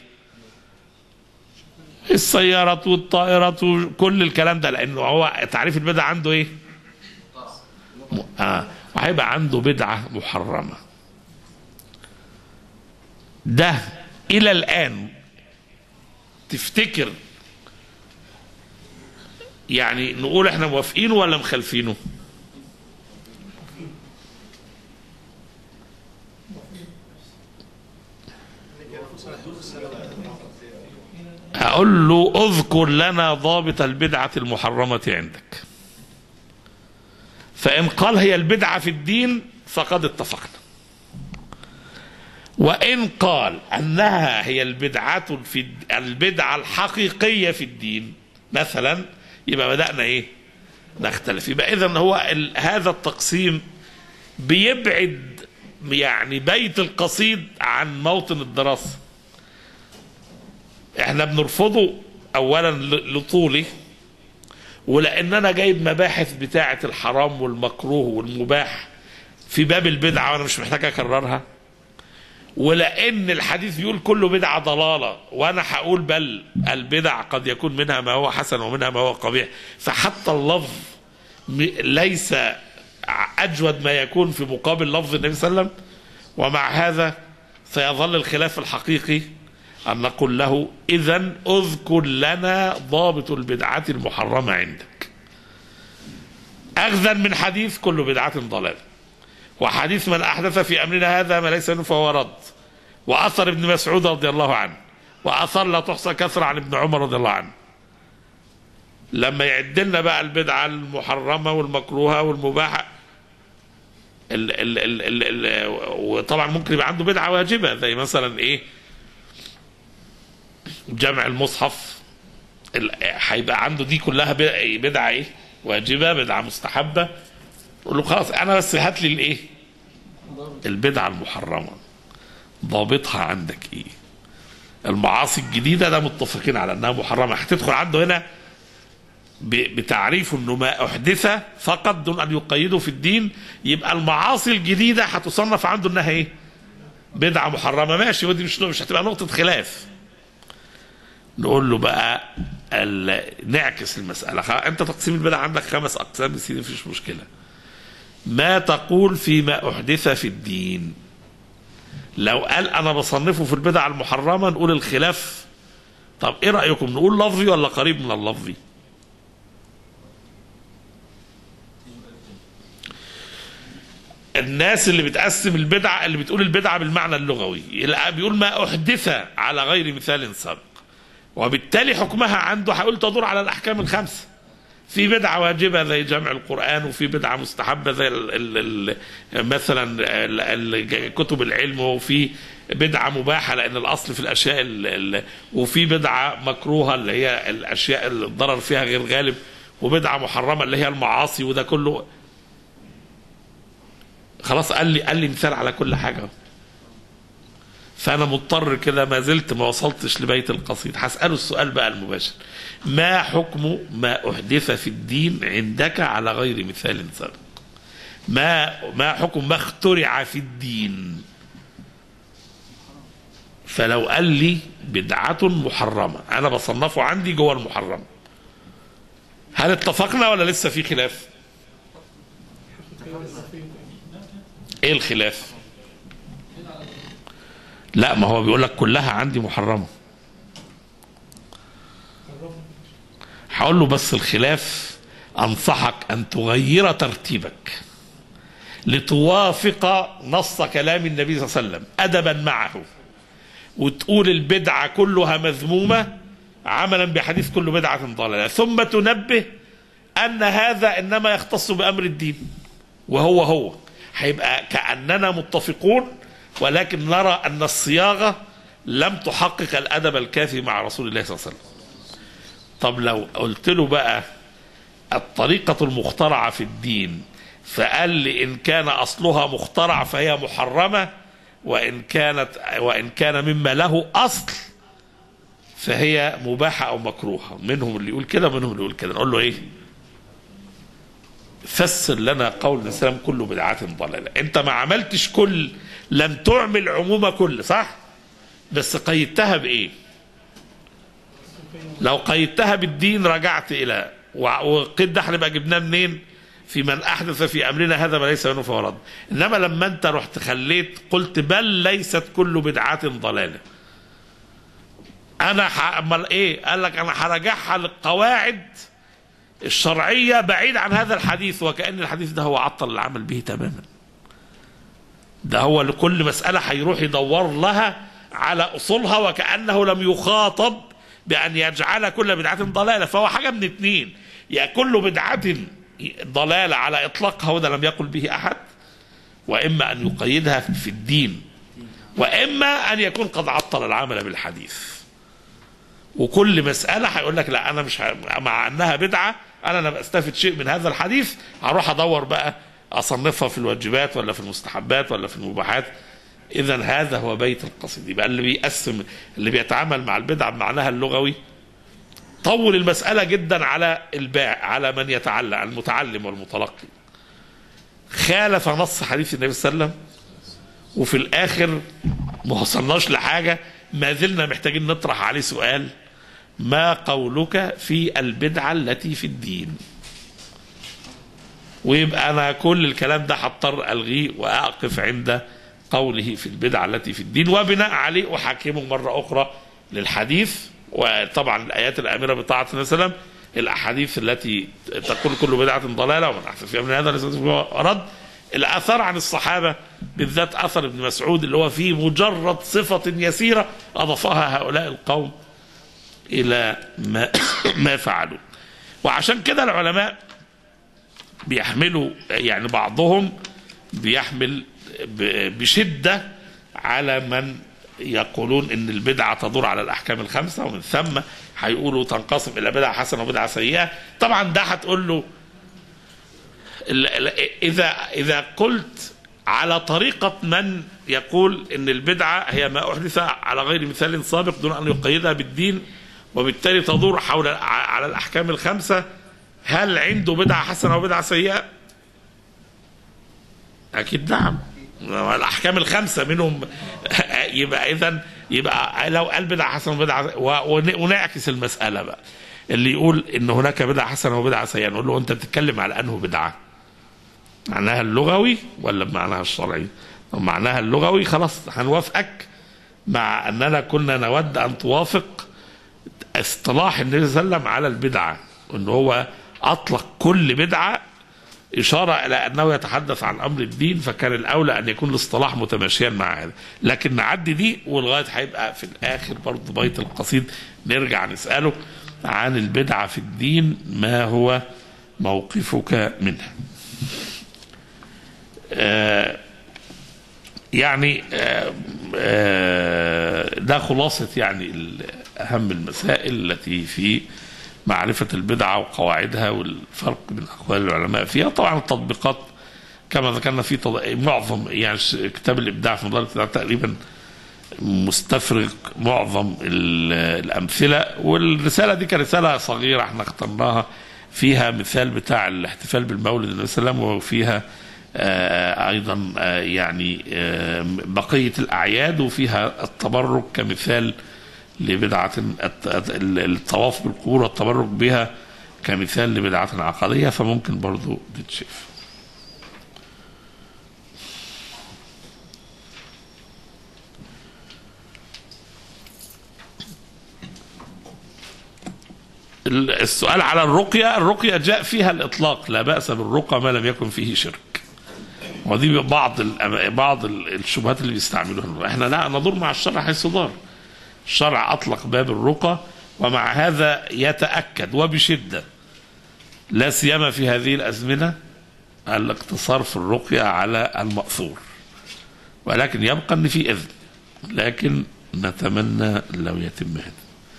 السيارة والطائرة وكل الكلام ده لأنه هو تعريف البدعة عنده ايه م- آه وهيبقى عنده بدعة محرمة ده إلى الآن تفتكر يعني نقول احنا موافقينه ولا مخالفينه اقول له اذكر لنا ضابط البدعة المحرمة عندك فان قال هي البدعة في الدين فقد اتفقنا وإن قال أنها هي البدعة في الد- البدعة الحقيقية في الدين مثلا يبقى بدأنا إيه؟ نختلف يبقى إذا هو ال- هذا التقسيم بيبعد يعني بيت القصيد عن موطن الدراسة احنا بنرفضه أولا ل- لطوله ولأن أنا جايب مباحث بتاعة الحرام والمكروه والمباح في باب البدعة وأنا مش محتاج أكررها ولان الحديث بيقول كل بدعه ضلاله وانا هقول بل البدع قد يكون منها ما هو حسن ومنها ما هو قبيح فحتى اللفظ م- ليس ع- اجود ما يكون في مقابل لفظ النبي صلى الله عليه وسلم ومع هذا سيظل الخلاف الحقيقي أن نقول له إذا اذكر لنا ضابط البدعة المحرمة عندك أخذا من حديث كل بدعة ضلال وحديث من أحدث في أمرنا هذا ما ليس منه فهو رد وأثر ابن مسعود رضي الله عنه وأثر لا تحصى كثرة عن ابن عمر رضي الله عنه لما يعد لنا بقى البدعة المحرمة والمكروهة والمباحة ال ال ال ال ال وطبعا ممكن يبقى عنده بدعة واجبة زي مثلا ايه جمع المصحف ال- هيبقى عنده دي كلها ب- بدعة ايه واجبة بدعة مستحبة يقول له خلاص انا بس هات لي الايه البدعة المحرمة ضابطها عندك ايه المعاصي الجديدة ده متفقين على انها محرمة هتدخل عنده هنا ب- بتعريف انه ما احدث فقط دون ان يقيده في الدين يبقى المعاصي الجديده هتصنف عنده انها ايه؟ بدعه محرمه ماشي ودي مش مش هتبقى نقطه خلاف. نقول له بقى ال... نعكس المساله خ... انت تقسيم البدع عندك خمس اقسام يا سيدي مفيش مشكله. ما تقول فيما احدث في الدين لو قال انا بصنفه في البدع المحرمه نقول الخلاف طب ايه رايكم نقول لفظي ولا قريب من اللفظي؟ الناس اللي بتقسم البدعة اللي بتقول البدعة بالمعنى اللغوي يلقى بيقول ما أحدث على غير مثال سابق وبالتالي حكمها عنده هيقول تدور على الأحكام الخمسة في بدعة واجبة زي جمع القرآن وفي بدعة مستحبة زي ال ال ال مثلا ال ال كتب العلم وفي بدعة مباحة لأن الأصل في الأشياء ال ال وفي بدعة مكروهة اللي هي الأشياء اللي الضرر فيها غير غالب وبدعة محرمة اللي هي المعاصي وده كله خلاص قال لي قال لي مثال على كل حاجه فانا مضطر كده ما زلت ما وصلتش لبيت القصيد هساله السؤال بقى المباشر ما حكم ما احدث في الدين عندك على غير مثال سابق ما ما حكم ما اخترع في الدين فلو قال لي بدعة محرمة أنا بصنفه عندي جوه المحرم هل اتفقنا ولا لسه في خلاف؟ ايه الخلاف لا ما هو بيقول لك كلها عندي محرمه هقول له بس الخلاف انصحك ان تغير ترتيبك لتوافق نص كلام النبي صلى الله عليه وسلم ادبا معه وتقول البدعه كلها مذمومه عملا بحديث كل بدعه ضلاله ثم تنبه ان هذا انما يختص بامر الدين وهو هو هيبقى كأننا متفقون ولكن نرى أن الصياغة لم تحقق الأدب الكافي مع رسول الله صلى الله عليه وسلم طب لو قلت له بقى الطريقة المخترعة في الدين فقال لي إن كان أصلها مخترع فهي محرمة وإن كانت وإن كان مما له أصل فهي مباحة أو مكروهة منهم اللي يقول كده منهم اللي يقول كده نقول له إيه فسر لنا قول الاسلام كله بدعات ضلاله انت ما عملتش كل لم تعمل عموم كل صح بس قيدتها بايه لو قيدتها بالدين رجعت الى وقيد ده هنبقى جبناه منين في من احدث في امرنا هذا ما ليس منه فهو رد انما لما انت رحت خليت قلت بل ليست كل بدعات ضلاله انا امال ايه قال لك انا هرجعها للقواعد الشرعية بعيد عن هذا الحديث وكأن الحديث ده هو عطل العمل به تماما ده هو لكل مسألة هيروح يدور لها على أصولها وكأنه لم يخاطب بأن يجعل كل بدعة ضلالة فهو حاجة من اتنين يا كل بدعة ضلالة على إطلاقها وده لم يقل به أحد وإما أن يقيدها في الدين وإما أن يكون قد عطل العمل بالحديث وكل مسألة هيقول لك لا أنا مش ه... مع أنها بدعة أنا لم أستفد شيء من هذا الحديث هروح أدور بقى أصنفها في الواجبات ولا في المستحبات ولا في المباحات إذا هذا هو بيت القصيد يبقى اللي بيقسم اللي بيتعامل مع البدعة بمعناها اللغوي طول المسألة جدا على الباع على من يتعلم المتعلم والمتلقي خالف نص حديث النبي صلى الله عليه وسلم وفي الآخر ما وصلناش لحاجة ما زلنا محتاجين نطرح عليه سؤال ما قولك في البدعة التي في الدين ويبقى أنا كل الكلام ده هضطر ألغيه وأقف عند قوله في البدعة التي في الدين وبناء عليه أحاكمه مرة أخرى للحديث وطبعا الايات الامره بطاعه النبي صلى الله عليه وسلم الاحاديث التي تقول كل بدعه ضلاله ومن احسن فيها من هذا ليس رد الاثار عن الصحابه بالذات اثر ابن مسعود اللي هو فيه مجرد صفه يسيره اضافها هؤلاء القوم الى ما ما فعلوا وعشان كده العلماء بيحملوا يعني بعضهم بيحمل ب- بشده على من يقولون ان البدعه تدور على الاحكام الخمسه ومن ثم هيقولوا تنقسم الى بدعه حسنه وبدعه سيئه طبعا ده هتقول له ال- ال- اذا اذا قلت على طريقه من يقول ان البدعه هي ما احدث على غير مثال سابق دون ان يقيدها بالدين وبالتالي تدور حول على الاحكام الخمسه هل عنده بدعه حسنه وبدعه سيئه؟ اكيد نعم الاحكام الخمسه منهم يبقى اذا يبقى لو قال بدعه حسنه وبدعه و- ون- ونعكس المساله بقى اللي يقول ان هناك بدعه حسنه وبدعه سيئه نقول له انت بتتكلم على انه بدعه معناها اللغوي ولا بمعناها الشرعي؟ طب معناها اللغوي خلاص هنوافقك مع اننا كنا نود ان توافق اصطلاح النبي صلى الله عليه وسلم على البدعه ان هو اطلق كل بدعه إشارة إلى أنه يتحدث عن أمر الدين فكان الأولى أن يكون الاصطلاح متماشيا مع هذا لكن نعدي دي والغاية هيبقى في الآخر برضه بيت القصيد نرجع نسأله عن البدعة في الدين ما هو موقفك منها آه يعني آه آه ده خلاصة يعني ال- أهم المسائل التي في معرفة البدعة وقواعدها والفرق بين أقوال العلماء فيها طبعا التطبيقات كما ذكرنا في تض... معظم يعني ش- كتاب الإبداع في مدار الابتداع تقريبا مستفرغ معظم ال- الأمثلة والرسالة دي كرسالة صغيرة احنا اخترناها فيها مثال بتاع الاحتفال بالمولد النبي صلى الله عليه وسلم وفيها آه، ايضا آه، يعني آه، بقيه الاعياد وفيها التبرك كمثال لبدعه الت- الطواف بالقبور والتبرك بها كمثال لبدعه عقديه فممكن برضو تتشاف السؤال على الرقية الرقية جاء فيها الإطلاق لا بأس بالرقى ما لم يكن فيه شرك ودي بعض ال- بعض ال- الشبهات اللي بيستعملوها احنا لا ندور مع الشرع حيث دار الشرع أطلق باب الرقى ومع هذا يتأكد وبشدة لا سيما في هذه الأزمنة الاقتصار في الرقية على المأثور ولكن يبقى أن في إذن لكن نتمنى لو يتم هذا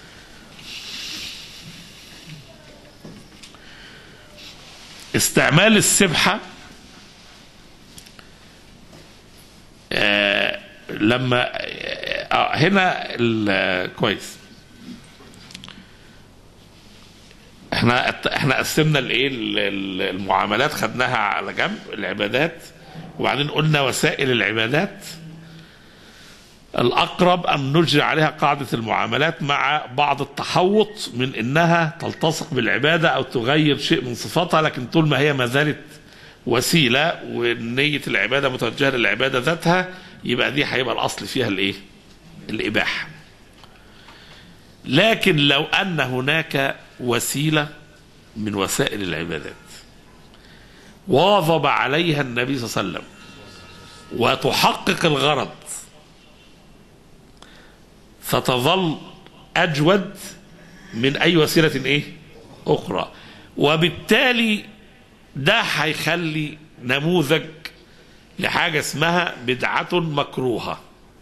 استعمال السبحة آه لما آه هنا ال- كويس احنا احنا قسمنا الايه ال- ال- المعاملات خدناها على جنب العبادات وبعدين قلنا وسائل العبادات الأقرب أن نجري عليها قاعدة المعاملات مع بعض التحوط من أنها تلتصق بالعبادة أو تغير شيء من صفاتها لكن طول ما هي ما زالت وسيلة ونية العبادة متوجهة للعبادة ذاتها يبقى دي هيبقى الأصل فيها الإيه؟ الإباحة لكن لو أن هناك وسيلة من وسائل العبادات واظب عليها النبي صلى الله عليه وسلم وتحقق الغرض فتظل اجود من اي وسيله ايه اخرى وبالتالي ده هيخلي نموذج لحاجه اسمها بدعه مكروهه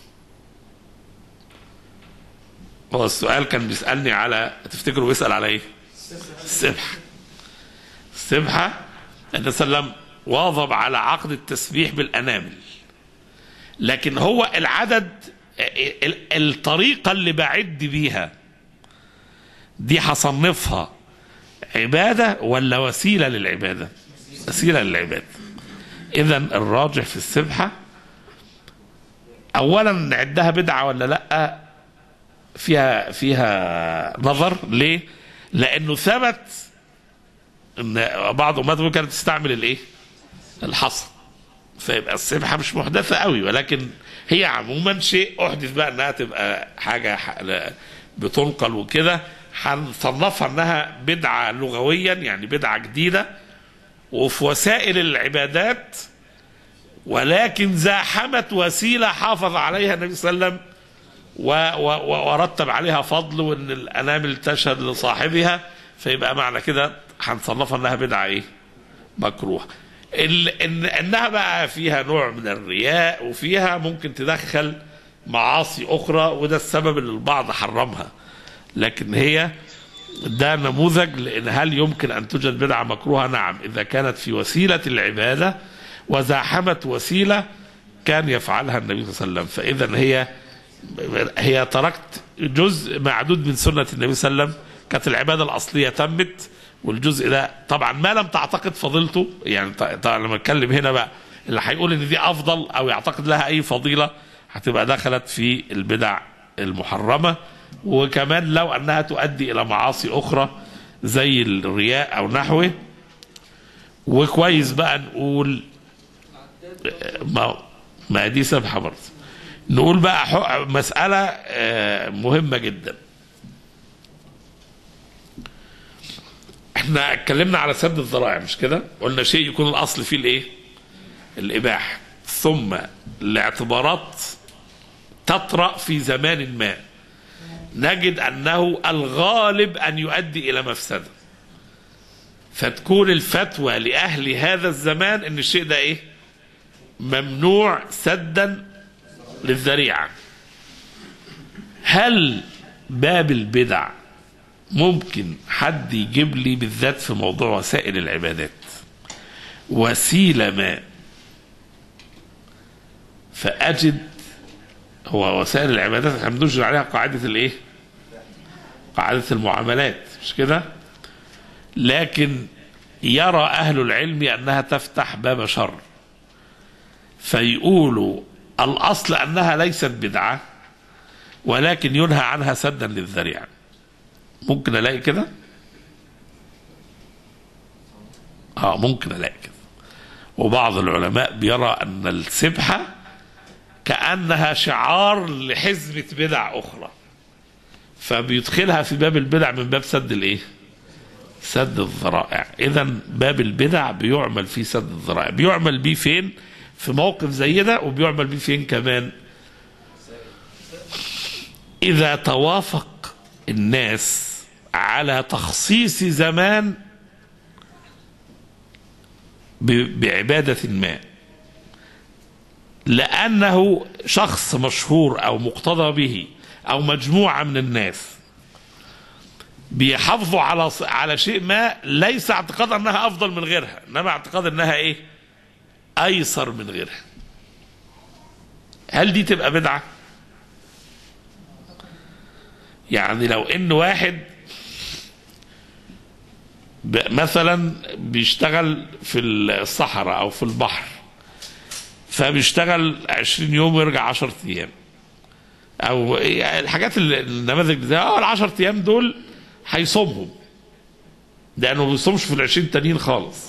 هو السؤال كان بيسالني على تفتكروا بيسال على ايه السبحه السبحه النبي صلى الله عليه وسلم واظب على عقد التسبيح بالانامل لكن هو العدد ال- الطريقة اللي بعد بيها دي هصنفها عبادة ولا وسيلة للعبادة وسيلة للعبادة إذا الراجح في السبحة أولا نعدها بدعة ولا لأ فيها فيها نظر ليه؟ لأنه ثبت أن بعض أمته كانت تستعمل الإيه؟ الحصى فيبقى السبحة مش محدثة قوي ولكن هي عموما شيء أحدث بقى أنها تبقى حاجة ح- لا- بتنقل وكده هنصنفها انها بدعه لغويا يعني بدعه جديده وفي وسائل العبادات ولكن زاحمت وسيله حافظ عليها النبي صلى الله عليه وسلم و- و- ورتب عليها فضل وان الانامل تشهد لصاحبها فيبقى معنى كده هنصنفها انها بدعه ايه؟ مكروهه. ال- إن انها بقى فيها نوع من الرياء وفيها ممكن تدخل معاصي اخرى وده السبب اللي البعض حرمها. لكن هي ده نموذج لان هل يمكن ان توجد بدعه مكروهه؟ نعم اذا كانت في وسيله العباده وزاحمت وسيله كان يفعلها النبي صلى الله عليه وسلم فاذا هي هي تركت جزء معدود من سنه النبي صلى الله عليه وسلم كانت العباده الاصليه تمت والجزء ده طبعا ما لم تعتقد فضيلته يعني ط- طبعا لما اتكلم هنا بقى اللي هيقول ان دي افضل او يعتقد لها اي فضيله هتبقى دخلت في البدع المحرمه وكمان لو انها تؤدي الى معاصي اخرى زي الرياء او نحوه وكويس بقى نقول ما ما دي سبحه برضه نقول بقى حق- مسألة آه، مهمة جدا احنا اتكلمنا على سد الذرائع مش كده قلنا شيء يكون الأصل فيه الايه الإباحة ثم الاعتبارات تطرأ في زمان ما نجد أنه الغالب أن يؤدي إلى مفسدة فتكون الفتوى لأهل هذا الزمان أن الشيء ده إيه ممنوع سدا للذريعة هل باب البدع ممكن حد يجيب لي بالذات في موضوع وسائل العبادات وسيلة ما فأجد هو وسائل العبادات احنا بننشر عليها قاعدة الايه؟ قاعدة المعاملات مش كده؟ لكن يرى أهل العلم أنها تفتح باب شر فيقولوا الأصل أنها ليست بدعة ولكن ينهى عنها سدا للذريعة ممكن ألاقي كده آه ممكن ألاقي كده وبعض العلماء بيرى أن السبحة كأنها شعار لحزمة بدع أخرى فبيدخلها في باب البدع من باب سد الإيه سد الذرائع إذا باب البدع بيعمل فيه سد الذرائع بيعمل بيه فين في موقف زي ده وبيعمل بيه فين كمان إذا توافق الناس على تخصيص زمان ب- بعبادة ما لأنه شخص مشهور أو مقتضى به أو مجموعة من الناس بيحافظوا على على شيء ما ليس اعتقاد انها افضل من غيرها انما اعتقاد انها ايه ايسر من غيرها هل دي تبقى بدعه يعني لو ان واحد ب- مثلا بيشتغل في الصحراء او في البحر فبيشتغل 20 يوم ويرجع 10 ايام او يعني الحاجات اللي- النماذج دي اه ال 10 ايام دول هيصومهم لانه ما بيصومش في ال 20 تانيين خالص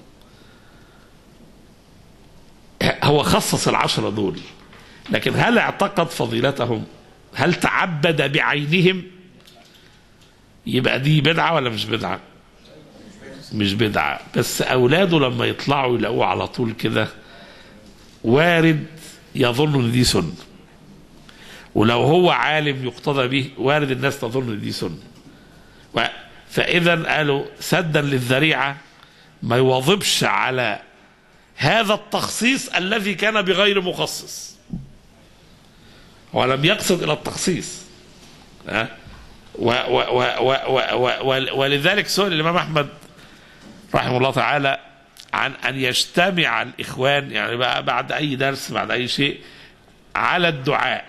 هو خصص العشرة دول لكن هل اعتقد فضيلتهم هل تعبد بعينهم يبقى دي بدعة ولا مش بدعة مش بدعة بس أولاده لما يطلعوا يلاقوه على طول كده وارد يظن ان دي سنة ولو هو عالم يقتضى به وارد الناس تظن ان دي سنة و- فإذا قالوا سدا للذريعة ما يواظبش على هذا التخصيص الذي كان بغير مخصص ولم يقصد إلى التخصيص ها؟ و و و و و و و ولذلك سئل الإمام أحمد رحمه الله تعالى عن أن يجتمع الإخوان يعني بقى بعد أي درس بعد أي شيء على الدعاء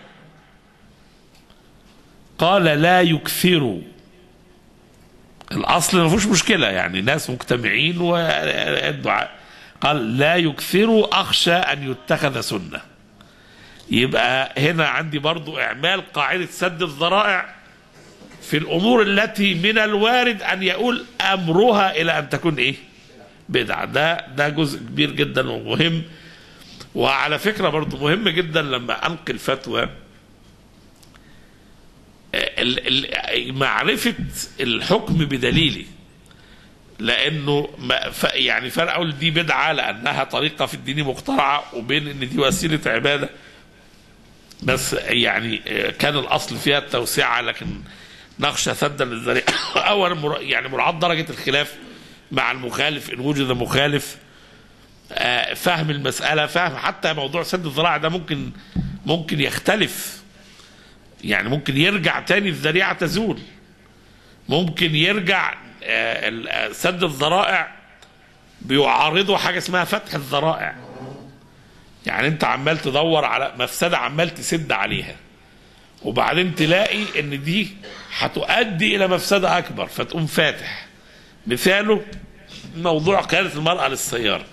قال لا يكثروا الاصل ما فيهوش مشكله يعني ناس مجتمعين والدعاء قال لا يكثروا اخشى ان يتخذ سنه يبقى هنا عندي برضو اعمال قاعده سد الذرائع في الامور التي من الوارد ان يقول امرها الى ان تكون ايه بدعه ده ده جزء كبير جدا ومهم وعلى فكره برضو مهم جدا لما انقل فتوى ال- ال- معرفة الحكم بدليله لانه ما ف يعني فرق اقول دي بدعه لانها طريقه في الدين مخترعه وبين ان دي وسيله عباده بس يعني آه، كان الاصل فيها التوسعه لكن نخشى سدا للذريعه اولا مر- يعني مراعاه درجه الخلاف مع المخالف ان وجد مخالف آه، فهم المساله فهم حتى موضوع سد الذراع ده ممكن ممكن يختلف يعني ممكن يرجع تاني الذريعه تزول ممكن يرجع آه، ال- آه، سد الذرائع بيعارضوا حاجه اسمها فتح الذرائع يعني انت عمال تدور على مفسده عمال تسد عليها وبعدين تلاقي ان دي هتؤدي الى مفسده اكبر فتقوم فاتح مثاله موضوع قياده المراه للسياره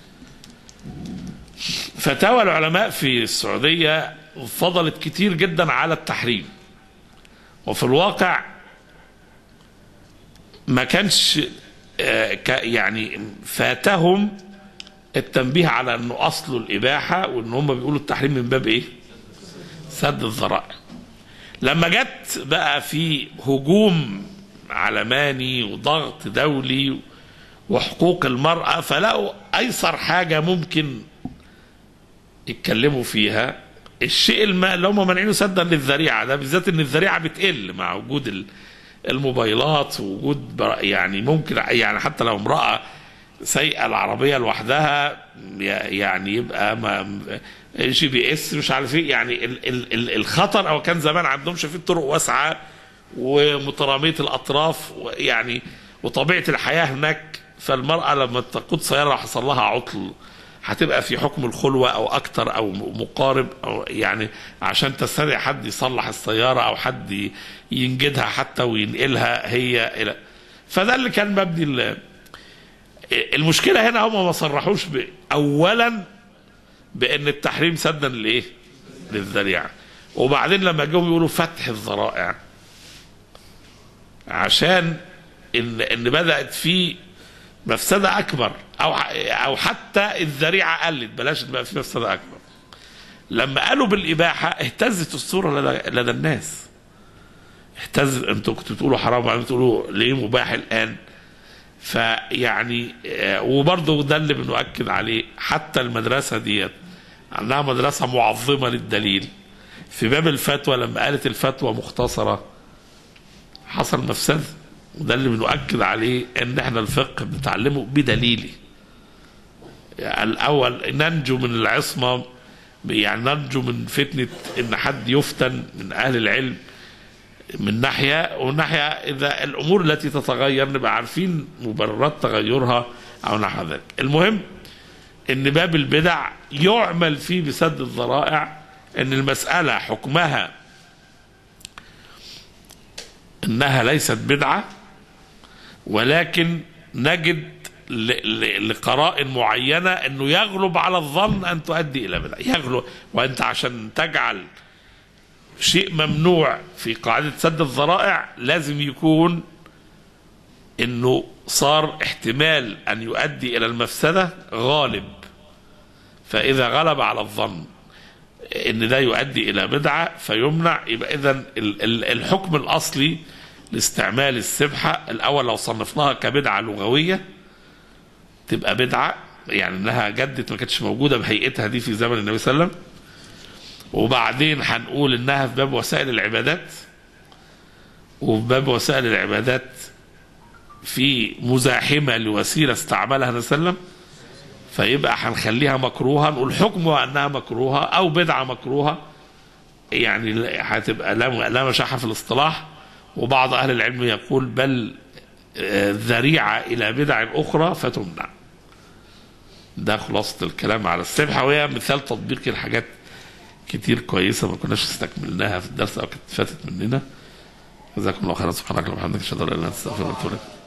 فتاوى العلماء في السعوديه فضلت كتير جدا على التحريم وفي الواقع ما كانش آه، ك- يعني فاتهم التنبيه على انه اصله الاباحه وان هم بيقولوا التحريم من باب ايه؟ سد الذرائع. لما جت بقى في هجوم علماني وضغط دولي وحقوق المراه فلقوا ايسر حاجه ممكن يتكلموا فيها الشيء الم- اللي هم مانعينه سدا للذريعه ده بالذات ان الذريعه بتقل مع وجود ال- الموبايلات ووجود بر- يعني ممكن يعني حتى لو امراه سايقه العربيه لوحدها ي- يعني يبقى ما جي بي اس مش عارف ايه يعني ال ال ال الخطر او كان زمان عندهم في طرق واسعه ومتراميه الاطراف يعني وطبيعه الحياه هناك فالمراه لما تقود سياره حصل لها عطل هتبقى في حكم الخلوه او اكتر او مقارب او يعني عشان تستدعي حد يصلح السياره او حد ينجدها حتى وينقلها هي الى فده اللي كان مبني ال- المشكله هنا هم ما صرحوش ب... اولا بان التحريم سدا لايه؟ للذريعه وبعدين لما جم يقولوا فتح الذرائع عشان ان ان بدات في مفسده اكبر او او حتى الذريعه قلت بلاش بقى في مفسده اكبر لما قالوا بالاباحه اهتزت الصوره لدى, لدى الناس اهتز انتوا كنتوا بتقولوا حرام وبعدين بتقولوا ليه مباح الان فيعني آه، وبرضه ده اللي بنؤكد عليه حتى المدرسه ديت انها مدرسه معظمه للدليل في باب الفتوى لما قالت الفتوى مختصره حصل مفسده وده اللي بنؤكد عليه ان احنا الفقه بنتعلمه بدليله يعني الاول ننجو من العصمه يعني ننجو من فتنه ان حد يفتن من اهل العلم من ناحيه ومن ناحيه اذا الامور التي تتغير نبقى عارفين مبررات تغيرها او نحو ذلك. المهم ان باب البدع يعمل فيه بسد الذرائع ان المساله حكمها انها ليست بدعه ولكن نجد ل- ل- لقرائن معينه انه يغلب على الظن ان تؤدي الى بدعه يغلب وانت عشان تجعل شيء ممنوع في قاعدة سد الذرائع لازم يكون انه صار احتمال ان يؤدي الى المفسدة غالب فاذا غلب على الظن ان ده يؤدي الى بدعة فيمنع يبقى اذا الحكم الاصلي لاستعمال السبحة الاول لو صنفناها كبدعة لغوية تبقى بدعة يعني انها جدت ما كانتش موجودة بهيئتها دي في زمن النبي صلى الله عليه وسلم وبعدين هنقول انها في باب وسائل العبادات وفي باب وسائل العبادات في مزاحمة لوسيلة استعملها النبي صلى الله عليه وسلم فيبقى هنخليها مكروهة نقول حكمها انها مكروهة او بدعة مكروهة يعني لا- هتبقى لا لا مشاحة في الاصطلاح وبعض اهل العلم يقول بل آه، ذريعة الى بدع اخرى فتمنع ده خلاصة الكلام على السبحة وهي مثال تطبيقي لحاجات كتير كويسه ما كناش استكملناها في الدرس او كانت فاتت مننا جزاكم الله خيرا سبحانك اللهم وبحمدك اشهد ان لا اله الا انت استغفرك واتوب اليك